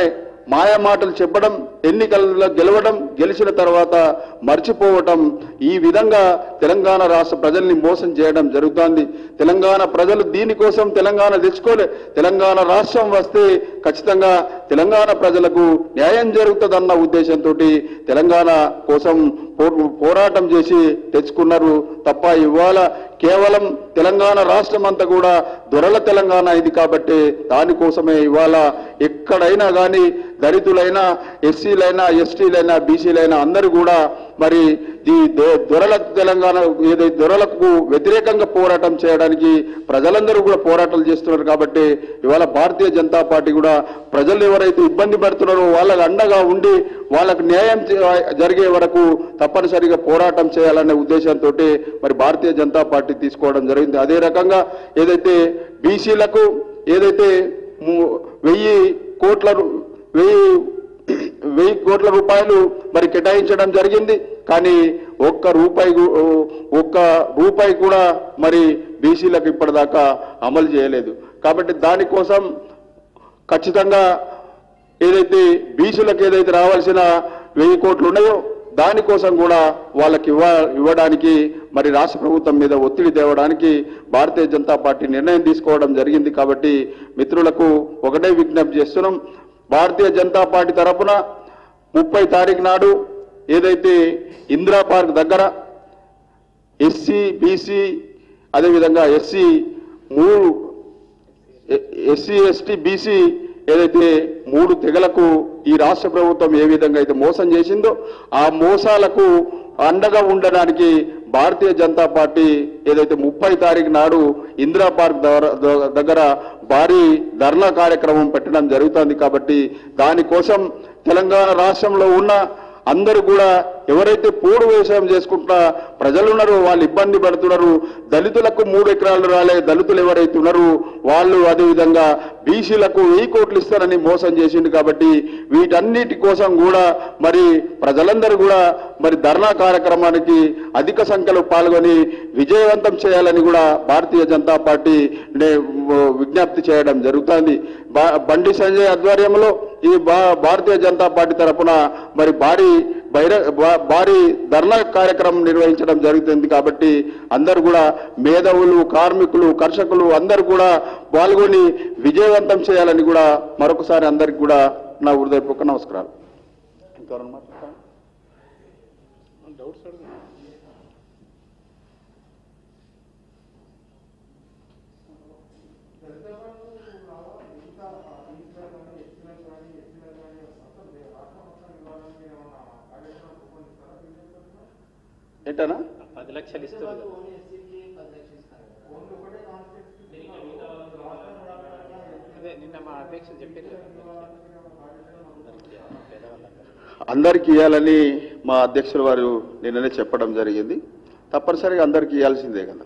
మాయ మాటలు చెప్పడం ఎన్నికల్లో గెలవడం గెలిచిన తర్వాత మర్చిపోవటం ఈ విధంగా తెలంగాణ రాష్ట్ర ప్రజల్ని మోసం చేయడం జరుగుతోంది తెలంగాణ ప్రజలు దీనికోసం తెలంగాణ తెచ్చుకోలే తెలంగాణ రాష్ట్రం వస్తే ఖచ్చితంగా తెలంగాణ ప్రజలకు న్యాయం జరుగుతుందన్న ఉద్దేశంతో తెలంగాణ కోసం పో- పోరాటం చేసి తెచ్చుకున్నారు తప్ప ఇవాళ కేవలం తెలంగాణ రాష్ట్రం అంతా కూడా దొరల తెలంగాణ ఇది కాబట్టి దానికోసమే ఇవాళ ఎక్కడైనా కానీ దళితులైనా ఎస్సీలైనా ఎస్టీలైనా బీసీలైనా అందరూ కూడా మరి ఈ దొ- దొరల తెలంగాణ ఏదైతే దొరలకు వ్యతిరేకంగా పోరాటం చేయడానికి ప్రజలందరూ కూడా పోరాటాలు చేస్తున్నారు కాబట్టి ఇవాళ భారతీయ జనతా పార్టీ కూడా ప్రజలు ఎవరైతే ఇబ్బంది పడుతున్నారో వాళ్ళకు అండగా ఉండి వాళ్ళకు న్యాయం చే- జరిగే వరకు తప్పనిసరిగా పోరాటం చేయాలనే ఉద్దేశంతో మరి భారతీయ జనతా పార్టీ తీసుకోవడం జరిగింది అదే రకంగా ఏదైతే బీసీలకు ఏదైతే ము- వెయ్యి కోట్ల రు- వెయ్యి వెయ్యి కోట్ల రూపాయలు మరి కేటాయించడం జరిగింది కానీ ఒక్క రూపాయి గు- ఒక్క రూపాయి కూడా మరి బీసీలకు ఇప్పటిదాకా అమలు చేయలేదు కాబట్టి దానికోసం ఖచ్చితంగా ఏదైతే బీసీలకు ఏదైతే రావాల్సిన వెయ్యి కోట్లు ఉన్నాయో దానికోసం కూడా వాళ్ళకి ఇవ్వ ఇవ్వడానికి మరి రాష్ట్ర ప్రభుత్వం మీద ఒత్తిడి తేవడానికి భారతీయ జనతా పార్టీ నిర్ణయం తీసుకోవడం జరిగింది కాబట్టి మిత్రులకు ఒకటే విజ్ఞప్తి చేస్తున్నాం భారతీయ జనతా పార్టీ తరపున ముప్పై తారీఖు నాడు ఏదైతే ఇందిరా పార్క్ దగ్గర ఎస్సీ బీసీ అదేవిధంగా ఎస్సీ మూడు ఎస్సీ ఎస్టీ బీసీ ఏదైతే మూడు తెగలకు ఈ రాష్ట్ర ప్రభుత్వం ఏ విధంగా అయితే మోసం చేసిందో ఆ మోసాలకు అండగా ఉండడానికి భారతీయ జనతా పార్టీ ఏదైతే ముప్పై తారీఖు నాడు ఇందిరా పార్క్ దగ్గర- దగ్గర భారీ ధర్నా కార్యక్రమం పెట్టడం జరుగుతుంది కాబట్టి దానికోసం తెలంగాణ రాష్ట్రంలో ఉన్న అందరూ కూడా ఎవరైతే పోడు వ్యవసాయం చేసుకుంటా ప్రజలు ఉన్నారో వాళ్ళు ఇబ్బంది పడుతున్నారు దళితులకు మూడు ఎకరాలు రాలే దళితులు ఎవరైతే ఉన్నారో వాళ్ళు అదేవిధంగా బీసీలకు వెయ్యి కోట్లు ఇస్తారని మోసం చేసిండు కాబట్టి వీటన్నిటి కోసం కూడా మరి ప్రజలందరూ కూడా మరి ధర్నా కార్యక్రమానికి అధిక సంఖ్యలో పాల్గొని విజయవంతం చేయాలని కూడా భారతీయ జనతా పార్టీ నే- విజ్ఞప్తి చేయడం జరుగుతుంది బా- బండి సంజయ్ ఆధ్వర్యంలో ఈ భా- భారతీయ జనతా పార్టీ తరపున మరి భారీ బహిర భా- భారీ ధర్నా కార్యక్రమం నిర్వహించడం జరుగుతుంది కాబట్టి అందరూ కూడా మేధావులు కార్మికులు కర్షకులు అందరూ కూడా పాల్గొని విజయవంతం చేయాలని కూడా మరొకసారి అందరికి కూడా నా హృదయపూర్వక నమస్కారాలు ఇంకెవరన్నా మాట్లాడతారా? ఏంటనా పది లక్షలు ఇస్తున్నారు అదే నిన్న మా అధ్యక్షులు చెప్పారు కదా అందరికీ, పేదవాళ్ళందరికీ. అందరికీ ఇవ్వాలని మా అధ్యక్షుల వారు నిన్ననే చెప్పడం జరిగింది తప్పనిసరిగా అందరికీ ఇవ్వాల్సిందే కదా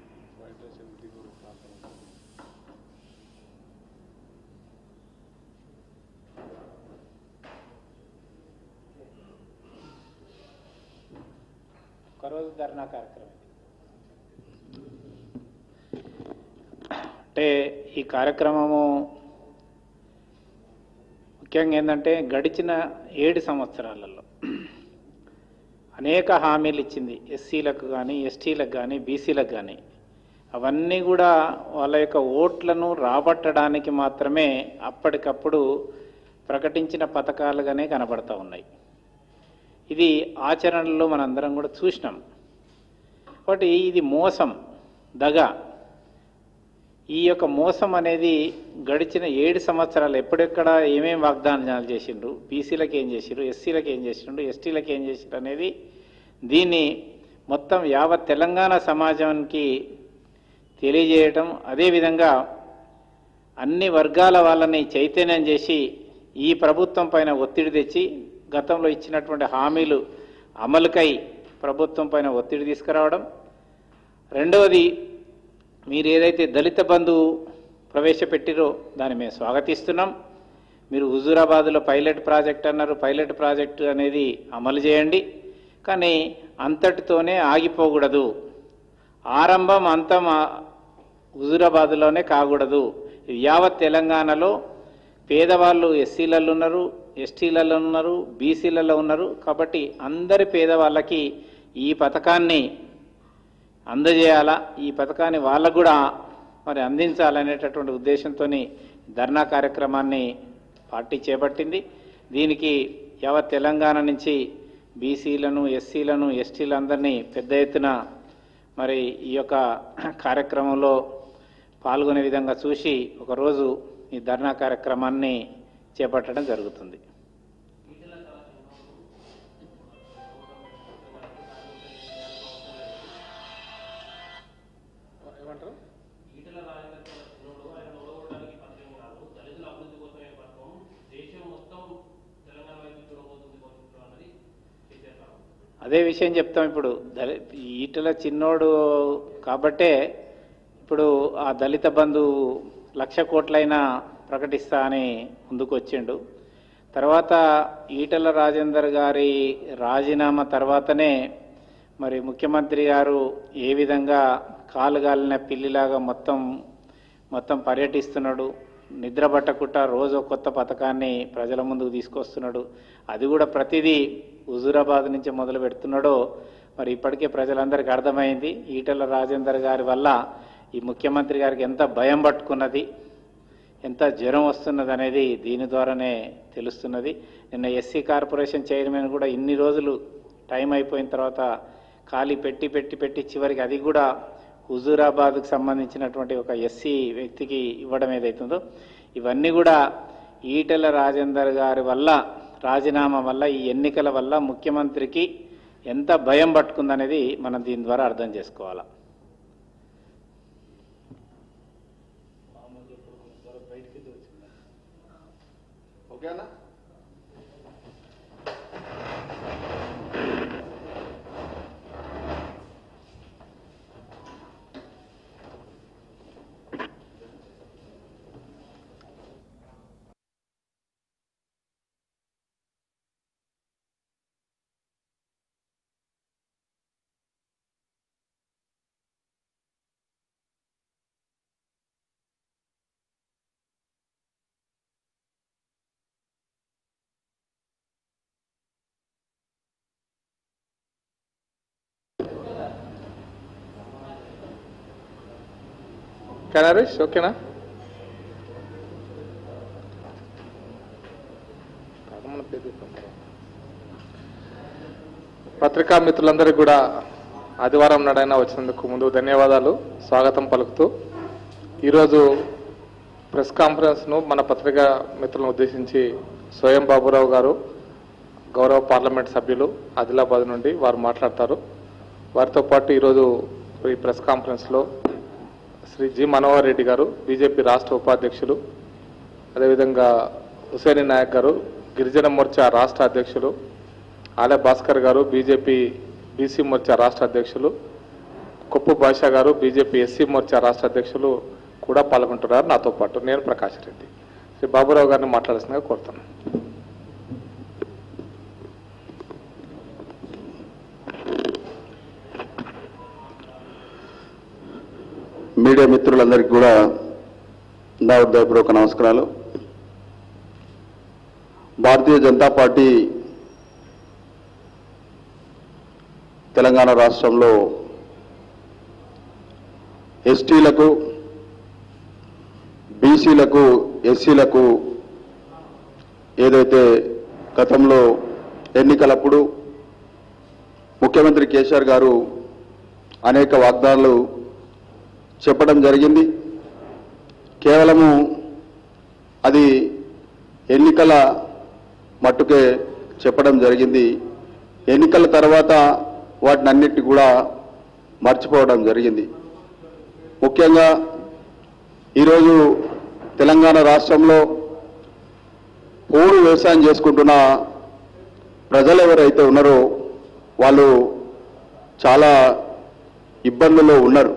ఒకరోజు ధర్నా కార్యక్రమం ఇది. అంటే ఈ కార్యక్రమము ముఖ్యంగా ఏంటంటే గడిచిన ఏడు సంవత్సరాలలో అనేక హామీలు ఇచ్చింది ఎస్సీలకు కానీ ఎస్టీలకు కానీ బీసీలకు కానీ అవన్నీ కూడా వాళ్ళ యొక్క ఓట్లను రాబట్టడానికి మాత్రమే అప్పటికప్పుడు ప్రకటించిన పథకాలుగానే కనబడతా ఉన్నాయి ఇది ఆచరణలో మనందరం కూడా చూసినాం కాబట్టి ఇది మోసం దగ ఈ యొక్క మోసం అనేది గడిచిన ఏడు సంవత్సరాలు ఎప్పుడెక్కడ ఏమేం వాగ్దానాలు చేసిండ్రు బీసీలకు ఏం చేసిండ్రు ఎస్సీలకు ఏం చేసిండ్రు ఎస్టీలకు ఏం చేసిండ్రు అనేది దీన్ని మొత్తం యావత్ తెలంగాణ సమాజానికి తెలియజేయటం అదేవిధంగా అన్ని వర్గాల వాళ్ళని చైతన్యం చేసి ఈ ప్రభుత్వం పైన ఒత్తిడి తెచ్చి గతంలో ఇచ్చినటువంటి హామీలు అమలుకై ప్రభుత్వం పైన ఒత్తిడి తీసుకురావడం రెండవది మీరు ఏదైతే దళిత బంధు ప్రవేశపెట్టిరో దాన్ని మేము స్వాగతిస్తున్నాం మీరు హుజూరాబాద్లో పైలట్ ప్రాజెక్ట్ అన్నారు పైలట్ ప్రాజెక్ట్ అనేది అమలు చేయండి కానీ అంతటితోనే ఆగిపోకూడదు ఆరంభం అంతం ఆ- హుజూరాబాద్లోనే కాకూడదు ఇది యావత్ తెలంగాణలో పేదవాళ్ళు ఎస్సీలలో ఉన్నారు ఎస్టీలలో ఉన్నారు బీసీలలో ఉన్నారు కాబట్టి అందరి పేదవాళ్ళకి ఈ పథకాన్ని అందజేయాలా ఈ పథకాన్ని వాళ్ళకు కూడా మరి అందించాలనేటటువంటి ఉద్దేశంతో ధర్నా కార్యక్రమాన్ని పార్టీ చేపట్టింది దీనికి యావత్ తెలంగాణ నుంచి బీసీలను ఎస్సీలను ఎస్టీలందరినీ పెద్ద ఎత్తున మరి ఈ యొక్క కార్యక్రమంలో పాల్గొనే విధంగా చూసి ఒకరోజు ఈ ధర్నా కార్యక్రమాన్ని చేపట్టడం జరుగుతుంది ఏమంటారు అదే విషయం చెప్తాం ఇప్పుడు దళి ఈటల చిన్నోడు కాబట్టే ఇప్పుడు ఆ దళిత బంధు లక్ష కోట్లైనా ప్రకటిస్తా అని ముందుకు వచ్చిండు తర్వాత ఈటల రాజేందర్ గారి రాజీనామా తర్వాతనే మరి ముఖ్యమంత్రి గారు ఏ విధంగా కాలుగాలిన పిల్లిలాగా మొత్తం మొత్తం పర్యటిస్తున్నాడు నిద్ర పట్టకుండా రోజు ఒక కొత్త పథకాన్ని ప్రజల ముందుకు తీసుకొస్తున్నాడు అది కూడా ప్రతిదీ హుజూరాబాద్ నుంచి మొదలు పెడుతున్నాడో మరి ఇప్పటికే ప్రజలందరికీ అర్థమైంది ఈటల రాజేందర్ గారి వల్ల ఈ ముఖ్యమంత్రి గారికి ఎంత భయం పట్టుకున్నది ఎంత జ్వరం వస్తున్నది అనేది దీని ద్వారానే తెలుస్తున్నది నిన్న ఎస్సీ కార్పొరేషన్ చైర్మన్ కూడా ఇన్ని రోజులు టైం అయిపోయిన తర్వాత ఖాళీ పెట్టి పెట్టి పెట్టి చివరికి అది కూడా హుజూరాబాద్కు సంబంధించినటువంటి ఒక ఎస్సీ వ్యక్తికి ఇవ్వడం ఏదైతుందో ఇవన్నీ కూడా ఈటెల రాజేందర్ గారి వల్ల రాజీనామా వల్ల ఈ ఎన్నికల వల్ల ముఖ్యమంత్రికి ఎంత భయం పట్టుకుందనేది మనం దీని ద్వారా అర్థం చేసుకోవాలి ఓకేనా కెనరీష్ ఓకేనా పత్రికా మిత్రులందరికీ కూడా ఆదివారం నాడైనా వచ్చినందుకు ముందు ధన్యవాదాలు స్వాగతం పలుకుతూ ఈరోజు ప్రెస్ కాన్ఫరెన్స్ను మన పత్రికా మిత్రులను ఉద్దేశించి స్వయం బాబురావు గారు గౌరవ పార్లమెంట్ సభ్యులు ఆదిలాబాద్ నుండి వారు మాట్లాడతారు వారితో పాటు ఈరోజు ఈ ప్రెస్ కాన్ఫరెన్స్లో శ్రీ జి మనోహర్ రెడ్డి గారు బీజేపీ రాష్ట్ర ఉపాధ్యక్షులు అదేవిధంగా హుసేని నాయక్ గారు గిరిజన మోర్చా రాష్ట్ర అధ్యక్షులు ఆలయ భాస్కర్ గారు బీజేపీ బీసీ మోర్చా రాష్ట్ర అధ్యక్షులు కొప్పు భాషా గారు బీజేపీ ఎస్సీ మోర్చా రాష్ట్ర అధ్యక్షులు కూడా పాల్గొంటున్నారు నాతో పాటు నేను ప్రకాష్ రెడ్డి శ్రీ బాబురావు గారిని మాట్లాడాల్సిందిగా కోరుతున్నాను మీడియా మిత్రులందరికీ కూడా నా హృదయపూర్వక నమస్కారాలు భారతీయ జనతా పార్టీ తెలంగాణ రాష్ట్రంలో ఎస్టీలకు బీసీలకు ఎస్సీలకు ఏదైతే గతంలో ఎన్నికలప్పుడు ముఖ్యమంత్రి కేసీఆర్ గారు అనేక వాగ్దానాలు చెప్పడం జరిగింది కేవలము అది ఎన్నికల మట్టుకే చెప్పడం జరిగింది ఎన్నికల తర్వాత వాటిని అన్నిటి కూడా మర్చిపోవడం జరిగింది ముఖ్యంగా ఈరోజు తెలంగాణ రాష్ట్రంలో పోడు వ్యవసాయం చేసుకుంటున్న ప్రజలు ఎవరైతే ఉన్నారో వాళ్ళు చాలా ఇబ్బందుల్లో ఉన్నారు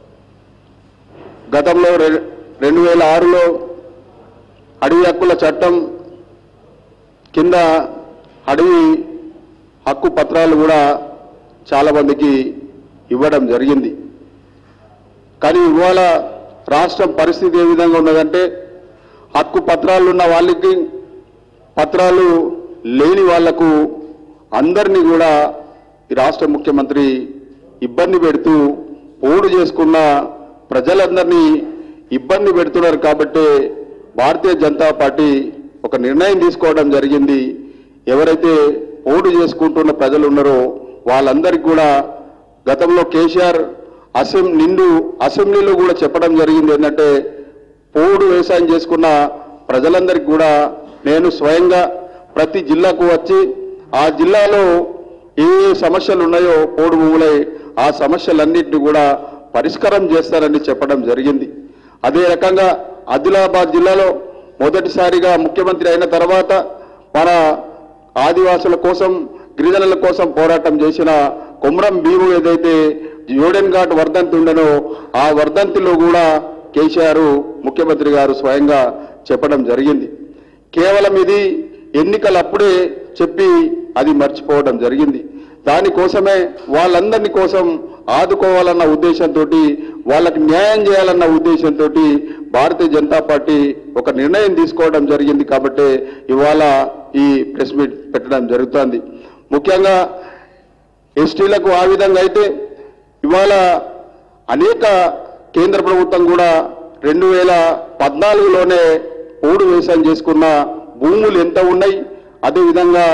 గతంలో రె- రెండు వేల ఆరులో అడవి హక్కుల చట్టం కింద అడవి హక్కు పత్రాలు కూడా చాలా మందికి ఇవ్వడం జరిగింది కానీ ఇవాళ రాష్ట్రం పరిస్థితి ఏ విధంగా ఉన్నదంటే హక్కు పత్రాలు ఉన్న వాళ్ళకి పత్రాలు లేని వాళ్లకు అందరినీ కూడా ఈ రాష్ట్ర ముఖ్యమంత్రి ఇబ్బంది పెడుతూ పోడు చేసుకున్న ప్రజలందరినీ ఇబ్బంది పెడుతున్నారు కాబట్టి భారతీయ జనతా పార్టీ ఒక నిర్ణయం తీసుకోవడం జరిగింది ఎవరైతే పోడు చేసుకుంటున్న ప్రజలు ఉన్నారో వాళ్ళందరికీ కూడా గతంలో కేసీఆర్ అసెం నిండు అసెంబ్లీలో కూడా చెప్పడం జరిగింది ఏంటంటే పోడు వ్యవసాయం చేసుకున్న ప్రజలందరికీ కూడా నేను స్వయంగా ప్రతి జిల్లాకు వచ్చి ఆ జిల్లాలో ఏ ఏ సమస్యలు ఉన్నాయో పోడు భూములై ఆ సమస్యలన్నింటినీ కూడా పరిష్కారం చేస్తారని చెప్పడం జరిగింది అదే రకంగా ఆదిలాబాద్ జిల్లాలో మొదటిసారిగా ముఖ్యమంత్రి అయిన తర్వాత మన ఆదివాసుల కోసం గిరిజనుల కోసం పోరాటం చేసిన కొమరం భీము ఏదైతే యోడెన్ ఘాట్ వర్ధంతి ఉండనో ఆ వర్ధంతిలో కూడా కేసీఆర్ ముఖ్యమంత్రి గారు స్వయంగా చెప్పడం జరిగింది కేవలం ఇది ఎన్నికలు అప్పుడే చెప్పి అది మర్చిపోవడం జరిగింది దానికోసమే వాళ్ళందరినీ కోసం ఆదుకోవాలన్న ఉద్దేశంతో వాళ్ళకి న్యాయం చేయాలన్న ఉద్దేశంతో భారతీయ జనతా పార్టీ ఒక నిర్ణయం తీసుకోవడం జరిగింది కాబట్టి ఇవాళ ఈ ప్రెస్ మీట్ పెట్టడం జరుగుతోంది ముఖ్యంగా ఎస్టీలకు ఆ విధంగా అయితే ఇవాళ అనేక కేంద్ర ప్రభుత్వం కూడా రెండు వేల పద్నాలుగులోనే పోడు వ్యవసాయం చేసుకున్న భూములు ఎంత ఉన్నాయి అదేవిధంగా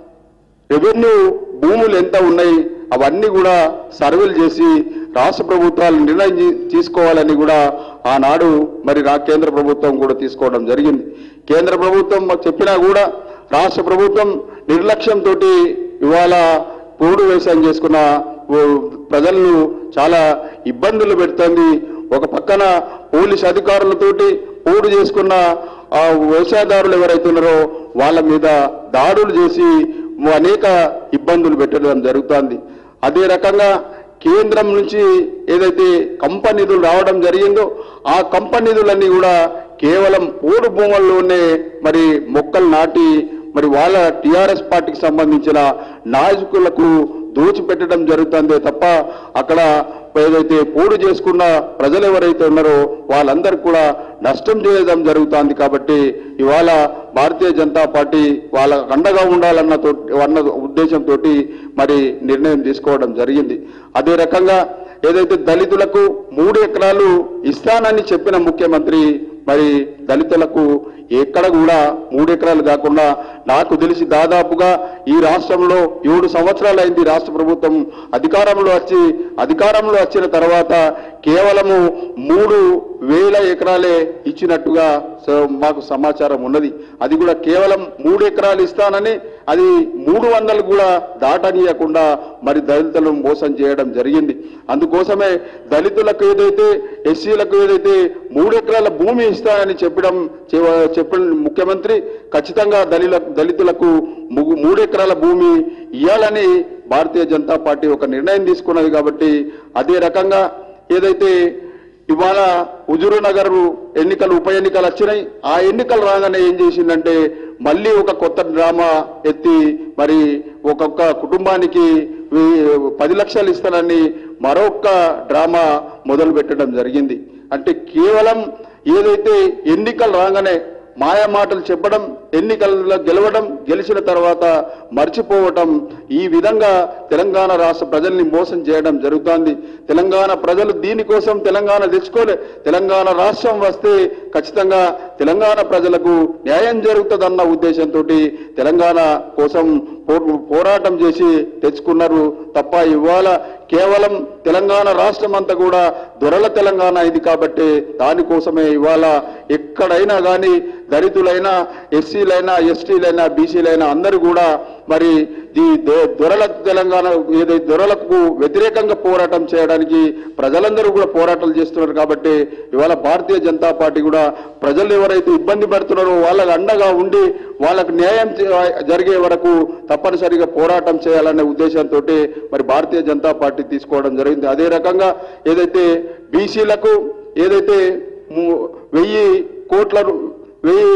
రెవెన్యూ భూములు ఎంత ఉన్నాయి అవన్నీ కూడా సర్వేలు చేసి రాష్ట్ర ప్రభుత్వాలు నిర్ణయం తీ- తీసుకోవాలని కూడా ఆనాడు మరి రా కేంద్ర ప్రభుత్వం కూడా తీసుకోవడం జరిగింది కేంద్ర ప్రభుత్వం మాకు చెప్పినా కూడా రాష్ట్ర ప్రభుత్వం నిర్లక్ష్యంతో ఇవాళ పోడు వ్యవసాయం చేసుకున్న ఓ ప్రజలను చాలా ఇబ్బందులు పెడుతోంది ఒక పక్కన పోలీస్ అధికారులతోటి పోడు చేసుకున్న ఆ వ్యవసాయదారులు ఎవరైతే ఉన్నారో వాళ్ళ మీద దాడులు చేసి అనేక ఇబ్బందులు పెట్టడం జరుగుతోంది అదే రకంగా కేంద్రం నుంచి ఏదైతే కంపెనీ నిధులు రావడం జరిగిందో ఆ కంపెనీ నిధులన్నీ కూడా కేవలం పోడు భూముల్లోనే మరి మొక్కలు నాటి మరి వాళ్ళ టిఆర్ఎస్ పార్టీకి సంబంధించిన నాయకులకు దోచిపెట్టడం జరుగుతుందే తప్ప అక్కడ ఏదైతే పోడు చేసుకున్న ప్రజలు ఎవరైతే ఉన్నారో వాళ్ళందరికీ కూడా నష్టం చేయడం జరుగుతోంది కాబట్టి ఇవాళ భారతీయ జనతా పార్టీ వాళ్ళ అండగా ఉండాలన్న తో అన్న ఉద్దేశంతో మరి నిర్ణయం తీసుకోవడం జరిగింది అదే రకంగా ఏదైతే దళితులకు మూడు ఎకరాలు ఇస్తానని చెప్పిన ముఖ్యమంత్రి మరి దళితులకు ఎక్కడ కూడా మూడు ఎకరాలు కాకుండా నాకు తెలిసి దాదాపుగా ఈ రాష్ట్రంలో ఏడు సంవత్సరాలైంది రాష్ట్ర ప్రభుత్వం అధికారంలో వచ్చి అధికారంలో వచ్చిన తర్వాత కేవలము మూడు వేల ఎకరాలే ఇచ్చినట్టుగా స- మాకు సమాచారం ఉన్నది అది కూడా కేవలం మూడు ఎకరాలు ఇస్తానని అది మూడు వందలు కూడా దాటనీయకుండా మరి దళితులను మోసం చేయడం జరిగింది అందుకోసమే దళితులకు ఏదైతే ఎస్సీలకు ఏదైతే మూడు ఎకరాల భూమి ఇస్తానని చెప్పడం చెవ- చెప్పిన ముఖ్యమంత్రి ఖచ్చితంగా దళిల దళితులకు ము- మూడు ఎకరాల భూమి ఇవ్వాలని భారతీయ జనతా పార్టీ ఒక నిర్ణయం తీసుకున్నది కాబట్టి అదే రకంగా ఏదైతే ఇవాళ హుజూరు నగర్ ఎన్నికలు ఉప ఎన్నికలు వచ్చినాయి ఆ ఎన్నికలు రాగానే ఏం చేసిందంటే మళ్ళీ ఒక కొత్త డ్రామా ఎత్తి మరి ఒక్కొక్క కుటుంబానికి వీ- పది లక్షలు ఇస్తానని మరొక డ్రామా మొదలు పెట్టడం జరిగింది అంటే కేవలం ఏదైతే ఎన్నికలు రాగానే మాయ మాటలు చెప్పడం ఎన్నికల్లో గెలవడం గెలిచిన తర్వాత మర్చిపోవటం ఈ విధంగా తెలంగాణ రాష్ట్ర ప్రజల్ని మోసం చేయడం జరుగుతోంది తెలంగాణ ప్రజలు దీనికోసం తెలంగాణ తెచ్చుకోలే తెలంగాణ రాష్ట్రం వస్తే ఖచ్చితంగా తెలంగాణ ప్రజలకు న్యాయం జరుగుతుందన్న ఉద్దేశంతో తెలంగాణ కోసం పో- పోరాటం చేసి తెచ్చుకున్నారు తప్ప ఇవాళ కేవలం తెలంగాణ రాష్ట్రం అంతా కూడా దొరల తెలంగాణ ఇది కాబట్టి దానికోసమే ఇవాళ ఎక్కడైనా కానీ దళితులైనా ఎస్సీలైనా ఎస్టీలైనా బీసీలైనా అందరూ కూడా మరి ఈ దొ- దొరల తెలంగాణ ఏదైతే దొరలకు వ్యతిరేకంగా పోరాటం చేయడానికి ప్రజలందరూ కూడా పోరాటాలు చేస్తున్నారు కాబట్టి ఇవాళ భారతీయ జనతా పార్టీ కూడా ప్రజలు ఎవరైతే ఇబ్బంది పడుతున్నారో వాళ్ళకి అండగా ఉండి వాళ్ళకు న్యాయం చే- జరిగే వరకు తప్పనిసరిగా పోరాటం చేయాలనే ఉద్దేశంతో మరి భారతీయ జనతా పార్టీ తీసుకోవడం జరిగింది అదే రకంగా ఏదైతే బీసీలకు ఏదైతే ము- వెయ్యి కోట్ల రు- వెయ్యి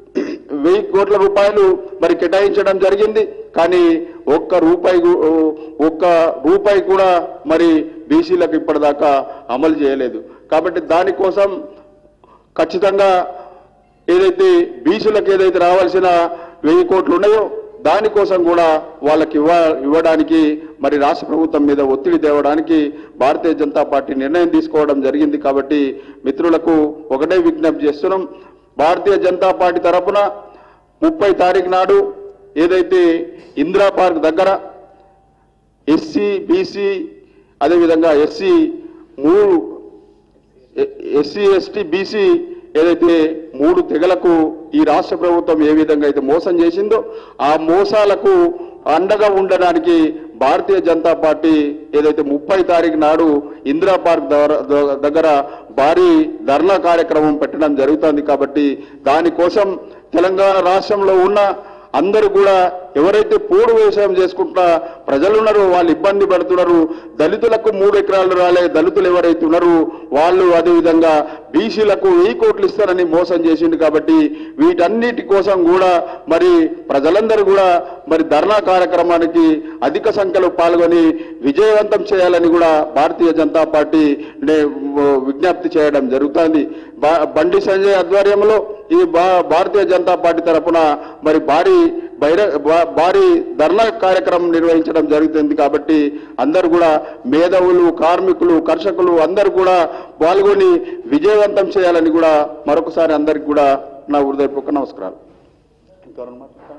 వెయ్యి కోట్ల రూపాయలు మరి కేటాయించడం జరిగింది కానీ ఒక్క రూపాయి గు- ఒక్క రూపాయి కూడా మరి బీసీలకు ఇప్పటిదాకా అమలు చేయలేదు కాబట్టి దానికోసం ఖచ్చితంగా ఏదైతే బీసీలకు ఏదైతే రావాల్సిన వెయ్యి కోట్లు ఉన్నాయో దానికోసం కూడా వాళ్ళకి ఇవ్వ ఇవ్వడానికి మరి రాష్ట్ర ప్రభుత్వం మీద ఒత్తిడి తేవడానికి భారతీయ జనతా పార్టీ నిర్ణయం తీసుకోవడం జరిగింది కాబట్టి మిత్రులకు ఒకటే విజ్ఞప్తి చేస్తున్నాం భారతీయ జనతా పార్టీ తరపున ముప్పై తారీఖు నాడు ఏదైతే ఇందిరా పార్క్ దగ్గర ఎస్సీ బీసీ అదేవిధంగా ఎస్సీ మూడు ఎస్సీ ఎస్టీ బీసీ ఏదైతే మూడు తెగలకు ఈ రాష్ట్ర ప్రభుత్వం ఏ విధంగా అయితే మోసం చేసిందో ఆ మోసాలకు అండగా ఉండడానికి భారతీయ జనతా పార్టీ ఏదైతే ముప్పై తారీఖు నాడు ఇందిరా పార్క్ దగ్గర- దగ్గర భారీ ధర్నా కార్యక్రమం పెట్టడం జరుగుతుంది కాబట్టి దానికోసం తెలంగాణ రాష్ట్రంలో ఉన్న అందరూ కూడా ఎవరైతే పోడు వ్యవసాయం చేసుకుంటా ప్రజలు ఉన్నారో వాళ్ళు ఇబ్బంది పడుతున్నారు దళితులకు మూడు ఎకరాలు రాలే దళితులు ఎవరైతే ఉన్నారో వాళ్ళు అదేవిధంగా బీసీలకు వెయ్యి కోట్లు ఇస్తారని మోసం చేసిండు కాబట్టి వీటన్నిటి కోసం కూడా మరి ప్రజలందరూ కూడా మరి ధర్నా కార్యక్రమానికి అధిక సంఖ్యలో పాల్గొని విజయవంతం చేయాలని కూడా భారతీయ జనతా పార్టీ నే- విజ్ఞప్తి చేయడం జరుగుతుంది బా- బండి సంజయ్ ఆధ్వర్యంలో ఈ భా- భారతీయ జనతా పార్టీ తరపున మరి భారీ బహిర భా- భారీ ధర్నా కార్యక్రమం నిర్వహించడం జరుగుతుంది కాబట్టి అందరూ కూడా మేధావులు కార్మికులు కర్షకులు అందరూ కూడా పాల్గొని విజయవంతం చేయాలని కూడా మరొకసారి అందరికి కూడా నా హృదయపూర్వక నమస్కారాలు ఇంకెవరైనా మాట్లాడతారా?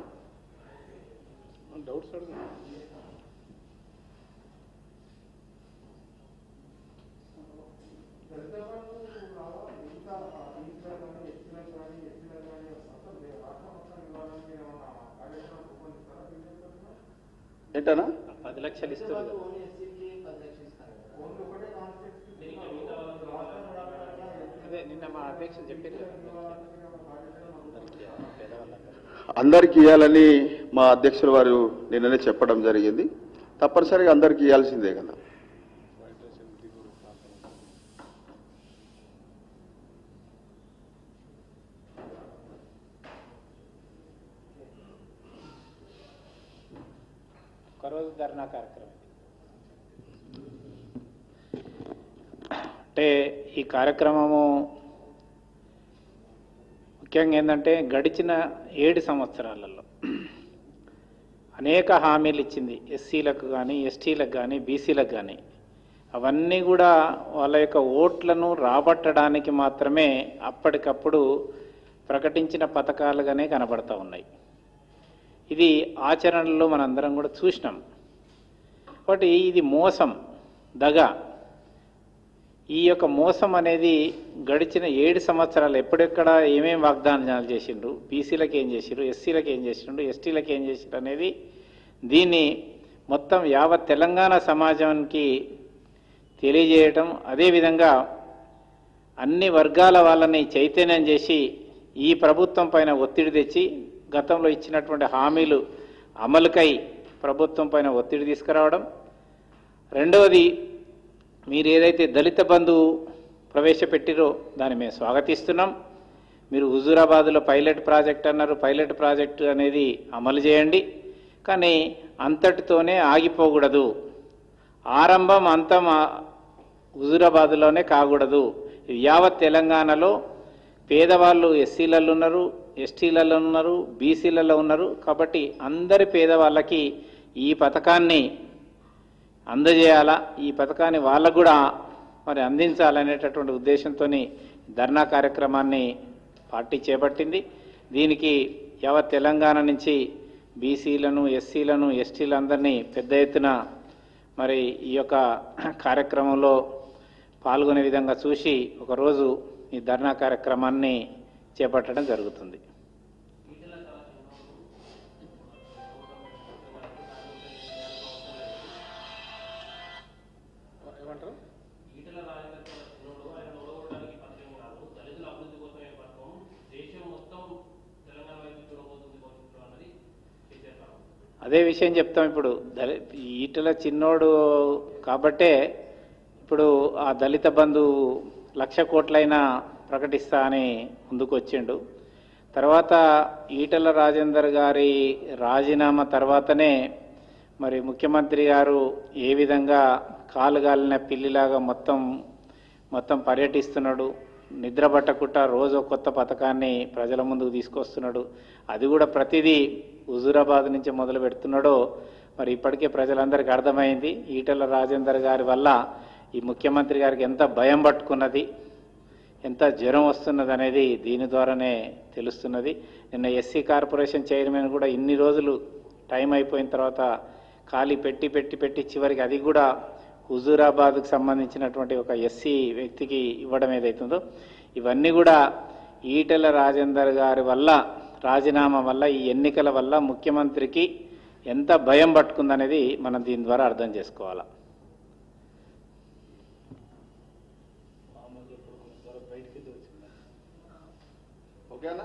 ఏంటనా పది లక్షలు ఇస్తుంది కదా. అదే నిన్న మా అధ్యక్షులు చెప్పారు కదా. అందరికీ, పేదవాళ్ళందరికీ. అందరికి ఇవ్వాలని మా అధ్యక్షుల వారు నిన్ననే చెప్పడం జరిగింది తప్పనిసరిగా అందరికి ఇవ్వాల్సిందే కదా ఒకరోజు ధర్నా కార్యక్రమం ఇది. అంటే ఈ కార్యక్రమము ముఖ్యంగా ఏంటంటే గడిచిన ఏడు సంవత్సరాలలో అనేక హామీలు ఇచ్చింది ఎస్సీలకు కానీ ఎస్టీలకు కానీ బీసీలకు కానీ అవన్నీ కూడా వాళ్ళ యొక్క ఓట్లను రాబట్టడానికి మాత్రమే అప్పటికప్పుడు ప్రకటించిన పథకాలుగానే కనబడతా ఉన్నాయి ఇది ఆచరణలో మనందరం కూడా చూసినాం కాబట్టి ఇది మోసం దగ ఈ యొక్క మోసం అనేది గడిచిన ఏడు సంవత్సరాలు ఎప్పుడెక్కడ ఏమేం వాగ్దానాలు చేసిండ్రు బీసీలకు ఏం చేసిండ్రు ఎస్సీలకు ఏం చేసిండ్రు ఎస్టీలకు ఏం చేసిండ్రు అనేది దీన్ని మొత్తం యావత్ తెలంగాణ సమాజానికి తెలియజేయటం అదేవిధంగా అన్ని వర్గాల వాళ్ళని చైతన్యం చేసి ఈ ప్రభుత్వం పైన ఒత్తిడి తెచ్చి గతంలో ఇచ్చినటువంటి హామీలు అమలుకై ప్రభుత్వం పైన ఒత్తిడి తీసుకురావడం రెండవది మీరు ఏదైతే దళిత బంధు ప్రవేశపెట్టిరో దాన్ని మేము స్వాగతిస్తున్నాం మీరు హుజూరాబాద్లో పైలట్ ప్రాజెక్ట్ అన్నారు పైలట్ ప్రాజెక్టు అనేది అమలు చేయండి కానీ అంతటితోనే ఆగిపోకూడదు ఆరంభం అంతం ఆ హుజూరాబాద్లోనే కాకూడదు ఇది యావత్ తెలంగాణలో పేదవాళ్ళు ఎస్సీలలో ఉన్నారు ఎస్టీలలో ఉన్నారు బీసీలలో ఉన్నారు కాబట్టి అందరి పేదవాళ్ళకి ఈ పథకాన్ని అందజేయాలా ఈ పథకాన్ని వాళ్ళకు కూడా మరి అందించాలనేటటువంటి ఉద్దేశంతో ధర్నా కార్యక్రమాన్ని పార్టీ చేపట్టింది దీనికి యావత్ తెలంగాణ నుంచి బీసీలను ఎస్సీలను ఎస్టీలందరినీ పెద్ద ఎత్తున మరి ఈ యొక్క కార్యక్రమంలో పాల్గొనే విధంగా చూసి ఒకరోజు ఈ ధర్నా కార్యక్రమాన్ని చేపట్టడం జరుగుతుంది ఏమంటారు అదే విషయం చెప్తాం ఇప్పుడు దళి ఈటల చిన్నోడు కాబట్టే ఇప్పుడు ఆ దళిత బంధు లక్ష కోట్లైనా ప్రకటిస్తా అని ముందుకు వచ్చిండు తర్వాత ఈటల రాజేందర్ గారి రాజీనామా తర్వాతనే మరి ముఖ్యమంత్రి గారు ఏ విధంగా కాలుగాలిన పిల్లిలాగా మొత్తం మొత్తం పర్యటిస్తున్నాడు నిద్ర పట్టకుండా రోజు ఒక కొత్త పథకాన్ని ప్రజల ముందుకు తీసుకొస్తున్నాడు అది కూడా ప్రతిదీ హుజూరాబాద్ నుంచి మొదలు పెడుతున్నాడో మరి ఇప్పటికే ప్రజలందరికీ అర్థమైంది ఈటల రాజేందర్ గారి వల్ల ఈ ముఖ్యమంత్రి గారికి ఎంత భయం పట్టుకున్నది ఎంత జ్వరం వస్తున్నది అనేది దీని ద్వారానే తెలుస్తున్నది నిన్న ఎస్సీ కార్పొరేషన్ చైర్మన్ కూడా ఇన్ని రోజులు టైం అయిపోయిన తర్వాత ఖాళీ పెట్టి పెట్టి పెట్టి చివరికి అది కూడా హుజూరాబాద్కు సంబంధించినటువంటి ఒక ఎస్సీ వ్యక్తికి ఇవ్వడం ఏదైతుందో ఇవన్నీ కూడా ఈటెల రాజేందర్ గారి వల్ల రాజీనామా వల్ల ఈ ఎన్నికల వల్ల ముఖ్యమంత్రికి ఎంత భయం పట్టుకుందనేది మనం దీని ద్వారా అర్థం చేసుకోవాలి ఓకేనా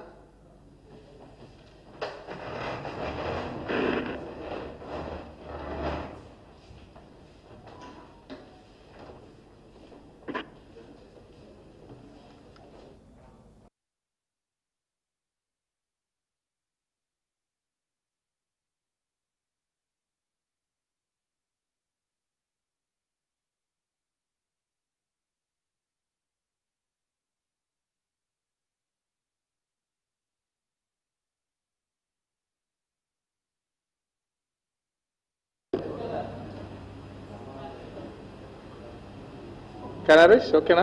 ఓకేనా హరీష్ ఓకేనా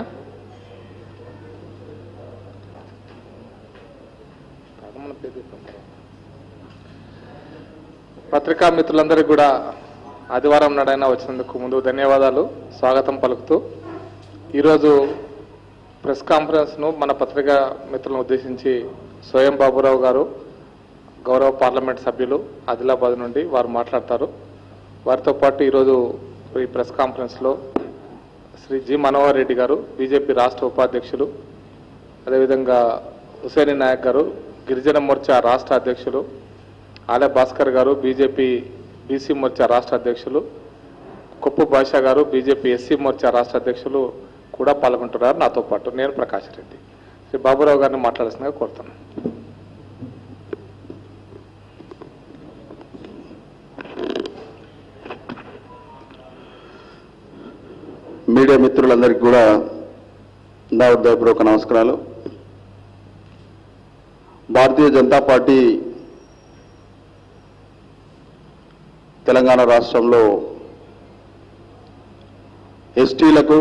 పత్రికా మిత్రులందరికీ కూడా ఆదివారం నాడైనా వచ్చినందుకు ముందు ధన్యవాదాలు స్వాగతం పలుకుతూ ఈరోజు ప్రెస్ కాన్ఫరెన్స్ను మన పత్రికా మిత్రులను ఉద్దేశించి స్వయం బాబురావు గారు గౌరవ పార్లమెంట్ సభ్యులు ఆదిలాబాద్ నుండి వారు మాట్లాడతారు వారితో పాటు ఈరోజు ఈ ప్రెస్ కాన్ఫరెన్స్లో శ్రీ జి మనోహర్ రెడ్డి గారు బీజేపీ రాష్ట్ర ఉపాధ్యక్షులు అదేవిధంగా హుసేని నాయక్ గారు గిరిజన మోర్చా రాష్ట్ర అధ్యక్షులు ఆలయ భాస్కర్ గారు బీజేపీ బీసీ మోర్చా రాష్ట్ర అధ్యక్షులు కొప్పు భాషా గారు బీజేపీ ఎస్సీ మోర్చా రాష్ట్ర అధ్యక్షులు కూడా పాల్గొంటున్నారు నాతో పాటు నేను ప్రకాష్ రెడ్డి శ్రీ బాబురావు గారిని మాట్లాడాల్సిందిగా కోరుతున్నాను మీడియా మిత్రులందరికీ కూడా నా హృదయపూర్వక నమస్కారాలు భారతీయ జనతా పార్టీ తెలంగాణ రాష్ట్రంలో ఎస్టీలకు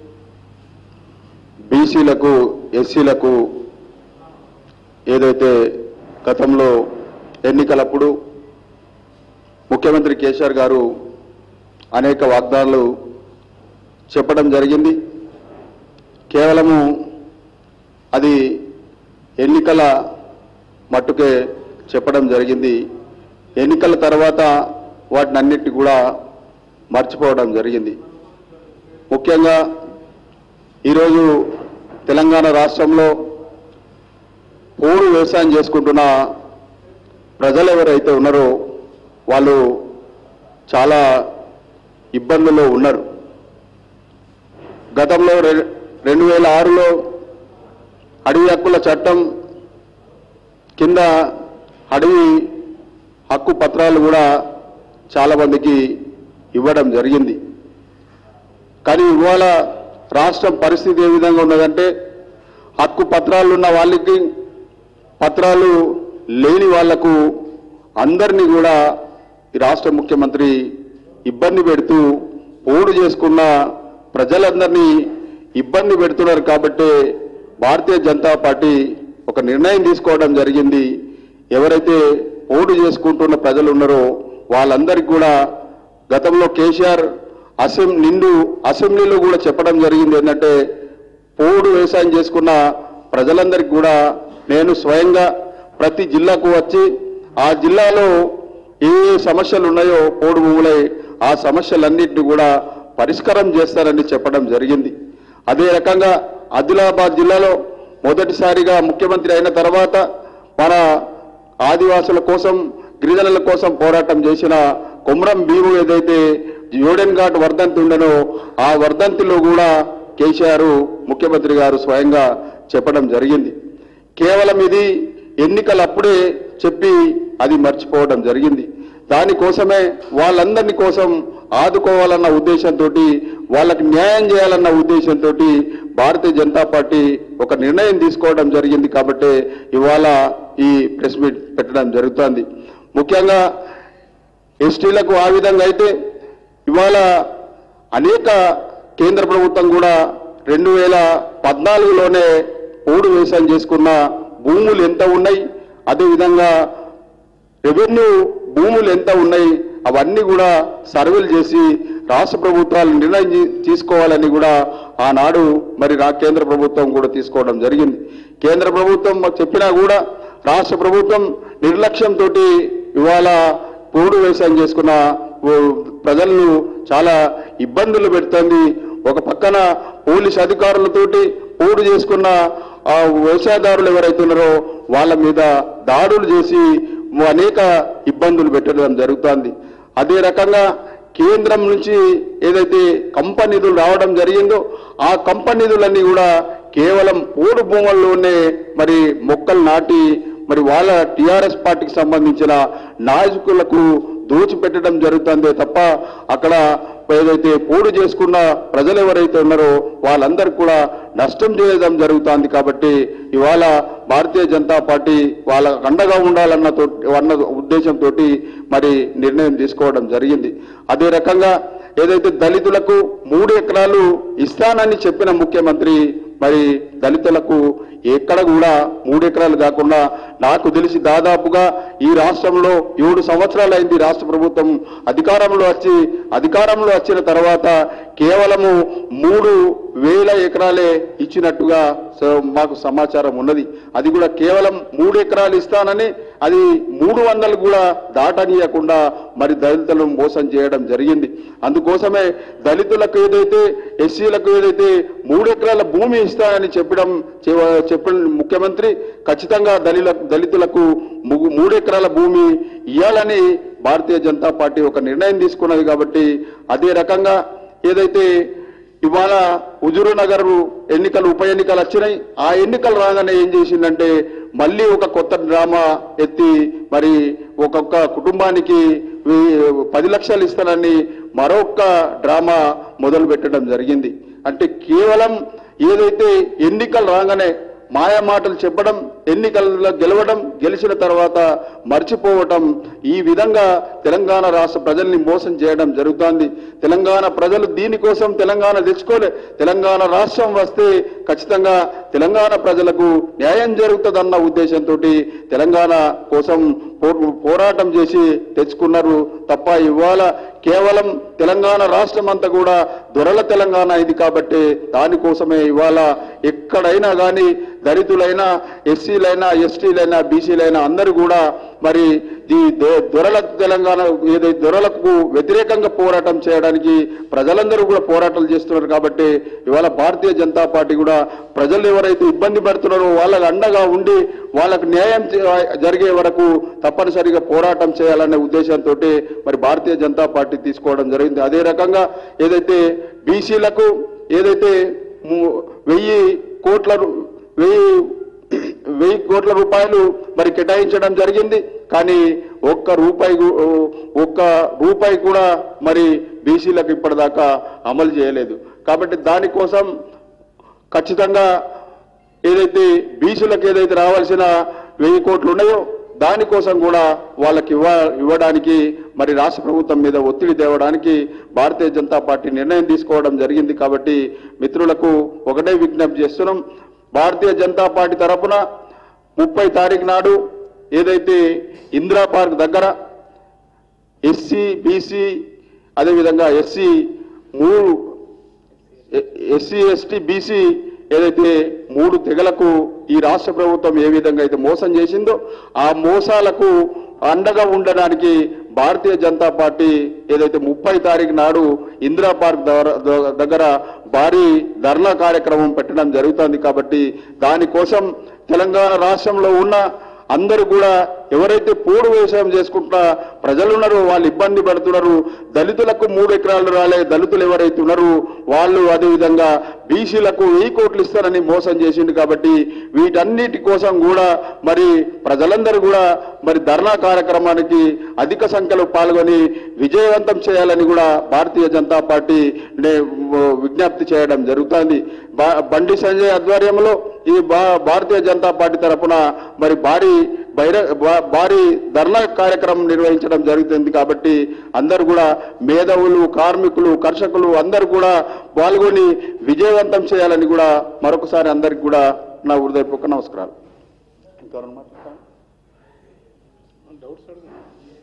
బీసీలకు ఎస్సీలకు ఏదైతే గతంలో ఎన్నికలప్పుడు ముఖ్యమంత్రి కేసీఆర్ గారు అనేక వాగ్దానాలు చెప్పడం జరిగింది కేవలము అది ఎన్నికల మట్టుకే చెప్పడం జరిగింది ఎన్నికల తర్వాత వాటిని అన్నిటి కూడా మర్చిపోవడం జరిగింది ముఖ్యంగా ఈరోజు తెలంగాణ రాష్ట్రంలో పోడు వ్యవసాయం చేసుకుంటున్న ప్రజలు ఎవరైతే ఉన్నారో వాళ్ళు చాలా ఇబ్బందుల్లో ఉన్నారు గతంలో రె- రెండు వేల ఆరులో అడవి హక్కుల చట్టం కింద అడవి హక్కు పత్రాలు కూడా చాలా మందికి ఇవ్వడం జరిగింది కానీ ఇవాళ రాష్ట్రం పరిస్థితి ఏ విధంగా ఉన్నదంటే హక్కు పత్రాలు ఉన్న వాళ్ళకి పత్రాలు లేని వాళ్లకు అందరినీ కూడా ఈ రాష్ట్ర ముఖ్యమంత్రి ఇబ్బంది పెడుతూ పోడు చేసుకున్న ప్రజలందరినీ ఇబ్బంది పెడుతున్నారు కాబట్టి భారతీయ జనతా పార్టీ ఒక నిర్ణయం తీసుకోవడం జరిగింది ఎవరైతే పోడు చేసుకుంటున్న ప్రజలు ఉన్నారో వాళ్ళందరికీ కూడా గతంలో కేసీఆర్ అసెం నిండు అసెంబ్లీలో కూడా చెప్పడం జరిగింది ఏంటంటే పోడు వ్యవసాయం చేసుకున్న ప్రజలందరికీ కూడా నేను స్వయంగా ప్రతి జిల్లాకు వచ్చి ఆ జిల్లాలో ఏ ఏ సమస్యలు ఉన్నాయో పోడు భూములై ఆ సమస్యలన్నింటినీ కూడా పరిష్కారం చేస్తారని చెప్పడం జరిగింది అదే రకంగా ఆదిలాబాద్ జిల్లాలో మొదటిసారిగా ముఖ్యమంత్రి అయిన తర్వాత మన ఆదివాసుల కోసం గిరిజనుల కోసం పోరాటం చేసిన కొమరం భీము ఏదైతే జోడెన్ ఘాట్ వర్ధంతి ఉండనో ఆ వర్ధంతిలో కూడా కేసీఆర్ ముఖ్యమంత్రి గారు స్వయంగా చెప్పడం జరిగింది కేవలం ఇది ఎన్నికలప్పుడే చెప్పి అది మర్చిపోవడం జరిగింది దానికోసమే వాళ్ళందరినీ కోసం ఆదుకోవాలన్న ఉద్దేశంతో వాళ్ళకి న్యాయం చేయాలన్న ఉద్దేశంతో భారతీయ జనతా పార్టీ ఒక నిర్ణయం తీసుకోవడం జరిగింది కాబట్టి ఇవాళ ఈ ప్రెస్ మీట్ పెట్టడం జరుగుతోంది ముఖ్యంగా ఎస్టీలకు ఆ విధంగా అయితే ఇవాళ అనేక కేంద్ర ప్రభుత్వం కూడా రెండు వేల పద్నాలుగులోనే పోడు వ్యవసాయం చేసుకున్న భూములు ఎంత ఉన్నాయి అదేవిధంగా రెవెన్యూ భూములు ఎంత ఉన్నాయి అవన్నీ కూడా సర్వేలు చేసి రాష్ట్ర ప్రభుత్వాలు నిర్ణయం తీ- తీసుకోవాలని కూడా ఆనాడు మరి రా కేంద్ర ప్రభుత్వం కూడా తీసుకోవడం జరిగింది కేంద్ర ప్రభుత్వం మాకు చెప్పినా కూడా రాష్ట్ర ప్రభుత్వం నిర్లక్ష్యంతో ఇవాళ పోడు వ్యవసాయం చేసుకున్న ఓ ప్రజలను చాలా ఇబ్బందులు పెడుతుంది ఒక పక్కన పోలీస్ అధికారులతోటి పోడు చేసుకున్న ఆ వ్యవసాయదారులు ఎవరైతే ఉన్నారో వాళ్ళ మీద దాడులు చేసి అనేక ఇబ్బందులు పెట్టడం జరుగుతోంది అదే రకంగా కేంద్రం నుంచి ఏదైతే కంపెనీ నిధులు రావడం జరిగిందో ఆ కంపెనీ నిధులన్నీ కూడా కేవలం పోడు భూముల్లోనే మరి మొక్కలు నాటి మరి వాళ్ళ టిఆర్ఎస్ పార్టీకి సంబంధించిన నాయకులకు దోచిపెట్టడం జరుగుతుందే తప్ప అక్కడ ఏదైతే పోడు చేసుకున్న ప్రజలు ఎవరైతే ఉన్నారో వాళ్ళందరికీ కూడా నష్టం చేయడం జరుగుతోంది కాబట్టి ఇవాళ భారతీయ జనతా పార్టీ వాళ్ళ అండగా ఉండాలన్న తో అన్న ఉద్దేశంతో మరి నిర్ణయం తీసుకోవడం జరిగింది అదే రకంగా ఏదైతే దళితులకు మూడు ఎకరాలు ఇస్తానని చెప్పిన ముఖ్యమంత్రి మరి దళితులకు ఎక్కడ కూడా మూడు ఎకరాలు కాకుండా నాకు తెలిసి దాదాపుగా ఈ రాష్ట్రంలో ఏడు సంవత్సరాలు అయింది రాష్ట్ర ప్రభుత్వం అధికారంలో వచ్చి అధికారంలో వచ్చిన తర్వాత కేవలము మూడు వేల ఎకరాలే ఇచ్చినట్టుగా స- మాకు సమాచారం ఉన్నది అది కూడా కేవలం మూడు ఎకరాలు ఇస్తానని అది మూడు వందలు కూడా దాటనీయకుండా మరి దళితులను మోసం చేయడం జరిగింది అందుకోసమే దళితులకు ఏదైతే ఎస్సీలకు ఏదైతే మూడు ఎకరాల భూమి ఇస్తానని చెప్పడం చెవ- చెప్పిన ముఖ్యమంత్రి ఖచ్చితంగా దళిల దళితులకు ము- మూడు ఎకరాల భూమి ఇవ్వాలని భారతీయ జనతా పార్టీ ఒక నిర్ణయం తీసుకున్నది కాబట్టి అదే రకంగా ఏదైతే ఇవాళ హుజూరు నగర్ ఎన్నికలు ఉప ఎన్నికలు వచ్చినాయి ఆ ఎన్నికలు రాగానే ఏం చేసిందంటే మళ్ళీ ఒక కొత్త డ్రామా ఎత్తి మరి ఒక్కొక్క కుటుంబానికి వీ- పది లక్షలు ఇస్తానని మరొక డ్రామా మొదలు పెట్టడం జరిగింది అంటే కేవలం ఏదైతే ఎన్నికలు రాగానే మాయ మాటలు చెప్పడం ఎన్నికల్లో గెలవడం గెలిచిన తర్వాత మర్చిపోవటం ఈ విధంగా తెలంగాణ రాష్ట్ర ప్రజల్ని మోసం చేయడం జరుగుతోంది తెలంగాణ ప్రజలు దీనికోసం తెలంగాణ తెచ్చుకోలే తెలంగాణ రాష్ట్రం వస్తే ఖచ్చితంగా తెలంగాణ ప్రజలకు న్యాయం జరుగుతుందన్న ఉద్దేశంతో తెలంగాణ కోసం పో- పోరాటం చేసి తెచ్చుకున్నారు తప్ప ఇవాళ కేవలం తెలంగాణ రాష్ట్రం అంతా కూడా దొరల తెలంగాణ ఇది కాబట్టి దానికోసమే ఇవాళ ఎక్కడైనా కానీ దళితులైనా ఎస్సీలైనా ఎస్టీలైనా బీసీలైనా అందరూ కూడా మరి ఈ దొ- దొరల తెలంగాణ ఏదైతే దొరలకు వ్యతిరేకంగా పోరాటం చేయడానికి ప్రజలందరూ కూడా పోరాటాలు చేస్తున్నారు కాబట్టి ఇవాళ భారతీయ జనతా పార్టీ కూడా ప్రజలు ఎవరైతే ఇబ్బంది పడుతున్నారో వాళ్ళకు అండగా ఉండి వాళ్ళకు న్యాయం చే- జరిగే వరకు తప్పనిసరిగా పోరాటం చేయాలనే ఉద్దేశంతో మరి భారతీయ జనతా పార్టీ తీసుకోవడం జరిగింది అదే రకంగా ఏదైతే బీసీలకు ఏదైతే ము- వెయ్యి కోట్ల రు- వెయ్యి వెయ్యి కోట్ల రూపాయలు మరి కేటాయించడం జరిగింది కానీ ఒక్క రూపాయి గు- ఒక్క రూపాయి కూడా మరి బీసీలకు ఇప్పటిదాకా అమలు చేయలేదు కాబట్టి దానికోసం ఖచ్చితంగా ఏదైతే బీసీలకు ఏదైతే రావాల్సిన వెయ్యి కోట్లు ఉన్నాయో దానికోసం కూడా వాళ్ళకి ఇవ్వ ఇవ్వడానికి మరి రాష్ట్ర ప్రభుత్వం మీద ఒత్తిడి తేవడానికి భారతీయ జనతా పార్టీ నిర్ణయం తీసుకోవడం జరిగింది కాబట్టి మిత్రులకు ఒకటే విజ్ఞప్తి చేస్తున్నాం భారతీయ జనతా పార్టీ తరపున ముప్పై తారీఖు నాడు ఏదైతే ఇందిరా పార్క్ దగ్గర ఎస్సీ బీసీ అదేవిధంగా ఎస్సీ మూడు ఎస్సీ ఎస్టీ బీసీ ఏదైతే మూడు తెగలకు ఈ రాష్ట్ర ప్రభుత్వం ఏ విధంగా అయితే మోసం చేసిందో ఆ మోసాలకు అండగా ఉండడానికి భారతీయ జనతా పార్టీ ఏదైతే ముప్పై తారీఖు నాడు ఇందిరా పార్క్ దగ్గర- దగ్గర భారీ ధర్నా కార్యక్రమం పెట్టడం జరుగుతుంది కాబట్టి దానికోసం తెలంగాణ రాష్ట్రంలో ఉన్న అందరూ కూడా ఎవరైతే పోడు వ్యవసాయం చేసుకుంటా ప్రజలు ఉన్నారో వాళ్ళు ఇబ్బంది పడుతున్నారు దళితులకు మూడు ఎకరాలు రాలే దళితులు ఎవరైతే ఉన్నారో వాళ్ళు అదేవిధంగా బీసీలకు వెయ్యి కోట్లు ఇస్తారని మోసం చేసిండు కాబట్టి వీటన్నిటి కోసం కూడా మరి ప్రజలందరూ కూడా మరి ధర్నా కార్యక్రమానికి అధిక సంఖ్యలో పాల్గొని విజయవంతం చేయాలని కూడా భారతీయ జనతా పార్టీ నే- విజ్ఞప్తి చేయడం జరుగుతుంది బా- బండి సంజయ్ ఆధ్వర్యంలో ఈ భా- భారతీయ జనతా పార్టీ తరఫున మరి భారీ బహిర భా- భారీ ధర్నా కార్యక్రమం నిర్వహించడం జరుగుతుంది కాబట్టి అందరూ కూడా మేధావులు కార్మికులు కర్షకులు అందరూ కూడా పాల్గొని విజయవంతం చేయాలని కూడా మరొకసారి అందరికి కూడా నా హృదయపూర్వక నమస్కారాలు ఇంకెవరన్నా మాట్లాడతారా? డౌట్స్ అడుగు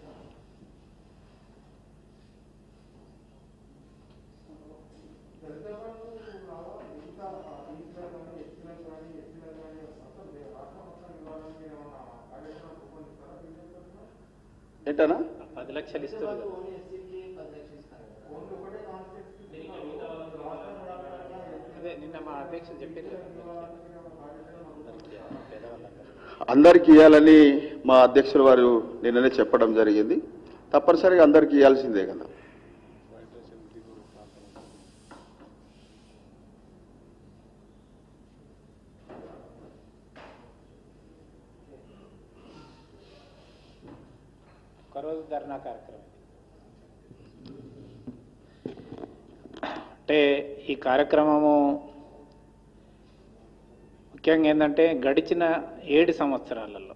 ఏంటనా పది లక్షలు ఇస్తుంది కదా. అదే నిన్న మా అధ్యక్షులు చెప్పారు కదా. అందరికీ పేదవాళ్ళందరికీ. అందరికీ ఇవ్వాలని మా అధ్యక్షుల వారు నిన్ననే చెప్పడం జరిగింది తప్పనిసరిగా అందరికీ ఇవ్వాల్సిందే కదా ఒకరోజు ధర్నా కార్యక్రమం ఇది. అంటే ఈ కార్యక్రమము ముఖ్యంగా ఏంటంటే గడిచిన ఏడు సంవత్సరాలలో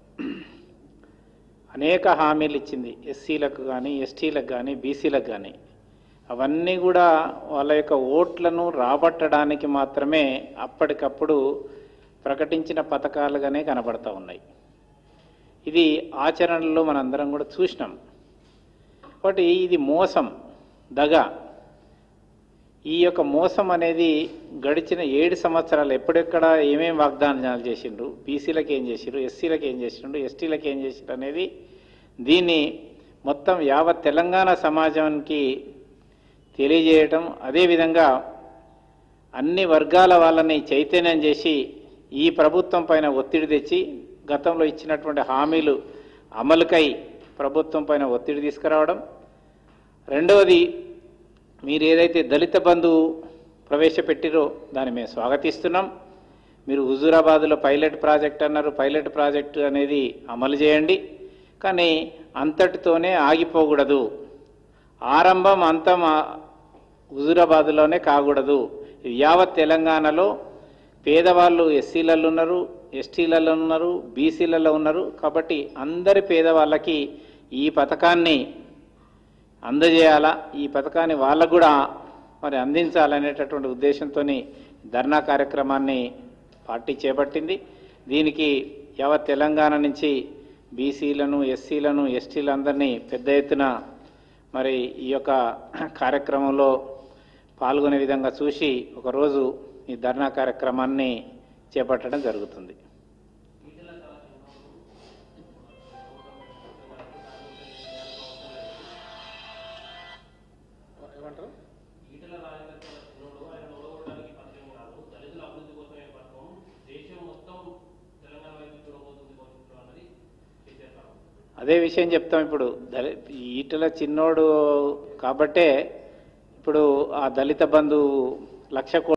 అనేక హామీలు ఇచ్చింది ఎస్సీలకు కానీ ఎస్టీలకు కానీ బీసీలకు కానీ అవన్నీ కూడా వాళ్ళ యొక్క ఓట్లను రాబట్టడానికి మాత్రమే అప్పటికప్పుడు ప్రకటించిన పథకాలుగానే కనబడతా ఉన్నాయి ఇది ఆచరణలో మనందరం కూడా చూసినాం కాబట్టి ఇది మోసం దగ ఈ యొక్క మోసం అనేది గడిచిన ఏడు సంవత్సరాలు ఎప్పుడెక్కడ ఏమేం వాగ్దానాలు చేసిండ్రు బీసీలకు ఏం చేసిండ్రు ఎస్సీలకు ఏం చేసిండ్రు ఎస్టీలకు ఏం చేసిండ్రు అనేది దీన్ని మొత్తం యావత్ తెలంగాణ సమాజానికి తెలియజేయటం అదేవిధంగా అన్ని వర్గాల వాళ్ళని చైతన్యం చేసి ఈ ప్రభుత్వం పైన ఒత్తిడి తెచ్చి గతంలో ఇచ్చినటువంటి హామీలు అమలుకై ప్రభుత్వం పైన ఒత్తిడి తీసుకురావడం రెండవది మీరు ఏదైతే దళిత బంధు ప్రవేశపెట్టిరో దాన్ని మేము స్వాగతిస్తున్నాం మీరు హుజూరాబాద్లో పైలట్ ప్రాజెక్ట్ అన్నారు పైలట్ ప్రాజెక్ట్ అనేది అమలు చేయండి కానీ అంతటితోనే ఆగిపోకూడదు ఆరంభం అంతం ఆ- హుజూరాబాద్లోనే కాకూడదు ఇది యావత్ తెలంగాణలో పేదవాళ్ళు ఎస్సీలలో ఉన్నారు ఎస్టీలలో ఉన్నారు బీసీలలో ఉన్నారు కాబట్టి అందరి పేదవాళ్ళకి ఈ పథకాన్ని అందజేయాలా ఈ పథకాన్ని వాళ్ళకు కూడా మరి అందించాలనేటటువంటి ఉద్దేశంతో ధర్నా కార్యక్రమాన్ని పార్టీ చేపట్టింది దీనికి యావత్ తెలంగాణ నుంచి బీసీలను ఎస్సీలను ఎస్టీలందరినీ పెద్ద ఎత్తున మరి ఈ యొక్క కార్యక్రమంలో పాల్గొనే విధంగా చూసి ఒకరోజు ఈ ధర్నా కార్యక్రమాన్ని చేపట్టడం జరుగుతుంది ఏమంటారు అదే విషయం చెప్తాం ఇప్పుడు దళి ఈటల చిన్నోడు కాబట్టే ఇప్పుడు ఆ దళిత బంధు లక్ష కోట్ల